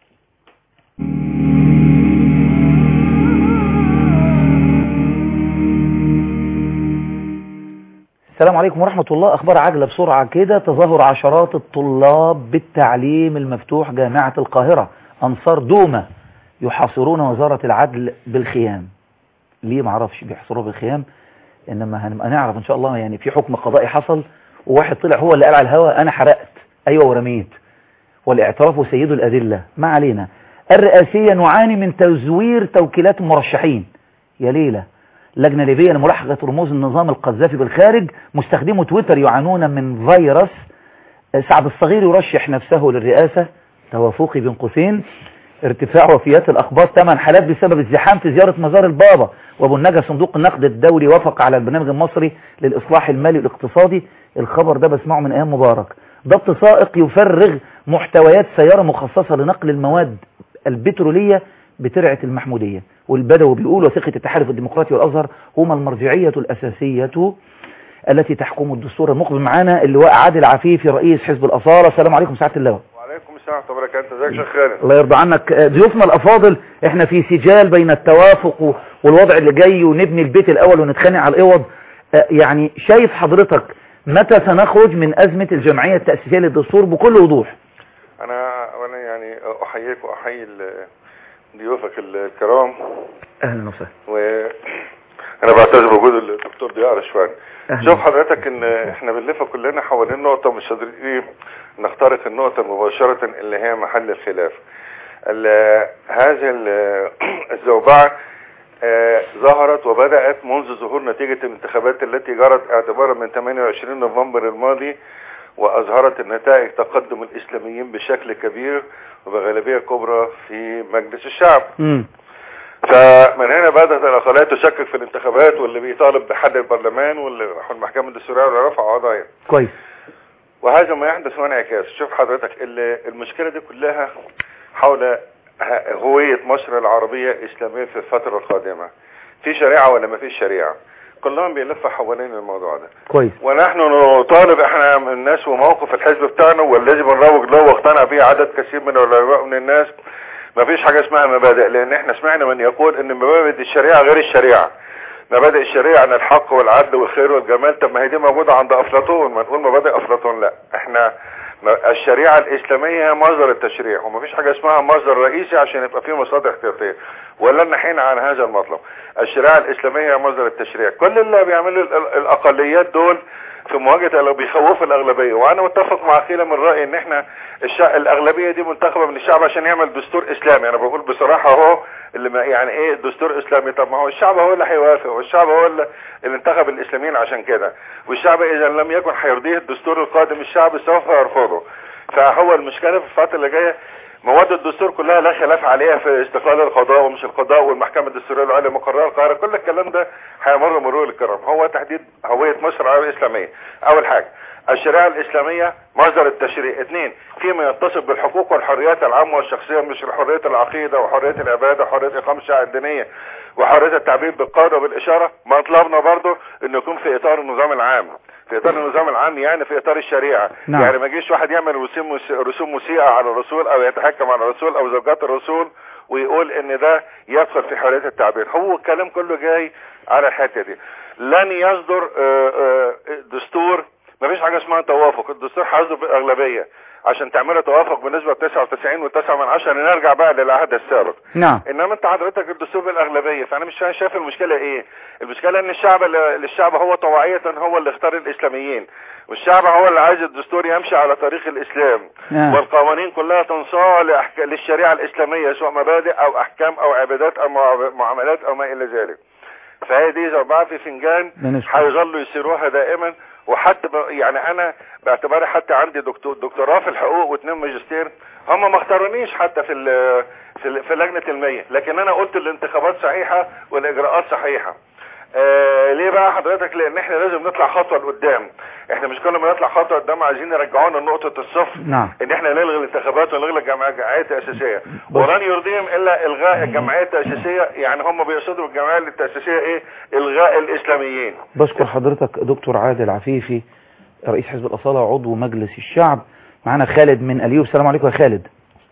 السلام عليكم ورحمة الله أخبار عاجلة بسرعة كده تظاهر عشرات الطلاب بالتعليم المفتوح جامعة القاهرة أنصار دومة يحاصرون وزارة العدل بالخيام ليه معرفش بيحصروها بالخيام إنما هنبقى نعرف إن شاء الله يعني في حكم قضائي حصل وواحد طلع هو اللي قال على الهوا أنا حرقت أيوة ورميت والاعتراف سيد الأدلة ما علينا الرئاسية نعاني من تزوير توكيلات المرشحين يا ليلة لجنة ليبية لملاحقة رموز النظام القذافي بالخارج مستخدمو تويتر يعانون من فيروس سعد الصغير يرشح نفسه للرئاسة توافقي بين قوسين ارتفاع وفيات الأخبار ثمان حالات بسبب الزحام في زيارة مزار البابا وابو النجا صندوق النقد الدولي وافق على البرنامج المصري للإصلاح المالي والاقتصادي الخبر ده بسمعه من أيام مبارك ضبط سائق يفرغ محتويات سيارة مخصصة لنقل المواد البترولية بترعة المحمودية والبدوي بيقول وثيقة التحالف الديمقراطي والأزهر هما المرجعية الأساسية التي تحكم الدستور المقبل معانا اللواء عادل عفيفي رئيس حزب الأصالة السلام عليكم سعادة اللواء وعليكم السلام ورحمه الله وبركاته ازيك يا شيخ خالد الله يرضى عنك ضيوفنا الأفاضل احنا في سجال بين التوافق و- والوضع اللي جاي ونبني البيت الأول ونتخانق على الإوض اه، يعني شايف حضرتك متى سنخرج من أزمة الجمعية التأسيسية للدستور بكل وضوح انا وانا يعني احييك واحيي ال- ضيوفك الكرام أهلا وسهلا وانا بعتذر بوجود الدكتور ضياء رشوان أهلا. شوف حضرتك ان احنا بنلف كلنا حوالين نقطه مش قادرين ايه نخترق النقطه مباشره اللي هي محل الخلاف ال- هذه ال- الزوبعه آه، ظهرت وبدأت منذ ظهور نتيجة الانتخابات التي جرت اعتبارا من 28 نوفمبر الماضي وأظهرت النتائج تقدم الإسلاميين بشكل كبير وبغالبية كبرى في مجلس الشعب امم فمن هنا بدأت الأقليات تشكك في الانتخابات واللي بيطالب بحل البرلمان واللي راحوا المحكمة الدستورية واللي رفعوا قضايا كويس وهذا ما يحدث هو انعكاس شوف حضرتك ال- المشكلة دي كلها حول ه- هوية مصر العربية الإسلامية في الفترة القادمة في شريعة ولا ما فيش شريعة كلهم بيلفوا حوالين الموضوع ده كويس ونحن نطالب احنا من الناس وموقف الحزب بتاعنا والذي بنروج له واقتنع به عدد كثير من العلماء من الناس ما فيش حاجة اسمها مبادئ لان احنا سمعنا من يقول ان مبادئ الشريعة غير الشريعة مبادئ الشريعة عن الحق والعدل والخير والجمال طب ما هي دي موجودة عند افلاطون ما نقول مبادئ افلاطون لا احنا ما- الشريعة الاسلامية هي مصدر التشريع وما فيش حاجة اسمها مصدر رئيسي عشان يبقى فيه مصادر احتياطية ولا نحينا عن هذا المطلب الشريعة الاسلامية هي مصدر التشريع كل اللي بيعملوا ال- ال- الاقليات دول في مواجهة لو بيخوفوا الاغلبية وانا متفق مع خيلة من رأيي ان احنا الشع... الاغلبية دي منتخبة من الشعب عشان يعمل دستور اسلامي انا بقول بصراحة اهو اللي ما يعني ايه دستور اسلامي طب ما هو الشعب هو اللي هيوافق والشعب هو اللي, اللي انتخب الاسلاميين عشان كده والشعب اذا لم يكن هيرضيه الدستور القادم الشعب سوف يرفضه فهو المشكلة في الفترة اللي جاية مواد الدستور كلها لا خلاف عليها في استقلال القضاء ومش القضاء والمحكمة الدستورية العليا مقررة القاهرة كل الكلام ده هيمر مرور الكرام هو تحديد هوية مصر العربية الإسلامية أول حاجة الشريعة الإسلامية مصدر التشريع اثنين فيما يتصف بالحقوق والحريات العامة والشخصية مش حرية العقيدة وحرية العبادة وحرية إقامة الشعائر الدينية وحرية التعبير بالقول وبالإشارة مطلبنا برضو إنه يكون في إطار النظام العام في إطار النظام العام يعني في إطار الشريعة نعم. يعني ما يجيش واحد يعمل رسوم رسوم موسيقى على الرسول أو يتحكم على الرسول أو زوجات الرسول ويقول إن ده يدخل في حرية التعبير هو الكلام كله جاي على الحتة دي لن يصدر آه، آه، دستور ما فيش حاجة اسمها توافق الدستور هيصدر بالأغلبية عشان تعملوا توافق بنسبة 99 و9 من عشرة نرجع بقى للعهد السابق نعم انما انت حضرتك الدستور بالاغلبيه فانا مش شايف المشكله ايه المشكله ان الشعب اللي الشعب هو طوعيه هو اللي اختار الاسلاميين والشعب هو اللي عايز الدستور يمشي على طريق الاسلام نعم. والقوانين كلها تنصاع لأحك... للشريعه الاسلاميه سواء مبادئ او احكام او عبادات او مع- معاملات او ما الى ذلك فهي دي زربعة في فنجان بنشكر. هيظلوا يسيروها دائما وحتى ب... يعني انا باعتباري حتى عندي دكتور دكتوراه في الحقوق واثنين ماجستير هم ما اختارونيش حتى في ال... في, ال... في لجنه المية لكن انا قلت الانتخابات صحيحه والاجراءات صحيحه آه ليه بقى حضرتك لان احنا لازم نطلع خطوه لقدام احنا مش كل ما نطلع خطوه قدام عايزين يرجعونا لنقطه الصفر نعم ان احنا نلغي الانتخابات ونلغي الجمعيات التاسيسيه ولن يرضيهم الا الغاء الجمعيات التاسيسيه يعني هم بيقصدوا بالجمعيات التاسيسيه ايه الغاء الاسلاميين بشكر حضرتك دكتور عادل عفيفي رئيس حزب الأصالة وعضو مجلس الشعب معنا خالد من اليوب السلام عليكم يا خالد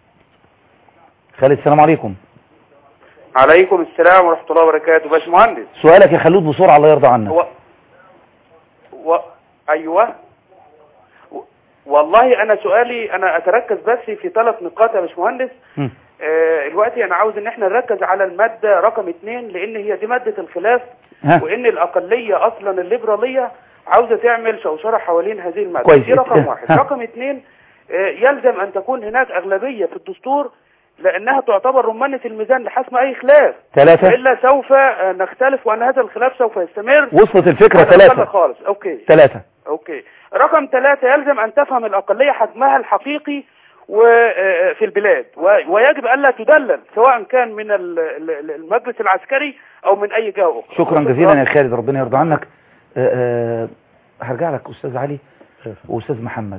خالد السلام عليكم عليكم السلام ورحمة الله وبركاته باشمهندس سؤالك يا خلود بسرعة الله يرضى عنك و... و... أيوة و... والله أنا سؤالي أنا أتركز بس في ثلاث نقاط يا باشمهندس مم. آه دلوقتي أنا عاوز إن احنا نركز على المادة رقم اثنين لأن هي دي مادة الخلاف ها. وإن الأقلية أصلا الليبرالية عاوزة تعمل شوشرة حوالين هذه المادة كويس. دي رقم اه. واحد ها. رقم اثنين آه يلزم أن تكون هناك أغلبية في الدستور لأنها تعتبر رمانة الميزان لحسم أي خلاف ثلاثة إلا سوف آه، نختلف وأن هذا الخلاف سوف يستمر وصلت الفكرة هذا ثلاثة انتهى خالص أوكي ثلاثة أوكي رقم ثلاثة يلزم أن تفهم الأقلية حجمها الحقيقي وفي البلاد و- ويجب ألا تدلل سواء كان من ال- ال- المجلس العسكري أو من أي جهة أخرى شكرا جزيلا يا خالد ربنا يرضى عنك آه، آه، هرجع لك أستاذ علي وأستاذ محمد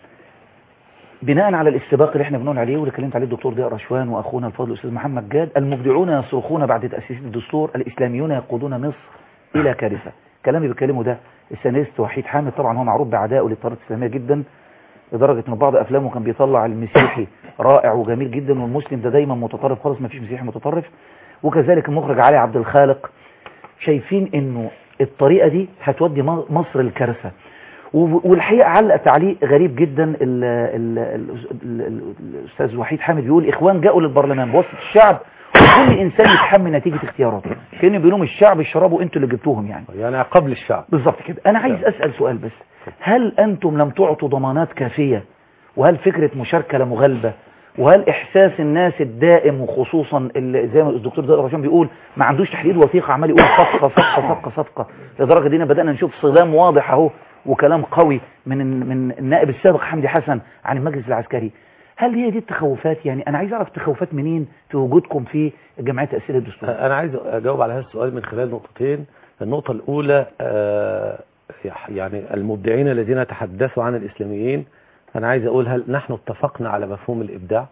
بناء على الاستباق اللي احنا بنقول عليه واللي كلمت عليه الدكتور ضياء رشوان واخونا الفاضل الاستاذ محمد جاد المبدعون يصرخون بعد تاسيس الدستور الاسلاميون يقودون مصر الى كارثه كلام اللي بيتكلمه ده السيناريست وحيد حامد طبعا هو معروف بعدائه للتيارات الاسلاميه جدا لدرجه ان بعض افلامه كان بيطلع المسيحي رائع وجميل جدا والمسلم ده دايما متطرف خالص ما فيش مسيحي متطرف وكذلك المخرج علي عبد الخالق شايفين انه الطريقه دي هتودي م- مصر الكارثه و- والحقيقه علق تعليق غريب جدا ال ال ال ال ال الاستاذ وحيد حامد بيقول اخوان جاءوا للبرلمان بواسطه الشعب وكل انسان يتحمل نتيجه اختياراته كانوا بيقولوا الشعب الشراب وانتوا اللي جبتوهم يعني يعني قبل الشعب بالظبط كده انا عايز اسال سؤال بس هل انتم لم تعطوا ضمانات كافيه وهل فكره مشاركه لا مغالبه وهل احساس الناس الدائم وخصوصا اللي زي ما الدكتور ضياء رشام بيقول ما عندوش تحديد وثيقه عمال يقول صفقه صفقه صفقه صفقه لدرجه دينا بدانا نشوف صدام واضح اهو وكلام قوي من من النائب السابق حمدي حسن عن المجلس العسكري هل هي دي التخوفات يعني انا عايز اعرف التخوفات منين في وجودكم في جمعيه تاثير الدستور انا عايز اجاوب على هذا السؤال من خلال نقطتين النقطه الاولى آه، يعني المبدعين الذين تحدثوا عن الاسلاميين انا عايز اقول هل نحن اتفقنا على مفهوم الابداع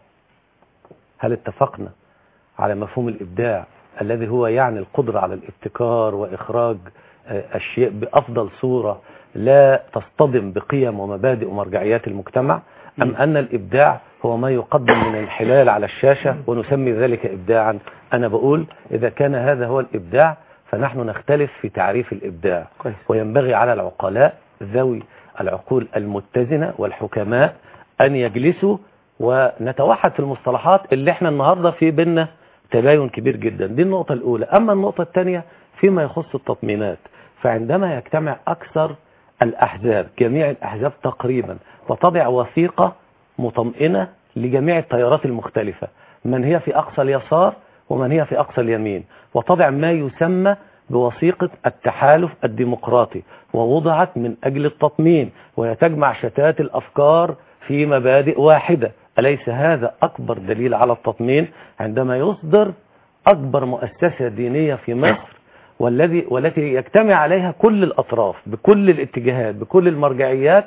هل اتفقنا على مفهوم الابداع الذي هو يعني القدره على الابتكار واخراج آه، اشياء بافضل صوره لا تصطدم بقيم ومبادئ ومرجعيات المجتمع أم أن الإبداع هو ما يقدم من الانحلال على الشاشة ونسمي ذلك إبداعا أنا بقول إذا كان هذا هو الإبداع فنحن نختلف في تعريف الإبداع كويس. وينبغي على العقلاء ذوي العقول المتزنة والحكماء أن يجلسوا ونتوحد في المصطلحات اللي احنا النهاردة في بيننا تباين كبير جدا دي النقطة الأولى أما النقطة الثانية فيما يخص التطمينات فعندما يجتمع أكثر الأحزاب جميع الأحزاب تقريبا وتضع وثيقة مطمئنة لجميع التيارات المختلفة من هي في أقصى اليسار ومن هي في أقصى اليمين وتضع ما يسمى بوثيقة التحالف الديمقراطي ووضعت من أجل التطمين وهي تجمع شتات الأفكار في مبادئ واحدة أليس هذا أكبر دليل على التطمين عندما يصدر أكبر مؤسسة دينية في مصر والذي والتي يجتمع عليها كل الأطراف بكل الاتجاهات بكل المرجعيات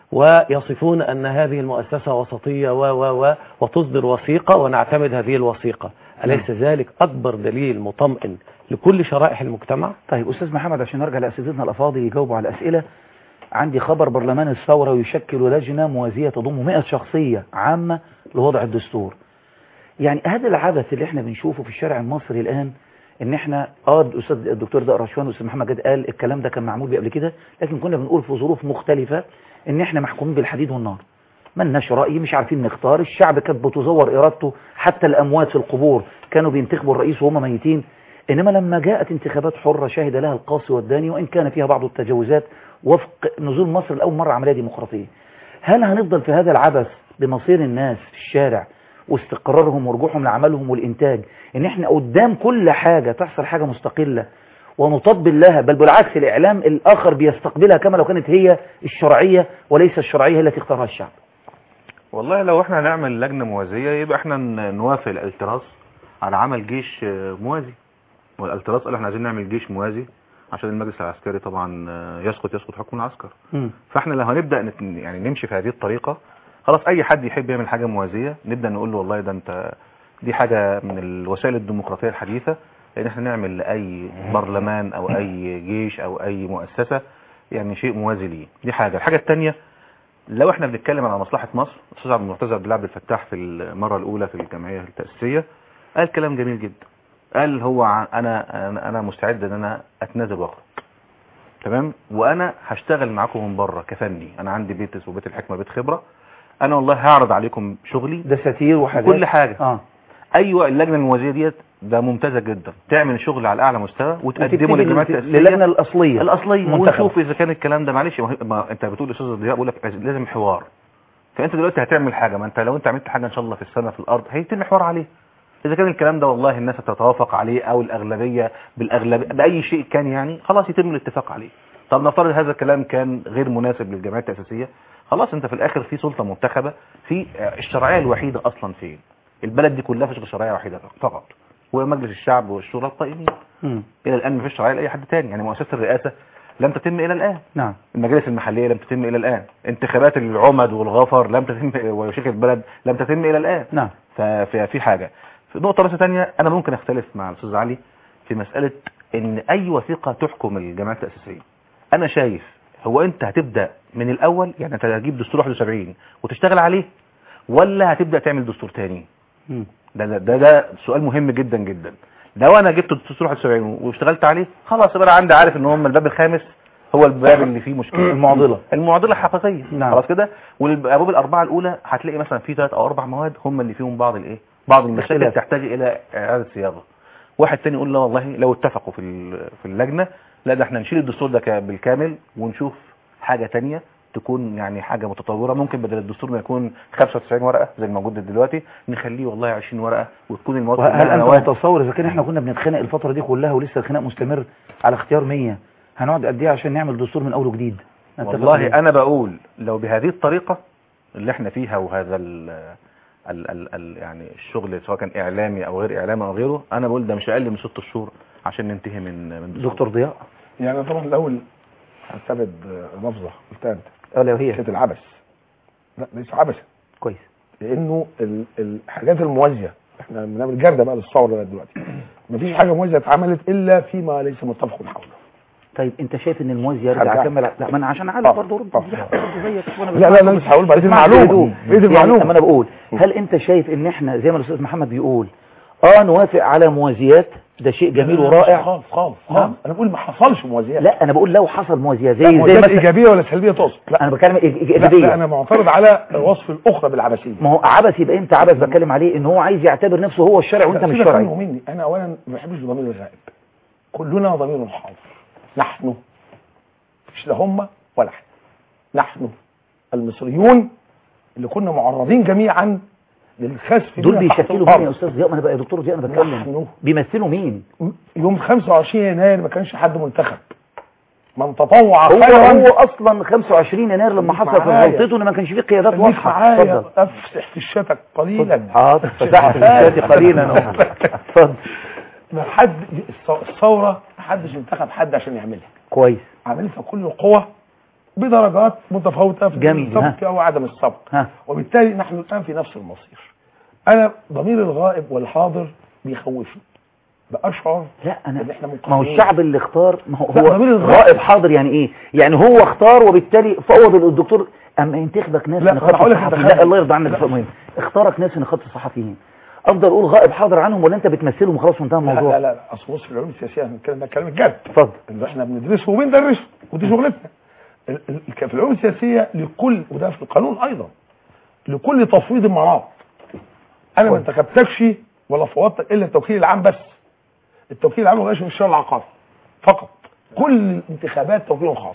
ويصفون أن هذه المؤسسة وسطية و و و وتصدر وثيقة ونعتمد هذه الوثيقة أليس ذلك أكبر دليل مطمئن لكل شرائح المجتمع طيب أستاذ محمد عشان نرجع لأساتذتنا الأفاضل يجاوبوا على الأسئلة عندي خبر برلمان الثورة يشكل لجنة موازية تضم 100 شخصية عامة لوضع الدستور يعني هذا العبث اللي احنا بنشوفه في الشارع المصري الآن ان احنا اه الاستاذ الدكتور ده رشوان والاستاذ محمد جاد قال الكلام ده كان معمول بيه قبل كده لكن كنا بنقول في ظروف مختلفة ان احنا محكومين بالحديد والنار ملناش رأي مش عارفين نختار الشعب كانت بتزور إرادته حتى الأموات في القبور كانوا بينتخبوا الرئيس وهم ميتين إنما لما جاءت انتخابات حرة شهد لها القاصي والداني وإن كان فيها بعض التجاوزات وفق نزول مصر لأول مرة عملية ديمقراطية هل هنفضل في هذا العبث بمصير الناس في الشارع واستقرارهم ورجوعهم لعملهم والإنتاج إن إحنا قدام كل حاجة تحصل حاجة مستقلة ونطبل لها بل بالعكس الإعلام الآخر بيستقبلها كما لو كانت هي الشرعية وليس الشرعية هي التي اختارها الشعب والله لو احنا هنعمل لجنة موازية يبقى احنا ن- نوافق الالتراس على عمل جيش آه، موازي والالتراس قال احنا عايزين نعمل جيش موازي عشان المجلس العسكري طبعا آه، يسقط يسقط حكم العسكر فاحنا لو هنبدا نت- يعني نمشي في هذه الطريقه خلاص اي حد يحب يعمل حاجه موازيه نبدا نقول له والله ده انت دي حاجه من الوسائل الديمقراطيه الحديثه ان احنا نعمل لاي برلمان او اي جيش او اي مؤسسه يعني شيء موازي ليه دي حاجه الحاجه الثانيه لو احنا بنتكلم على مصلحه مصر الاستاذ عبد المعتز عبد العبد الفتاح في المره الاولى في الجمعيه التاسيسيه قال كلام جميل جدا قال هو ع- انا انا أنا مستعد ان انا اتنازل واخرج تمام وانا هشتغل معاكم من بره كفني انا عندي بيت وبيت الحكمه بيت خبره انا والله هعرض عليكم شغلي دساتير وحاجات كل حاجه اه ايوه اللجنه الموازيه ديت ده ممتازه جدا تعمل شغل على اعلى مستوى وتقدمه وتبتدي للجماعات لل- التاسيسيه للجنة الأصلية الاصليه منتخبة. ونشوف اذا كان الكلام ده معلش ما, هو- ما انت بتقول استاذ ضياء بيقول لك لازم حوار فانت دلوقتي هتعمل حاجه ما انت لو انت عملت حاجه ان شاء الله في السنه في الارض هيتم حوار عليه اذا كان الكلام ده والله الناس هتتوافق عليه او الاغلبيه بالاغلبيه باي شيء كان يعني خلاص يتم الاتفاق عليه طب نفترض هذا الكلام كان غير مناسب للجمعيات التاسيسيه خلاص انت في الاخر في سلطه منتخبه في الشرعيه الوحيده اصلا فين البلد دي كلها فيش غير شرعيه واحده فقط ومجلس الشعب والشورى القائمين مم. الى الان مفيش شرعيه لاي حد تاني يعني مؤسسه الرئاسه لم تتم الى الان نعم المجالس المحليه لم تتم الى الان انتخابات العمد والغفر لم تتم وشيخ البلد لم تتم الى الان نعم ففي في حاجه في نقطه بس ثانيه انا ممكن اختلف مع الاستاذ علي في مساله ان اي وثيقه تحكم الجماعات التاسيسيه انا شايف هو انت هتبدا من الاول يعني انت هتجيب دستور 71 وتشتغل عليه ولا هتبدا تعمل دستور تاني مم. ده ده ده, ده سؤال مهم جدا جدا لو انا جبت الدستور 71 واشتغلت عليه خلاص يبقى انا عندي عارف ان هم الباب الخامس هو الباب اللي فيه مشكله المعضلة. المعضله الحقيقيه نعم. خلاص كده والابواب الاربعه الاولى هتلاقي مثلا في ثلاث او اربع مواد هم اللي فيهم بعض الايه بعض المشاكل اختلاف. تحتاج الى اعاده صياغه واحد تاني يقول لا والله لو اتفقوا في ال- في اللجنه لا ده احنا نشيل الدستور ده ك- بالكامل ونشوف حاجه تانية تكون يعني حاجه متطوره ممكن بدل الدستور ما يكون 95 ورقه زي الموجود دلوقتي نخليه والله 20 ورقه وتكون المواد وهل كلها انت نواه. متصور اذا كان احنا كنا بنتخانق الفتره دي كلها ولسه الخناق مستمر على اختيار 100 هنقعد قد ايه عشان نعمل دستور من اول وجديد نتفق عليه. والله انا بقول لو بهذه الطريقه اللي احنا فيها وهذا ال ال ال ال يعني الشغل سواء كان اعلامي او غير اعلامي او غيره انا بقول ده مش اقل من ست شهور عشان ننتهي من من دكتور ضياء يعني طبعا الاول هستبعد آه، لفظه قلتها انت اه لو هي كانت العبث لا ليس عبثا كويس لانه ال- الحاجات الموازيه احنا بنعمل جرده بقى للثوره لغايه دلوقتي مفيش حاجه موازيه اتعملت الا فيما ليس متفق حوله طيب انت شايف ان الموازي يرجع هرجع. اكمل لا ما انا عشان اعلق برضه رد برضه زيك وأنا لا لا بسمعك انا مش هقول بعد بسمعك المعلومه بهدوء. بعيد يعني المعلومه اما انا بقول هل انت شايف ان احنا زي ما الاستاذ محمد بيقول اه نوافق على موازيات ده شيء جميل ورائع خالص خالص نعم. خالص انا بقول ما حصلش موازيات لا انا بقول لو حصل موازيات زي لا زي موازيات مثلا ايجابيه ولا سلبيه تقصد لا انا بتكلم إيج- لا, لا ايجابيه انا معترض على وصف الاخرى بالعبثيه ما هو عبث يبقى امتى عبث بتكلم عليه ان هو عايز يعتبر نفسه هو الشرع وانت لا، مش سيبك شرعي منه ومني انا اولا ما بحبش ضمير الغائب كلنا ضمير حاضر نحن مش لا هم ولا احنا نحن المصريون اللي كنا معرضين جميعا للخسف دول بنا تحت بيشكلوا الأرض. مين يا استاذ ضياء ما انا بقى يا دكتور ضياء انا بتكلم نحن بيمثلوا مين يوم 25 يناير ما كانش حد منتخب من تطوع هو خيرا هو اصلا 25 يناير لما خليك حصل في معايا. غلطته ان ما كانش فيه قيادات خليك واضحه معايا اتفضل افسح في الشتك قليلا حاضر فتحت الشات قليلا أهو. اتفضل ما حد الث- الثوره ما حدش انتخب حد عشان يعملها كويس عملتها كل القوى بدرجات متفاوته في جميل، ها. السبق او عدم السبق ها وبالتالي نحن الان في نفس المصير انا ضمير الغائب والحاضر بيخوفني باشعر لا انا ان احنا ما هو منقذين. الشعب اللي اختار ما هو لا، هو ضمير الغائب. غائب حاضر يعني ايه يعني هو اختار وبالتالي فوض الدكتور اما ينتخبك ناس لا، من أنا خط هقول لك الصحفيين انت لا الله يرضى عنك لا. ده مهم اختارك ناس من خط الصحفيين افضل اقول غائب حاضر عنهم ولا انت بتمثلهم وخلاص وانتهى لا الموضوع لا لا اصل بص في العلوم السياسيه هنتكلم ده كلام الجد اتفضل اللي احنا بندرسه وبندرسه ودي شغلتنا ال- ال- في العلوم السياسيه لكل وده في القانون ايضا لكل تفويض مناط انا ما انتخبتكش ولا فوضتك الا التوكيل العام بس التوكيل العام ما بقاش من الشرع العقاري فقط كل الانتخابات توكيل خاص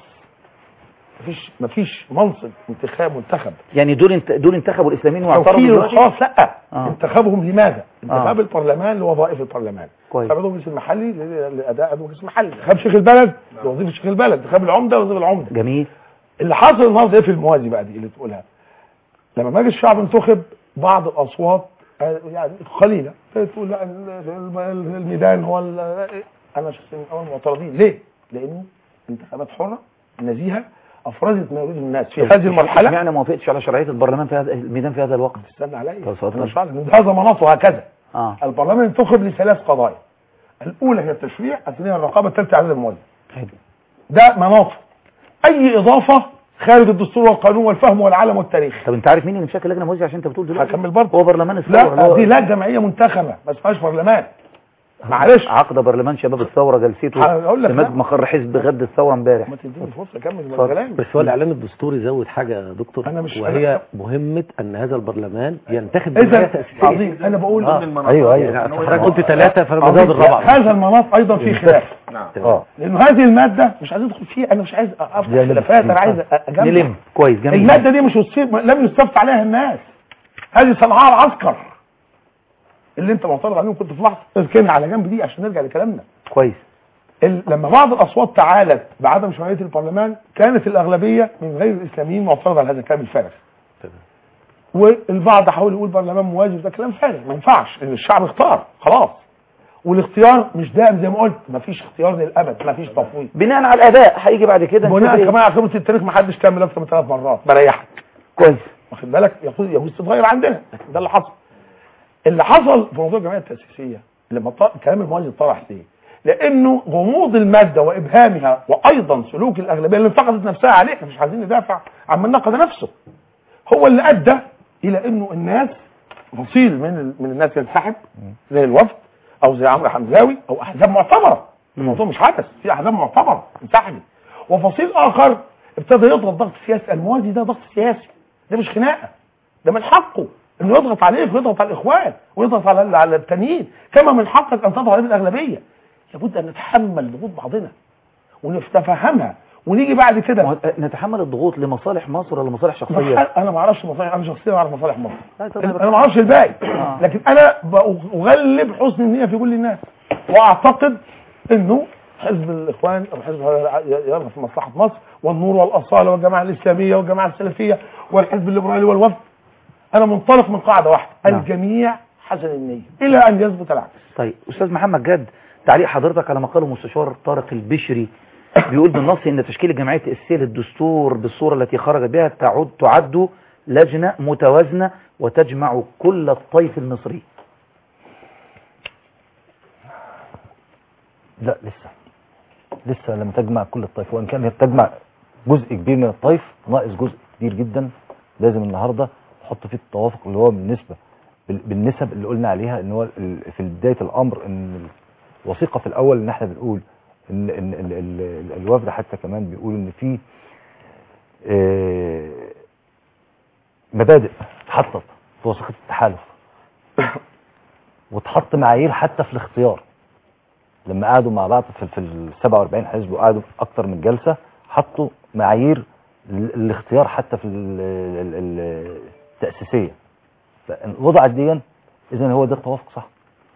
مفيش مفيش منصب انتخاب منتخب يعني دول انت دول انتخبوا الاسلاميين واعترضوا توكيل دلوقتي خاص لا آه. انتخابهم لماذا؟ انتخاب آه. البرلمان لوظائف البرلمان كويس. انتخاب المجلس المحلي ل- لاداء المجلس المحلي انتخاب شيخ البلد لوظيفه شيخ البلد انتخاب العمده لوظيفه العمده جميل اللي حاصل النهارده ايه في الموازي بقى دي اللي تقولها لما مجلس الشعب انتخب بعض الاصوات آه، يعني قليله تقول لا ال- ال- الميدان هو ال- انا شخصيا من اول المعترضين ليه؟ لانه انتخابات حره نزيهه افرزت ما يريد الناس في هذه المرحله اشمعنى ما وافقتش على شرعيه البرلمان في هذا الميدان في هذا الوقت استنى عليا طب اتفضل. انا مش عارف إن هذا مناطه هكذا اه البرلمان انتخب لثلاث قضايا الاولى هي التشريع الثانيه الرقابه الثالثه عدد الموازنه حلو ده مناطه اي اضافه خارج الدستور والقانون والفهم والعلم والتاريخ طب انت عارف مين اللي مشكل لجنه موازيه عشان انت بتقول دلوقتي هكمل برضه هو برلمان الثوره اللي لا هو- دي لا جمعيه منتخبه ما اسمهاش برلمان معلش عقد برلمان شباب الثوره جلسته هقول لك في لا. مجلس مقر حزب غد الثوره امبارح ما تديني فرصه اكمل من اتفضل. الكلام بس هو الاعلان الدستوري زود حاجه يا دكتور أنا مش- وهي مهمه ان هذا البرلمان ينتخب اذا برئاسة أساسية. عظيم انا بقول آه. ايوه ايوه يعني حضرتك قلت ثلاثه فانا عظيم. بزود الرابعه هذا المناط ايضا فيه خلاف اه لانه هذه الماده مش عايز ادخل فيها انا مش عايز افتح يعني خلافات انا عايز اجمع نلم كويس جميل الماده دي مش يصيب لم يستفت عليها الناس هذه صنعاء العسكر اللي انت معترض عليهم كنت في لحظه اركنها على جنب دي عشان نرجع لكلامنا كويس ال- لما بعض الاصوات تعالت بعدم شرعيه البرلمان كانت الاغلبيه من غير الاسلاميين معترضه على هذا الكلام الفارغ والبعض حاول يقول برلمان موازي ده كلام فارغ ما ينفعش ان الشعب اختار خلاص والاختيار مش دائم زي ما قلت ما فيش اختيار للابد ما فيش تفويض بناء على الاداء هيجي بعد كده نشوف بناء إيه. كمان على خبره التاريخ ما حدش كمل اكتر من ثلاث مرات بريحك كويس واخد بالك يجوز يجوز تتغير عندنا لكن ده اللي حصل اللي حصل في موضوع الجمعيه التاسيسيه لما ط- كلام الموازي طرح ليه؟ لانه غموض الماده وابهامها وايضا سلوك الاغلبيه اللي انتقدت نفسها عليه احنا مش عايزين ندافع عن من نقد نفسه هو اللي ادى الى انه الناس فصيل من ال- من الناس ينسحب زي الوفد او زي عمرو حمزاوي او احزاب معتبره الموضوع مش حدث في احزاب معتبره انسحبت وفصيل اخر ابتدى يضغط ضغط سياسي الموازي ده ضغط سياسي ده مش خناقه ده من حقه انه يضغط عليك ويضغط على الاخوان ويضغط على على التانيين كما من حقك ان تضغط عليه بالاغلبيه لابد ان نتحمل ضغوط بعضنا ونتفهمها ونيجي بعد كده نتحمل الضغوط لمصالح مصر ولا لمصالح شخصيه انا ما اعرفش مصالح انا شخصيا اعرف مصالح مصر لا، طب انا ما اعرفش الباقي لكن انا اغلب حسن النيه في كل الناس واعتقد انه حزب الاخوان او حزب يرغب في مصلحه مصر والنور والاصاله والجماعه الاسلاميه والجماعه السلفيه والحزب الليبرالي والوفد انا منطلق من قاعده واحده نعم. الجميع حسن النيه الى ان يثبت العكس طيب استاذ محمد جاد تعليق حضرتك على ما قاله مستشار طارق البشري بيقول بالنص ان تشكيل جمعيه السيل الدستور بالصوره التي خرج بها تعد تعد لجنه متوازنه وتجمع كل الطيف المصري لا لسه لسه لم تجمع كل الطائف وان كان هي بتجمع جزء كبير من الطائف ناقص جزء كبير جدا لازم النهارده نحط فيه التوافق اللي هو بالنسبه بال- بالنسب اللي قلنا عليها ان هو ال- في بدايه الامر ان الوثيقه في الاول ان احنا بنقول ان ان ال- ال- ال- الوفد حتى كمان بيقول ان في آه، مبادئ اتحطت في وثيقه التحالف وتحط معايير حتى في الاختيار لما قعدوا مع بعض في, في ال 47 حزب وقعدوا اكتر من جلسه حطوا معايير ال- الاختيار حتى في ال- ال- ال- التاسيسيه وضعت دي اذا هو ده التوافق صح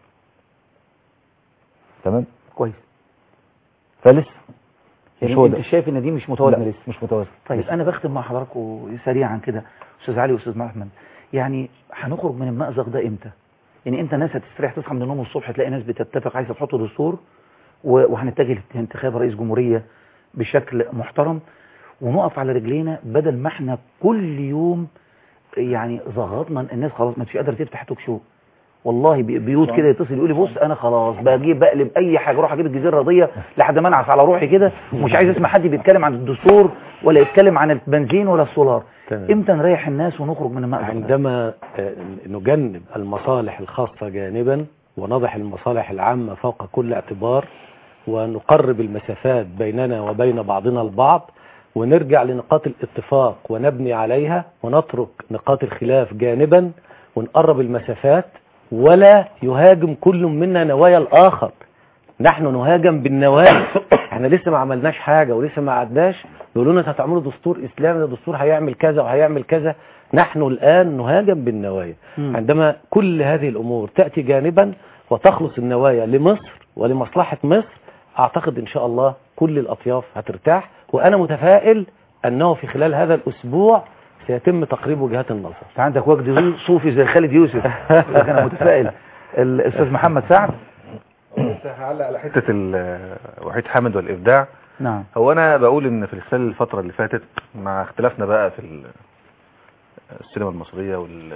تمام كويس فلسه يعني مش هو انت ده شايف ان دي مش متوازنه لا، لسه مش متوازن طيب لسه. انا بختم مع حضراتكم سريعا كده استاذ علي واستاذ محمد يعني هنخرج من المأزق ده امتى يعني امتى ناس هتستريح تصحى من النوم الصبح تلاقي ناس بتتفق عايزه تحط دستور و- وهنتجه لانتخاب رئيس جمهوريه بشكل محترم ونقف على رجلينا بدل ما احنا كل يوم يعني ضغطنا الناس خلاص ما تش قادره تفتح توك شو والله بي- بيوت كده يتصل يقول لي بص انا خلاص بجيب بقلب اي حاجه اروح اجيب الجزيره الرياضيه لحد ما انعس على روحي كده ومش عايز اسمع حد بيتكلم عن الدستور ولا يتكلم عن البنزين ولا السولار تمام. امتى نريح الناس ونخرج من المأزق ده؟ عندما آه، نجنب المصالح الخاصة جانبا ونضع المصالح العامة فوق كل اعتبار ونقرب المسافات بيننا وبين بعضنا البعض ونرجع لنقاط الاتفاق ونبني عليها ونترك نقاط الخلاف جانبا ونقرب المسافات ولا يهاجم كل منا نوايا الآخر نحن نهاجم بالنوايا احنا لسه ما عملناش حاجة ولسه ما عدناش يقولوا لنا هتعملوا دستور اسلامي ده دستور هيعمل كذا وهيعمل كذا نحن الآن نهاجم بالنوايا مم. عندما كل هذه الأمور تأتي جانبا وتخلص النوايا لمصر ولمصلحة مصر أعتقد إن شاء الله كل الأطياف هترتاح وأنا متفائل أنه في خلال هذا الأسبوع سيتم تقريب وجهات النظر انت عندك وجد صوفي زي خالد يوسف لكن انا متفائل الاستاذ محمد سعد هعلق على حته ال- وحيد حامد والابداع نعم هو انا بقول ان في خلال الفتره اللي فاتت مع اختلافنا بقى في ال- السينما المصريه وال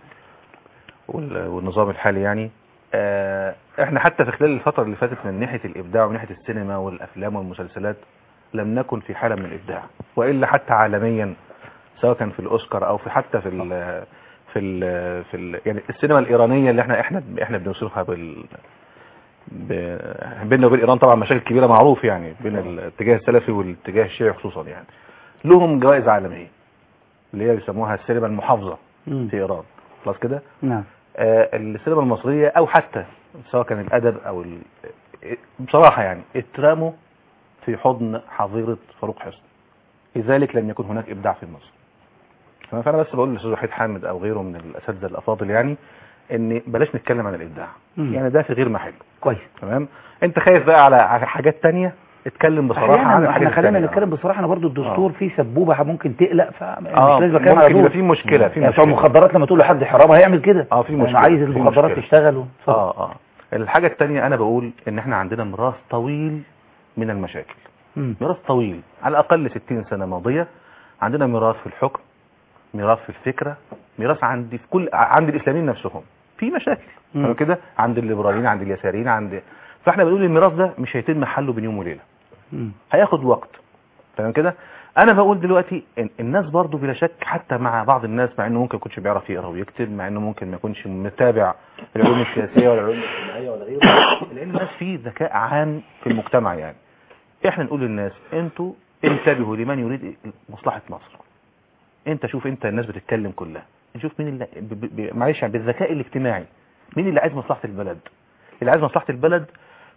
وال- والنظام الحالي يعني آه، احنا حتى في خلال الفتره اللي فاتت من ناحيه الابداع ومن ناحيه السينما والافلام والمسلسلات لم نكن في حاله من الابداع والا حتى عالميا سواء كان في الاوسكار او في حتى في ال في ال في ال يعني السينما الايرانيه اللي احنا احنا احنا بنوصفها بال ب- بيننا وبين ايران طبعا مشاكل كبيره معروف يعني بين الاتجاه السلفي والاتجاه الشيعي خصوصا يعني لهم جوائز عالميه اللي هي بيسموها السينما المحافظه مم. في ايران خلاص كده نعم آه السينما المصريه او حتى سواء كان الادب او ال... بصراحه يعني اترموا في حضن حظيره فاروق حسني لذلك لم يكن هناك ابداع في مصر تمام؟ فانا بس بقول للاستاذ وحيد حامد او غيره من الاساتذه الافاضل يعني ان بلاش نتكلم عن الابداع مم. يعني ده في غير محله كويس تمام انت خايف بقى على على حاجات تانية اتكلم بصراحه عن احيانا الحاجات احنا خلينا التانية. نتكلم بصراحه انا برضو الدستور فيه سبوبه ممكن تقلق ف اه مش لازم اتكلم على ممكن يبقى طول في مشكله في يعني بتوع مشكله المخدرات لما تقول لحد حرام هيعمل كده اه في يعني مشكله عايز في المخدرات مشكلة. تشتغل و- اه اه الحاجه الثانيه انا بقول ان احنا عندنا ميراث طويل من المشاكل مم. ميراث طويل على الاقل 60 سنه ماضيه عندنا ميراث في الحكم ميراث في الفكره ميراث عندي في كل عند الاسلاميين نفسهم في مشاكل مم. تمام كده عند الليبراليين عند اليساريين عند فاحنا بنقول الميراث ده مش هيتم حله بين يوم وليله مم. هياخد وقت تمام كده انا بقول دلوقتي إن الناس برضو بلا شك حتى مع بعض الناس مع انه ممكن ما يكونش بيعرف يقرا ويكتب مع انه ممكن ما يكونش متابع العلوم السياسيه ولا العلوم الاجتماعيه ولا غيره لان الناس في ذكاء عام في المجتمع يعني احنا نقول للناس انتوا انتبهوا لمن يريد مصلحه مصر انت شوف انت الناس بتتكلم كلها نشوف مين اللي ب- ب- ب- معلش يعني بالذكاء الاجتماعي مين اللي عايز مصلحه البلد اللي عايز مصلحه البلد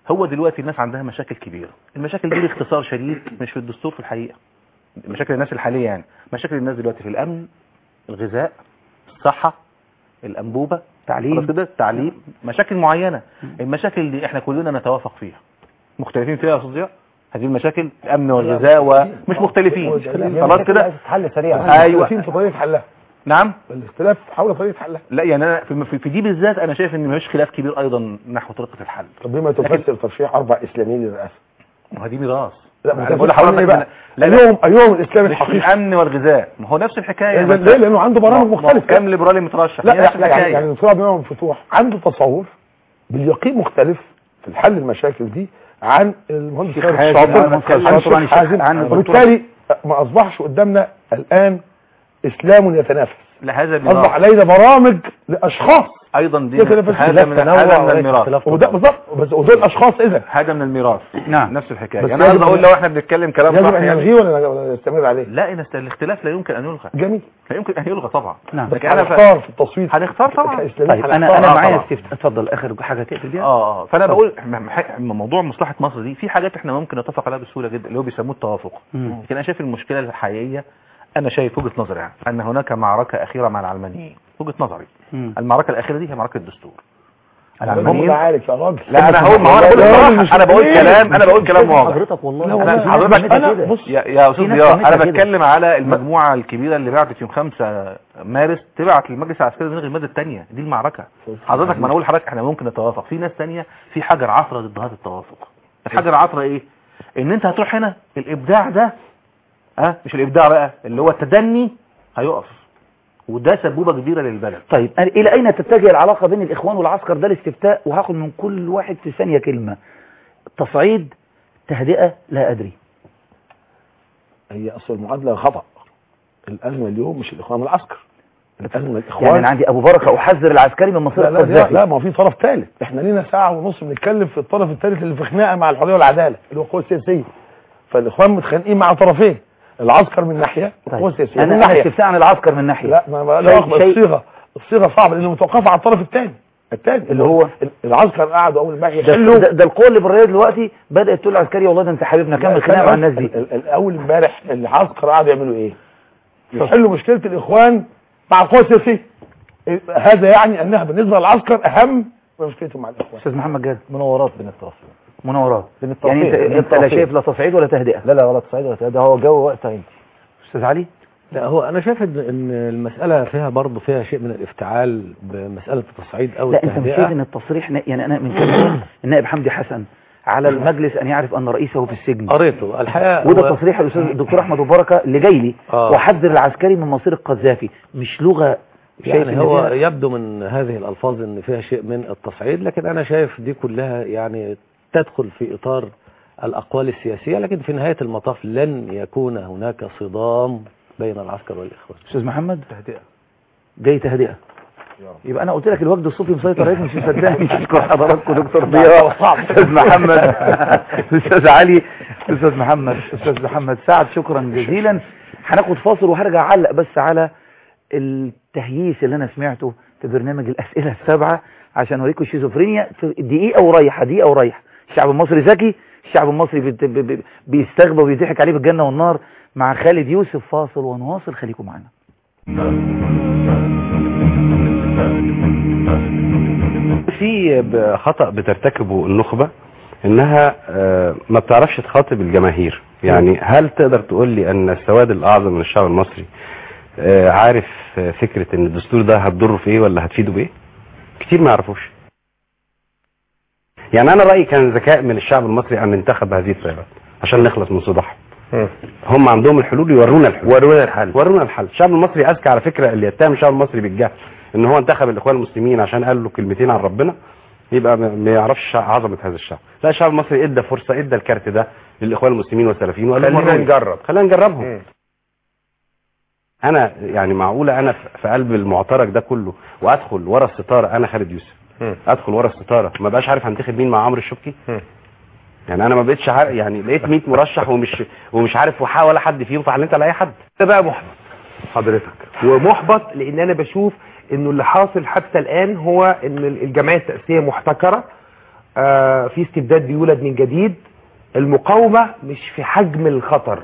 هو دلوقتي الناس عندها مشاكل كبيره المشاكل دي باختصار شديد مش في الدستور في الحقيقه مشاكل الناس الحاليه يعني مشاكل الناس دلوقتي في الامن الغذاء الصحه الانبوبه تعليم. خلاص كده التعليم مشاكل معينه المشاكل دي احنا كلنا نتوافق فيها مختلفين فيها يا استاذ ضياء هذه المشاكل الامن والغذاء ومش مختلفين خلاص كده حل سريع ايوه في طريقه حلها نعم الاختلاف حول طريقه حلها لا يعني انا في- في في دي بالذات انا شايف ان مفيش خلاف كبير ايضا نحو طريقه الحل طب بما تفسر ترشيح اربع اسلاميين للرئاسه ما هو دي ميراث لا ما أنا بقول تفسر لحضرتك بقى إن- لا لا ايهم ايهم الاسلام مش في الحقيقي الامن والغذاء ما هو نفس الحكايه ليه؟ ما أنت- لانه عنده برامج ما- ما- مختلفه كام ليبرالي مترشح لا هي نفس لا يعني الحكاية. يعني الدكتور عبد المنعم فتوح عنده تصور باليقين مختلف في الحل المشاكل دي عن المهندس شيخ خالد حازم، الشاطر عن المهندس خالد عن الشاطر، عن الشيخ الشيخ- حازم عن الدكتور- وبالتالي ما اصبحش قدامنا الان اسلام يتنافس لا هذا اصبح ميراث علينا برامج لاشخاص ايضا دي يتنافس هذا من هذا من الميراث وده بالظبط بس ودول اشخاص اذا هذا من الميراث نعم نفس الحكايه بس انا عايز يجب اقول أن- لو احنا بنتكلم كلام يجب صح ان يعني نلغيه ولا ولا نستمر عليه لا إن است- الاختلاف لا يمكن ان يلغى جميل لا يمكن ان يلغى طبعا نعم لكن انا ف... هنختار في التصويت هنختار طبعا كإسلاميين طيب انا هنختار. انا آه معايا طبعا. استفت- اتفضل اخر حاجه تقفل بيها اه اه فانا بقول م- م- موضوع مصلحه مصر دي في حاجات احنا ممكن نتفق عليها بسهوله جدا اللي هو بيسموه التوافق مم. لكن انا شايف المشكله الحقيقيه انا شايف وجهه نظري يعني ان هناك معركه اخيره مع العلمانيين وجهه نظري مم. المعركه الاخيره دي هي معركه الدستور هم العلمانيين عارف يا راجل لا انا هقول ما هو انا بقول لا، الصراحه مش انا بقول كده. كلام انا بقول كلام واضح حضرتك والله لا انا والله حضرتك أنا كده بص يا يا استاذ في ناس ضياء عملتها انا كده. بتكلم على المجموعه الكبيره اللي بعدت يوم 5 مارس تبعت للمجلس العسكري نلغي الماده الثانيه دي المعركه حضرتك ما انا اقول لحضرتك احنا ممكن نتوافق في ناس ثانيه في حجر عثره ضد هذا التوافق الحجر العثره ايه ان انت هتروح هنا الابداع ده ها مش الابداع بقى اللي هو التدني هيقف وده سبوبه كبيره للبلد طيب أنا الى اين تتجه العلاقه بين الاخوان والعسكر ده الاستفتاء وهاخد من كل واحد في ثانيه كلمه تصعيد تهدئه لا ادري هي اصل المعادله خطا الازمه اليوم مش الاخوان والعسكر الازمه الاخوان يعني انا عندي ابو بركه احذر العسكري من مصير لا لا, لا, القذافي لا ما هو في طرف ثالث احنا لينا ساعه ونص بنتكلم في الطرف الثالث اللي في خناقه مع الحريه والعداله اللي هو القوى السياسيه فالاخوان متخانقين مع طرفين العسكر من ناحيه والقوى السياسيه انا من انا ناحيه استفتاء عن العسكر من ناحيه لا ما ما شيء- لا أخبر. شيء- الصيغه الصيغه صعبه لانه متوقفه على الطرف الثاني الثاني اللي هو العسكر قعدوا اول امبارح ده, يحلوا ده, ده القوى الليبراليه دلوقتي بدات تقول العسكري والله ده انت حبيبنا كمل خناقه مع الناس دي ال- ال- الاول امبارح العسكر قعدوا يعملوا ايه يحلوا مشكله الاخوان مع القوى السياسيه إيه، هذا يعني انها بالنسبه للعسكر اهم من مشكلتهم مع الاخوان استاذ محمد جاد مناورات بين الطرفين مناورات بين الطرفين يعني انت بين انت لا الطرفين. شايف لا تصعيد ولا تهدئه لا لا ولا تصعيد ولا ده هو جو وقتها انت استاذ علي لا هو انا شايف ان إن المساله فيها برضه فيها شيء من الافتعال بمساله التصعيد او لا انت مش التهدئه شايف ان التصريح نا- يعني انا من كام يوم النائب حمدي حسن على المجلس ان يعرف ان رئيسه في السجن قريته الحقيقه وده هو- تصريح الاستاذ الدكتور احمد أبو بركه اللي جاي لي آه. وحذر العسكري من مصير القذافي مش لغه شايف يعني إن هو فيها- يبدو من هذه الألفاظ أن فيها شيء من التصعيد لكن أنا شايف دي كلها يعني تدخل في إطار الأقوال السياسية لكن في نهاية المطاف لن يكون هناك صدام بين العسكر والإخوان استاذ محمد تهدئه جاي تهدئه يبقى انا قلت لك الوجد الصوفي مسيطر عليك مش مصدقني اشكر حضراتكم دكتور ضياء استاذ محمد استاذ علي استاذ محمد استاذ محمد سعد شكرا جزيلا هناخد فاصل وهرجع اعلق بس على التهييس اللي انا سمعته في برنامج الاسئله السبعه عشان اوريكم الشيزوفرينيا في دقيقه ورايحه دقيقه ورايحه الشعب المصري ذكي الشعب المصري بيت- بي- بي- بيستغبى وبيضحك عليه بالجنه والنار مع خالد يوسف فاصل ونواصل خليكم معنا في ب- خطأ بترتكبه النخبة انها آه، ما بتعرفش تخاطب الجماهير يعني هل تقدر تقول لي ان السواد الاعظم من الشعب المصري آه، عارف آه، فكرة ان الدستور ده هتضره في ايه ولا هتفيده بايه كتير ما يعرفوش يعني انا رأيي كان ذكاء من الشعب المصري ان انتخب هذه التيارات عشان نخلص من صداعهم هم عندهم الحلول يورونا الحلول ورونا الحل ورونا الحل الشعب المصري اذكى على فكره اللي يتهم الشعب المصري بالجهل ان هو انتخب الاخوان المسلمين عشان قال له كلمتين عن ربنا يبقى ما ما يعرفش عظمه هذا الشعب لا الشعب المصري ادى فرصه ادى الكارت ده للاخوان المسلمين والسلفيين وقال لهم خلينا وروني. نجرب. خلينا نجربهم انا يعني معقوله انا في في قلب المعترك ده كله وادخل ورا الستاره انا خالد يوسف ادخل ورا الستاره ما بقاش عارف هنتخب مين مع عمرو الشبكي يعني انا ما بقتش عارف يعني لقيت 100 مرشح ومش ومش عارف وحا ولا حد فيهم فعلمت على اي حد ده بقى محبط حضرتك ومحبط لان انا بشوف انه اللي حاصل حتى الان هو ان الجمعيه التاسيسيه محتكره آه في استبداد بيولد من جديد المقاومه مش في حجم الخطر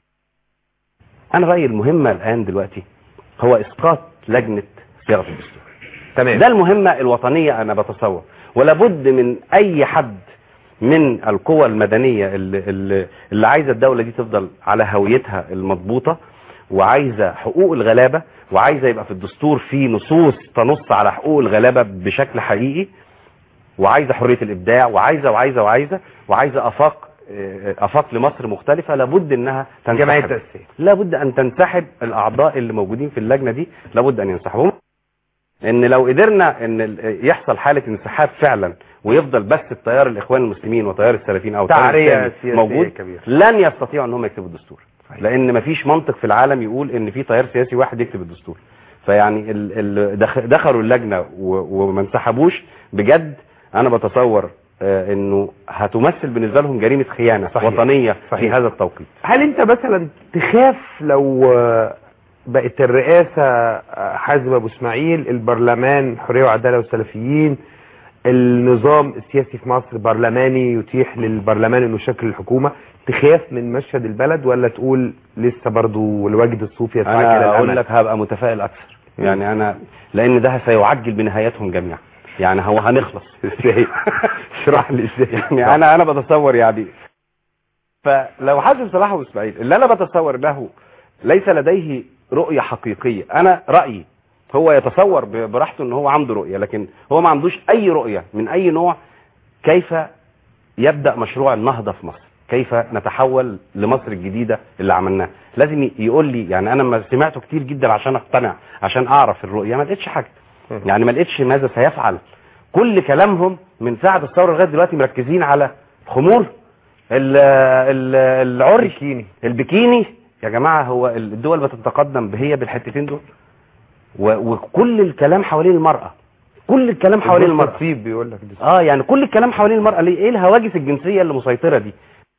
انا رايي المهمه الان دلوقتي هو اسقاط لجنه صياغه الدستور تمام ده المهمه الوطنيه انا بتصور ولا بد من اي حد من القوى المدنيه اللي, اللي, اللي عايزه الدوله دي تفضل على هويتها المضبوطه وعايزه حقوق الغلابه وعايزه يبقى في الدستور في نصوص تنص على حقوق الغلابه بشكل حقيقي وعايزه حريه الابداع وعايزه وعايزه وعايزه وعايزه افاق آه، افاق لمصر مختلفه لابد انها تنسحب جمعيه تاسيس لابد ان تنسحب الاعضاء اللي موجودين في اللجنه دي لابد ان ينسحبوا ان لو قدرنا ان ال- يحصل حاله انسحاب فعلا ويفضل بس التيار الاخوان المسلمين وتيار السلفيين او التيار تعرية الثاني سياسية موجود كبيرة. لن يستطيعوا ان هم يكتبوا الدستور لان مفيش منطق في العالم يقول ان في تيار سياسي واحد يكتب الدستور فيعني ال- ال- دخ- دخلوا اللجنه و- وما انسحبوش بجد انا بتصور آه، انه هتمثل بالنسبه لهم جريمه خيانه صحيح. وطنيه في صحيح. هذا التوقيت هل انت مثلا تخاف لو آه، بقت الرئاسة آه، حازم ابو اسماعيل البرلمان حرية وعدالة والسلفيين النظام السياسي في مصر برلماني يتيح للبرلمان انه يشكل الحكومة تخاف من مشهد البلد ولا تقول لسه برضو الوجد الصوفي يدفعك الى انا اقول الامل لك هبقى متفائل اكثر يعني انا لان ده سيعجل بنهايتهم جميعا يعني هو هنخلص ازاي اشرح لي ازاي يعني انا انا بتصور يعني فلو حازم صلاح ابو اسماعيل اللي انا بتصور له ليس لديه رؤيه حقيقيه انا رايي هو يتصور ب- براحته ان هو عنده رؤيه لكن هو ما عندوش اي رؤيه من اي نوع كيف يبدا مشروع النهضه في مصر كيف نتحول لمصر الجديده اللي عملناها لازم ي- يقول لي يعني انا ما سمعته كتير جدا عشان اقتنع عشان اعرف الرؤيه ما لقيتش حاجه يعني ما لقيتش ماذا سيفعل كل كلامهم من ساعه الثوره لغايه دلوقتي مركزين على خمور ال- ال- العري البكيني البكيني يا جماعه هو الدول بتتقدم هي بالحتتين دول و- وكل الكلام حوالين المراه كل الكلام حوالين المراه الطيب بيقول لك ده. اه يعني كل الكلام حوالين المرأة ليه ايه الهواجس الجنسية اللي مسيطرة دي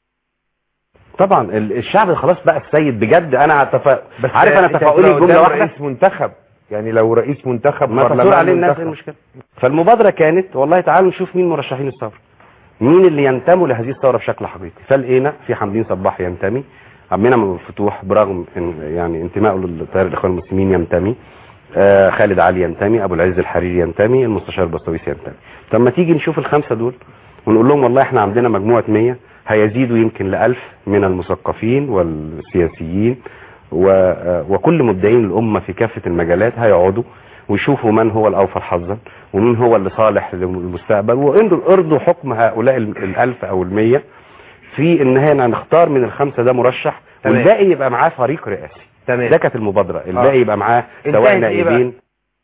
طبعا ال- الشعب خلاص بقى السيد بجد انا تف... عارف انا انت تفاؤلي هتبقى جملة قدام واحدة رئيس منتخب يعني لو رئيس منتخب ما تصور برلمان عليه الناس منتخب. ايه المشكلة فالمبادرة كانت والله تعالوا نشوف مين مرشحين الثورة مين اللي ينتموا لهذه الثورة بشكل حقيقي فلقينا في حمدين صباح ينتمي عمنا من الفتوح برغم إن يعني انتمائه للتيار الاخوان المسلمين ينتمي آه خالد علي ينتمي ابو العز الحريري ينتمي المستشار البسطويسي ينتمي طب ما تيجي نشوف الخمسه دول ونقول لهم والله احنا عندنا مجموعه 100 هيزيدوا يمكن ل 1000 من المثقفين والسياسيين و... آه وكل مبدعين الامه في كافه المجالات هيقعدوا ويشوفوا من هو الاوفر حظا ومين هو اللي صالح للمستقبل وارضوا ارضوا حكم هؤلاء ال- الالف او المية في ان احنا نختار من الخمسه ده مرشح تمام. والباقي يبقى معاه فريق رئاسي تمام ده كانت المبادره الباقي يبقى معاه انتهت سواء ايه بقى؟ نائبين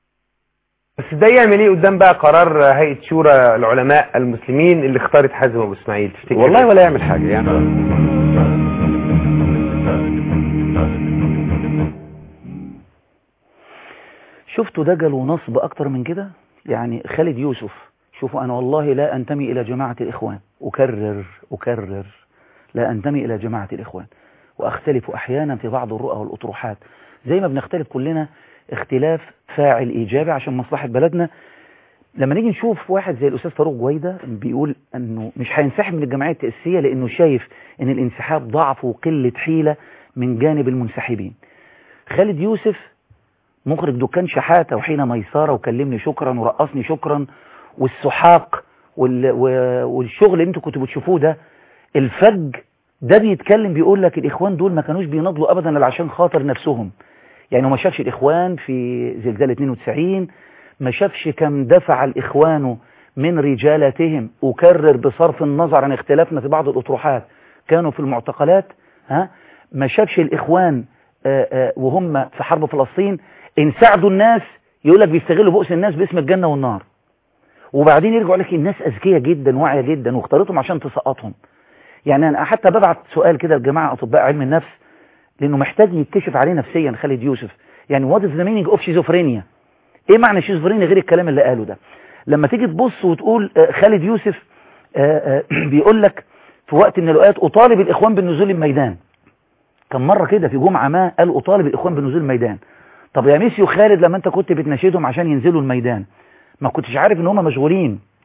بس ده يعمل ايه قدام بقى قرار هيئه شورى العلماء المسلمين اللي اختارت حازم ابو اسماعيل تفتكر والله ولا يعمل حاجه يعني شفتوا دجل ونصب أكتر من كده يعني خالد يوسف شوفوا أنا والله لا أنتمي إلى جماعة الإخوان أكرر أكرر لا أنتمي إلى جماعة الإخوان وأختلف أحيانا في بعض الرؤى والأطروحات زي ما بنختلف كلنا اختلاف فاعل إيجابي عشان مصلحة بلدنا لما نيجي نشوف واحد زي الأستاذ فاروق جويدة بيقول أنه مش هينسحب من الجمعية التأسيسية لأنه شايف أن الانسحاب ضعف وقلة حيلة من جانب المنسحبين خالد يوسف مخرج دكان شحاتة وحين ميسارة وكلمني شكرا ورقصني شكرا والسحاق وال... و- والشغل اللي انتوا كنتوا بتشوفوه ده الفج ده بيتكلم بيقول لك الإخوان دول ما كانوش بيناضلوا أبدا إلا عشان خاطر نفسهم يعني هو ما شافش الإخوان في زلزال 92 ما شافش كم دفع الإخوان من رجالتهم أكرر بصرف النظر عن اختلافنا في بعض الأطروحات كانوا في المعتقلات ها ما شافش الإخوان آه، آه، وهم في حرب فلسطين إن ساعدوا الناس يقول لك بيستغلوا بؤس الناس باسم الجنة والنار وبعدين يرجعوا لك الناس أذكياء جدا واعية جدا واختارتهم عشان تسقطهم يعني أنا حتى ببعت سؤال كده لجماعة أطباء علم النفس لأنه محتاج يتكشف عليه نفسيا خالد يوسف يعني what is the meaning of schizophrenia ايه معنى شيزوفرينيا غير الكلام اللي قاله ده لما تيجي تبص وتقول آه، خالد يوسف آه، آه، بيقول لك في وقت من الاوقات اطالب الاخوان بالنزول الميدان كان مره كده في جمعه ما قال اطالب الاخوان بالنزول الميدان طب يا ميسيو خالد لما انت كنت بتناشدهم عشان ينزلوا الميدان ما كنتش عارف ان هم مشغولين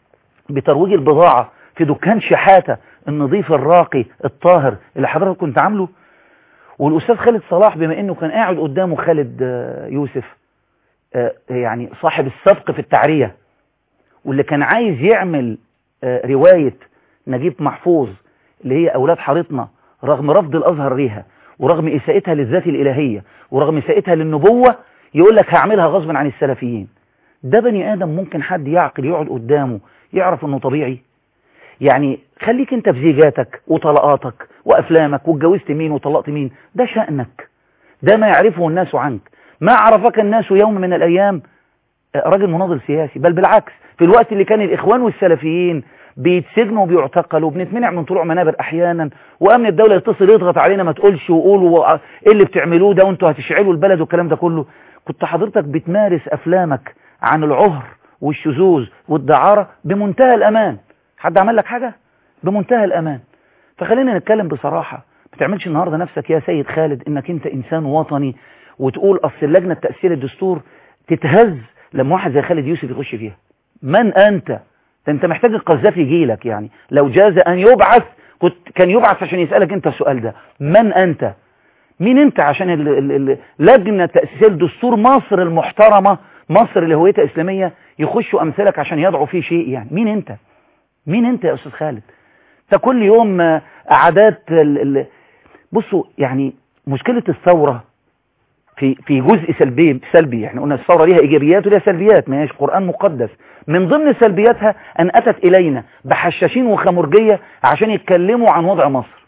بترويج البضاعة في دكان شحاتة النظيف الراقي الطاهر اللي حضرتك كنت عامله والأستاذ خالد صلاح بما أنه كان قاعد قدامه خالد آه، يوسف آه، يعني صاحب السبق في التعرية واللي كان عايز يعمل آه، رواية نجيب محفوظ اللي هي أولاد حارتنا رغم رفض الأزهر ليها ورغم إساءتها للذات الإلهية ورغم إساءتها للنبوة يقول لك هعملها غصبا عن السلفيين ده بني آدم ممكن حد يعقل يقعد قدامه يعرف أنه طبيعي يعني خليك انت في زيجاتك وطلقاتك وأفلامك واتجوزت مين وطلقت مين ده شأنك ده ما يعرفه الناس عنك ما عرفك الناس يوم من الأيام آه، راجل مناضل سياسي بل بالعكس في الوقت اللي كان الإخوان والسلفيين بيتسجنوا وبيعتقلوا وبنتمنع من طلوع منابر أحيانا وأمن الدولة يتصل يضغط علينا ما تقولش وقولوا ايه اللي بتعملوه ده وانتوا هتشعلوا البلد والكلام ده كله كنت حضرتك بتمارس أفلامك عن العهر والشذوذ والدعارة بمنتهى الأمان حد عمل لك حاجة بمنتهى الأمان فخلينا نتكلم بصراحة ما تعملش النهاردة نفسك يا سيد خالد انك انت انسان وطني وتقول اصل اللجنة تأثير الدستور تتهز لما واحد زي خالد يوسف يخش فيها من انت ده انت محتاج القذافي يجي لك يعني لو جاز ان يبعث كنت كان يبعث عشان يسألك انت السؤال ده من انت مين انت عشان ال- ال- ال- لجنة تأسيس دستور مصر المحترمة مصر اللي هويتها اسلامية يخشوا امثالك عشان يضعوا فيه شيء يعني مين انت مين انت يا استاذ خالد انت كل يوم آه، قعدات ال- ال- بصوا يعني مشكلة الثورة في في جزء سلبي سلبي احنا قلنا الثورة ليها ايجابيات وليها سلبيات ما هيش قرآن مقدس من ضمن سلبياتها ان اتت الينا بحشاشين وخمرجية عشان يتكلموا عن وضع مصر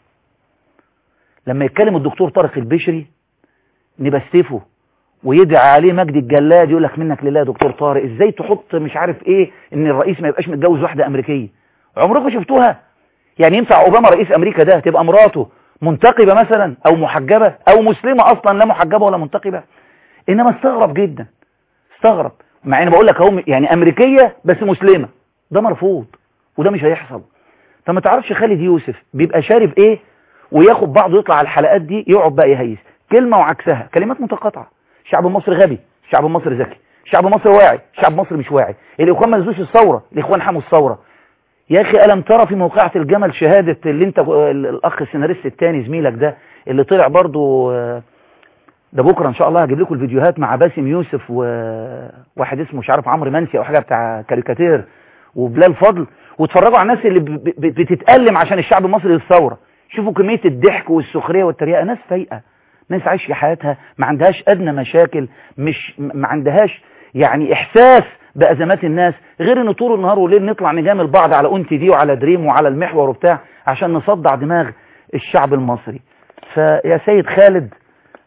لما يتكلم الدكتور طارق البشري نبستفه ويدعي عليه مجدي الجلاد يقول لك منك لله يا دكتور طارق ازاي تحط مش عارف ايه ان الرئيس ما يبقاش متجوز واحدة امريكية عمركم شفتوها يعني ينفع اوباما رئيس امريكا ده تبقى مراته منتقبة مثلا او محجبة او مسلمة اصلا لا محجبة ولا منتقبة انما استغرب جدا استغرب مع ان بقول لك اهو يعني امريكية بس مسلمة ده مرفوض وده مش هيحصل فما تعرفش خالد يوسف بيبقى شارب ايه وياخد بعضه يطلع على الحلقات دي يقعد بقى يهيس كلمة وعكسها كلمات متقاطعة الشعب المصري غبي الشعب المصري ذكي الشعب المصري واعي الشعب المصري مش واعي الاخوان ما نزلوش الثورة الاخوان حموا الثورة يا اخي الم ترى في موقعة الجمل شهادة اللي انت الاخ السيناريست التاني زميلك ده اللي طلع برضو آه، ده بكرة ان شاء الله هجيب لكم الفيديوهات مع باسم يوسف وواحد اسمه مش عارف عمرو منسي او حاجة بتاع كاريكاتير وبلال فضل واتفرجوا على الناس اللي ب- ب- بتتألم عشان الشعب المصري للثورة شوفوا كمية الضحك والسخرية والتريقة ناس فايقة ناس عايشة في حياتها ما عندهاش أدنى مشاكل مش ما عندهاش يعني إحساس بأزمات الناس غير إن طول النهار والليل نطلع نجامل بعض على أنت دي وعلى دريم وعلى المحور وبتاع عشان نصدع دماغ الشعب المصري فيا سيد خالد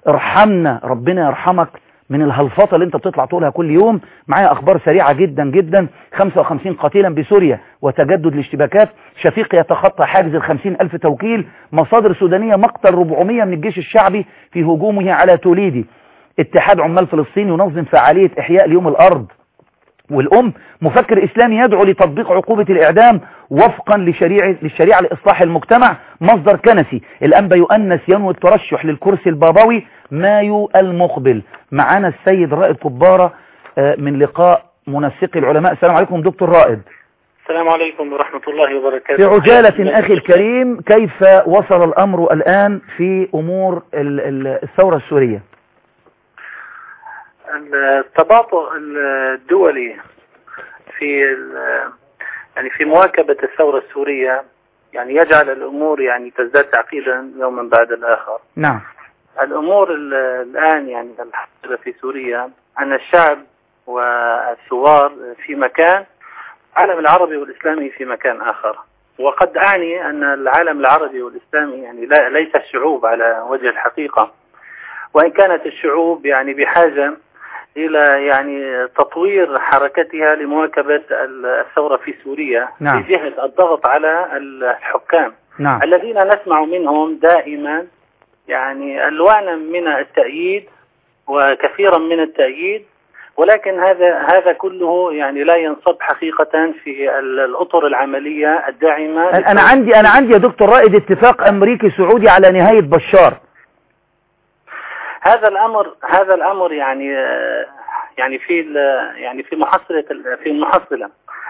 ارحمنا ربنا يرحمك من الهلفطة اللي انت بتطلع تقولها كل يوم معايا اخبار سريعة جدا جدا 55 قتيلا بسوريا وتجدد الاشتباكات شفيق يتخطى حاجز ال 50 الف توكيل مصادر سودانية مقتل 400 من الجيش الشعبي في هجومه على توليدي اتحاد عمال فلسطين ينظم فعالية احياء ليوم الارض والأم مفكر إسلامي يدعو لتطبيق عقوبة الإعدام وفقا لشريعة, للشريعة لإصلاح المجتمع مصدر كنسي الأنبا يؤنس ينوي الترشح للكرسي البابوي مايو المقبل معنا السيد رائد كبارة آه، من لقاء منسقي العلماء السلام عليكم دكتور رائد السلام عليكم ورحمة الله وبركاته في عجالة أخي الكريم كيف وصل الأمر الآن في أمور ال- ال- الثورة السورية التباطؤ الدولي في ال- يعني في مواكبة الثورة السورية يعني يجعل الأمور يعني تزداد تعقيدا يوما بعد الآخر نعم الأمور ال- الآن يعني الحاصلة في سوريا أن الشعب والثوار في مكان العالم العربي والإسلامي في مكان آخر وقد أعني أن العالم العربي والإسلامي يعني لا ليس الشعوب على وجه الحقيقة وإن كانت الشعوب يعني بحاجة إلى يعني تطوير حركتها لمواكبة الثورة في سوريا نعم. في جهة الضغط على الحكام نعم الذين نسمع منهم دائما يعني ألوانا من التأييد وكثيرا من التأييد ولكن هذا هذا كله يعني لا ينصب حقيقة في ال- الأطر العملية الداعمة أنا عندي أنا عندي يا دكتور رائد اتفاق أمريكي سعودي على نهاية بشار هذا الأمر هذا الأمر يعني آه، يعني في ال- يعني في محصلة ال- في المحصلة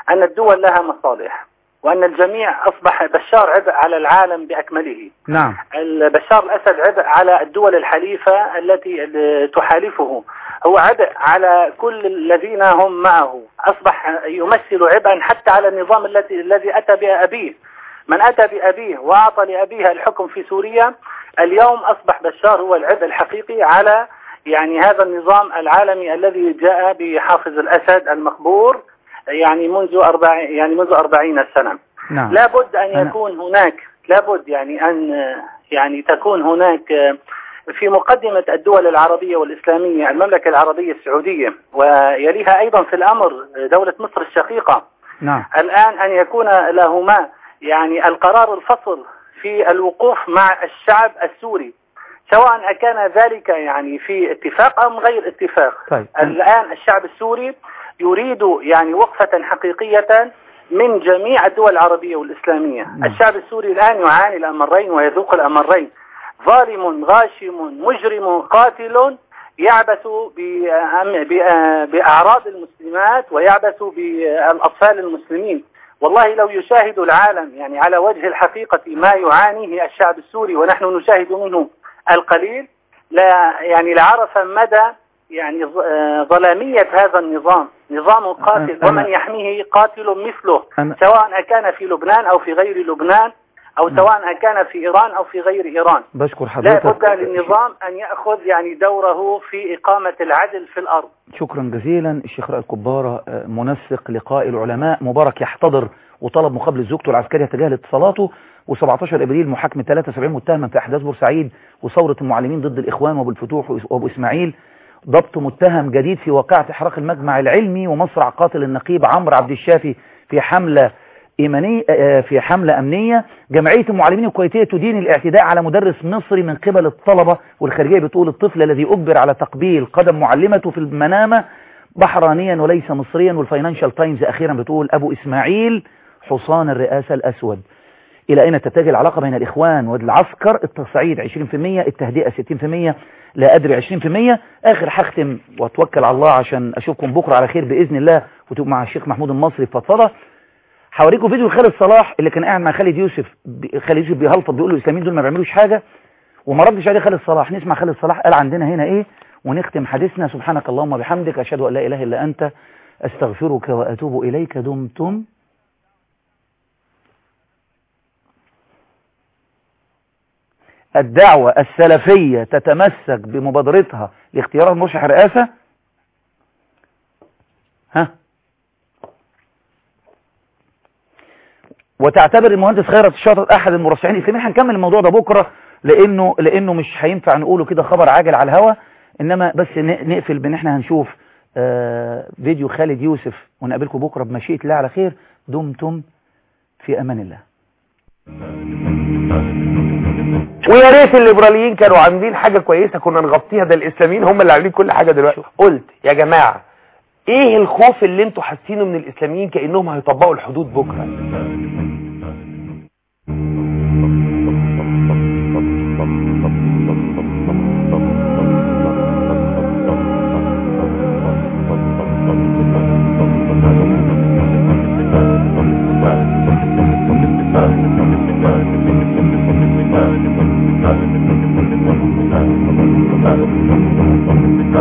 أن الدول لها مصالح وأن الجميع أصبح بشار عبء على العالم بأكمله نعم بشار الأسد عبء على الدول الحليفة التي تحالفه هو عبء على كل الذين هم معه أصبح يمثل عبئا حتى على النظام الذي الذي أتى به أبيه من أتى بأبيه وأعطى لأبيه الحكم في سوريا اليوم أصبح بشار هو العبء الحقيقي على يعني هذا النظام العالمي الذي جاء بحافظ الأسد المقبور يعني منذ أربع يعني منذ أربعين سنة نعم لابد أن أنا- يكون هناك لابد يعني أن يعني تكون هناك في مقدمة الدول العربية والإسلامية المملكة العربية السعودية ويليها أيضا في الأمر دولة مصر الشقيقة نعم الآن أن يكون لهما يعني القرار الفصل في الوقوف مع الشعب السوري سواء كان ذلك يعني في اتفاق أم غير اتفاق طيب الآن الشعب السوري يريد يعني وقفة حقيقية من جميع الدول العربية والإسلامية الشعب السوري الآن يعاني الأمرين ويذوق الأمرين ظالم غاشم مجرم قاتل يعبث بأم- بأ- بأعراض المسلمات ويعبث بالأطفال المسلمين والله لو يشاهد العالم يعني على وجه الحقيقة ما يعانيه الشعب السوري ونحن نشاهد منه القليل لا يعني لعرف مدى يعني ظ- آه، ظلامية هذا النظام نظام قاتل أنا- ومن يحميه قاتل مثله أنا- سواء كان في لبنان أو في غير لبنان أو سواء كان في إيران أو في غير إيران بشكر لا حضرتك بد للنظام أن يأخذ يعني دوره في إقامة العدل في الأرض شكرا جزيلا الشيخ رائد كبارة آه، منسق لقاء العلماء مبارك يحتضر وطلب مقابلة زوجته العسكرية تجاهل اتصالاته و17 ابريل محاكمة 73 متهما في احداث بورسعيد وثورة المعلمين ضد الاخوان وابو الفتوح وابو اسماعيل ضبط متهم جديد في واقعة احراق المجمع العلمي ومصرع قاتل النقيب عمرو عبد الشافي في حملة إيمانية آه، في حملة أمنية جمعية المعلمين الكويتية تدين الاعتداء على مدرس مصري من قبل الطلبة والخارجية بتقول الطفل الذي أجبر على تقبيل قدم معلمته في المنامة بحرانيا وليس مصريا والفاينانشال تايمز أخيرا بتقول أبو إسماعيل حصان الرئاسة الأسود إلى أين تتجه العلاقة بين الإخوان والعسكر التصعيد 20% التهدئة 60% لا أدري 20% آخر هختم وأتوكل على الله عشان أشوفكم بكرة على خير بإذن الله وتبقوا مع الشيخ محمود المصري في فضفضة هوريكم فيديو خالد صلاح اللي كان قاعد مع خالد يوسف ب- خالد يوسف بيهلفط بيقول له الإسلاميين دول ما بيعملوش حاجة وما ردش عليه خالد صلاح نسمع خالد صلاح قال عندنا هنا إيه ونختم حديثنا سبحانك اللهم وبحمدك أشهد أن لا إله إلا أنت أستغفرك وأتوب إليك دمتم الدعوة السلفية تتمسك بمبادرتها لاختيار المرشح الرئاسة ها وتعتبر المهندس خيرت الشاطر احد المرشحين الاسلاميين هنكمل الموضوع ده بكره لانه لانه مش هينفع نقوله كده خبر عاجل على الهوا انما بس ن- نقفل بان احنا هنشوف آه فيديو خالد يوسف ونقابلكم بكره بمشيئه الله على خير دمتم في امان الله ويا ريت الليبراليين كانوا عاملين حاجه كويسه كنا نغطيها ده الاسلاميين هم اللي عاملين كل حاجه دلوقتي قلت يا جماعه ايه الخوف اللي انتوا حاسينه من الاسلاميين كانهم هيطبقوا الحدود بكره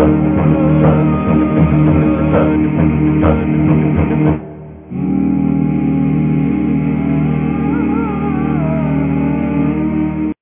Thank you.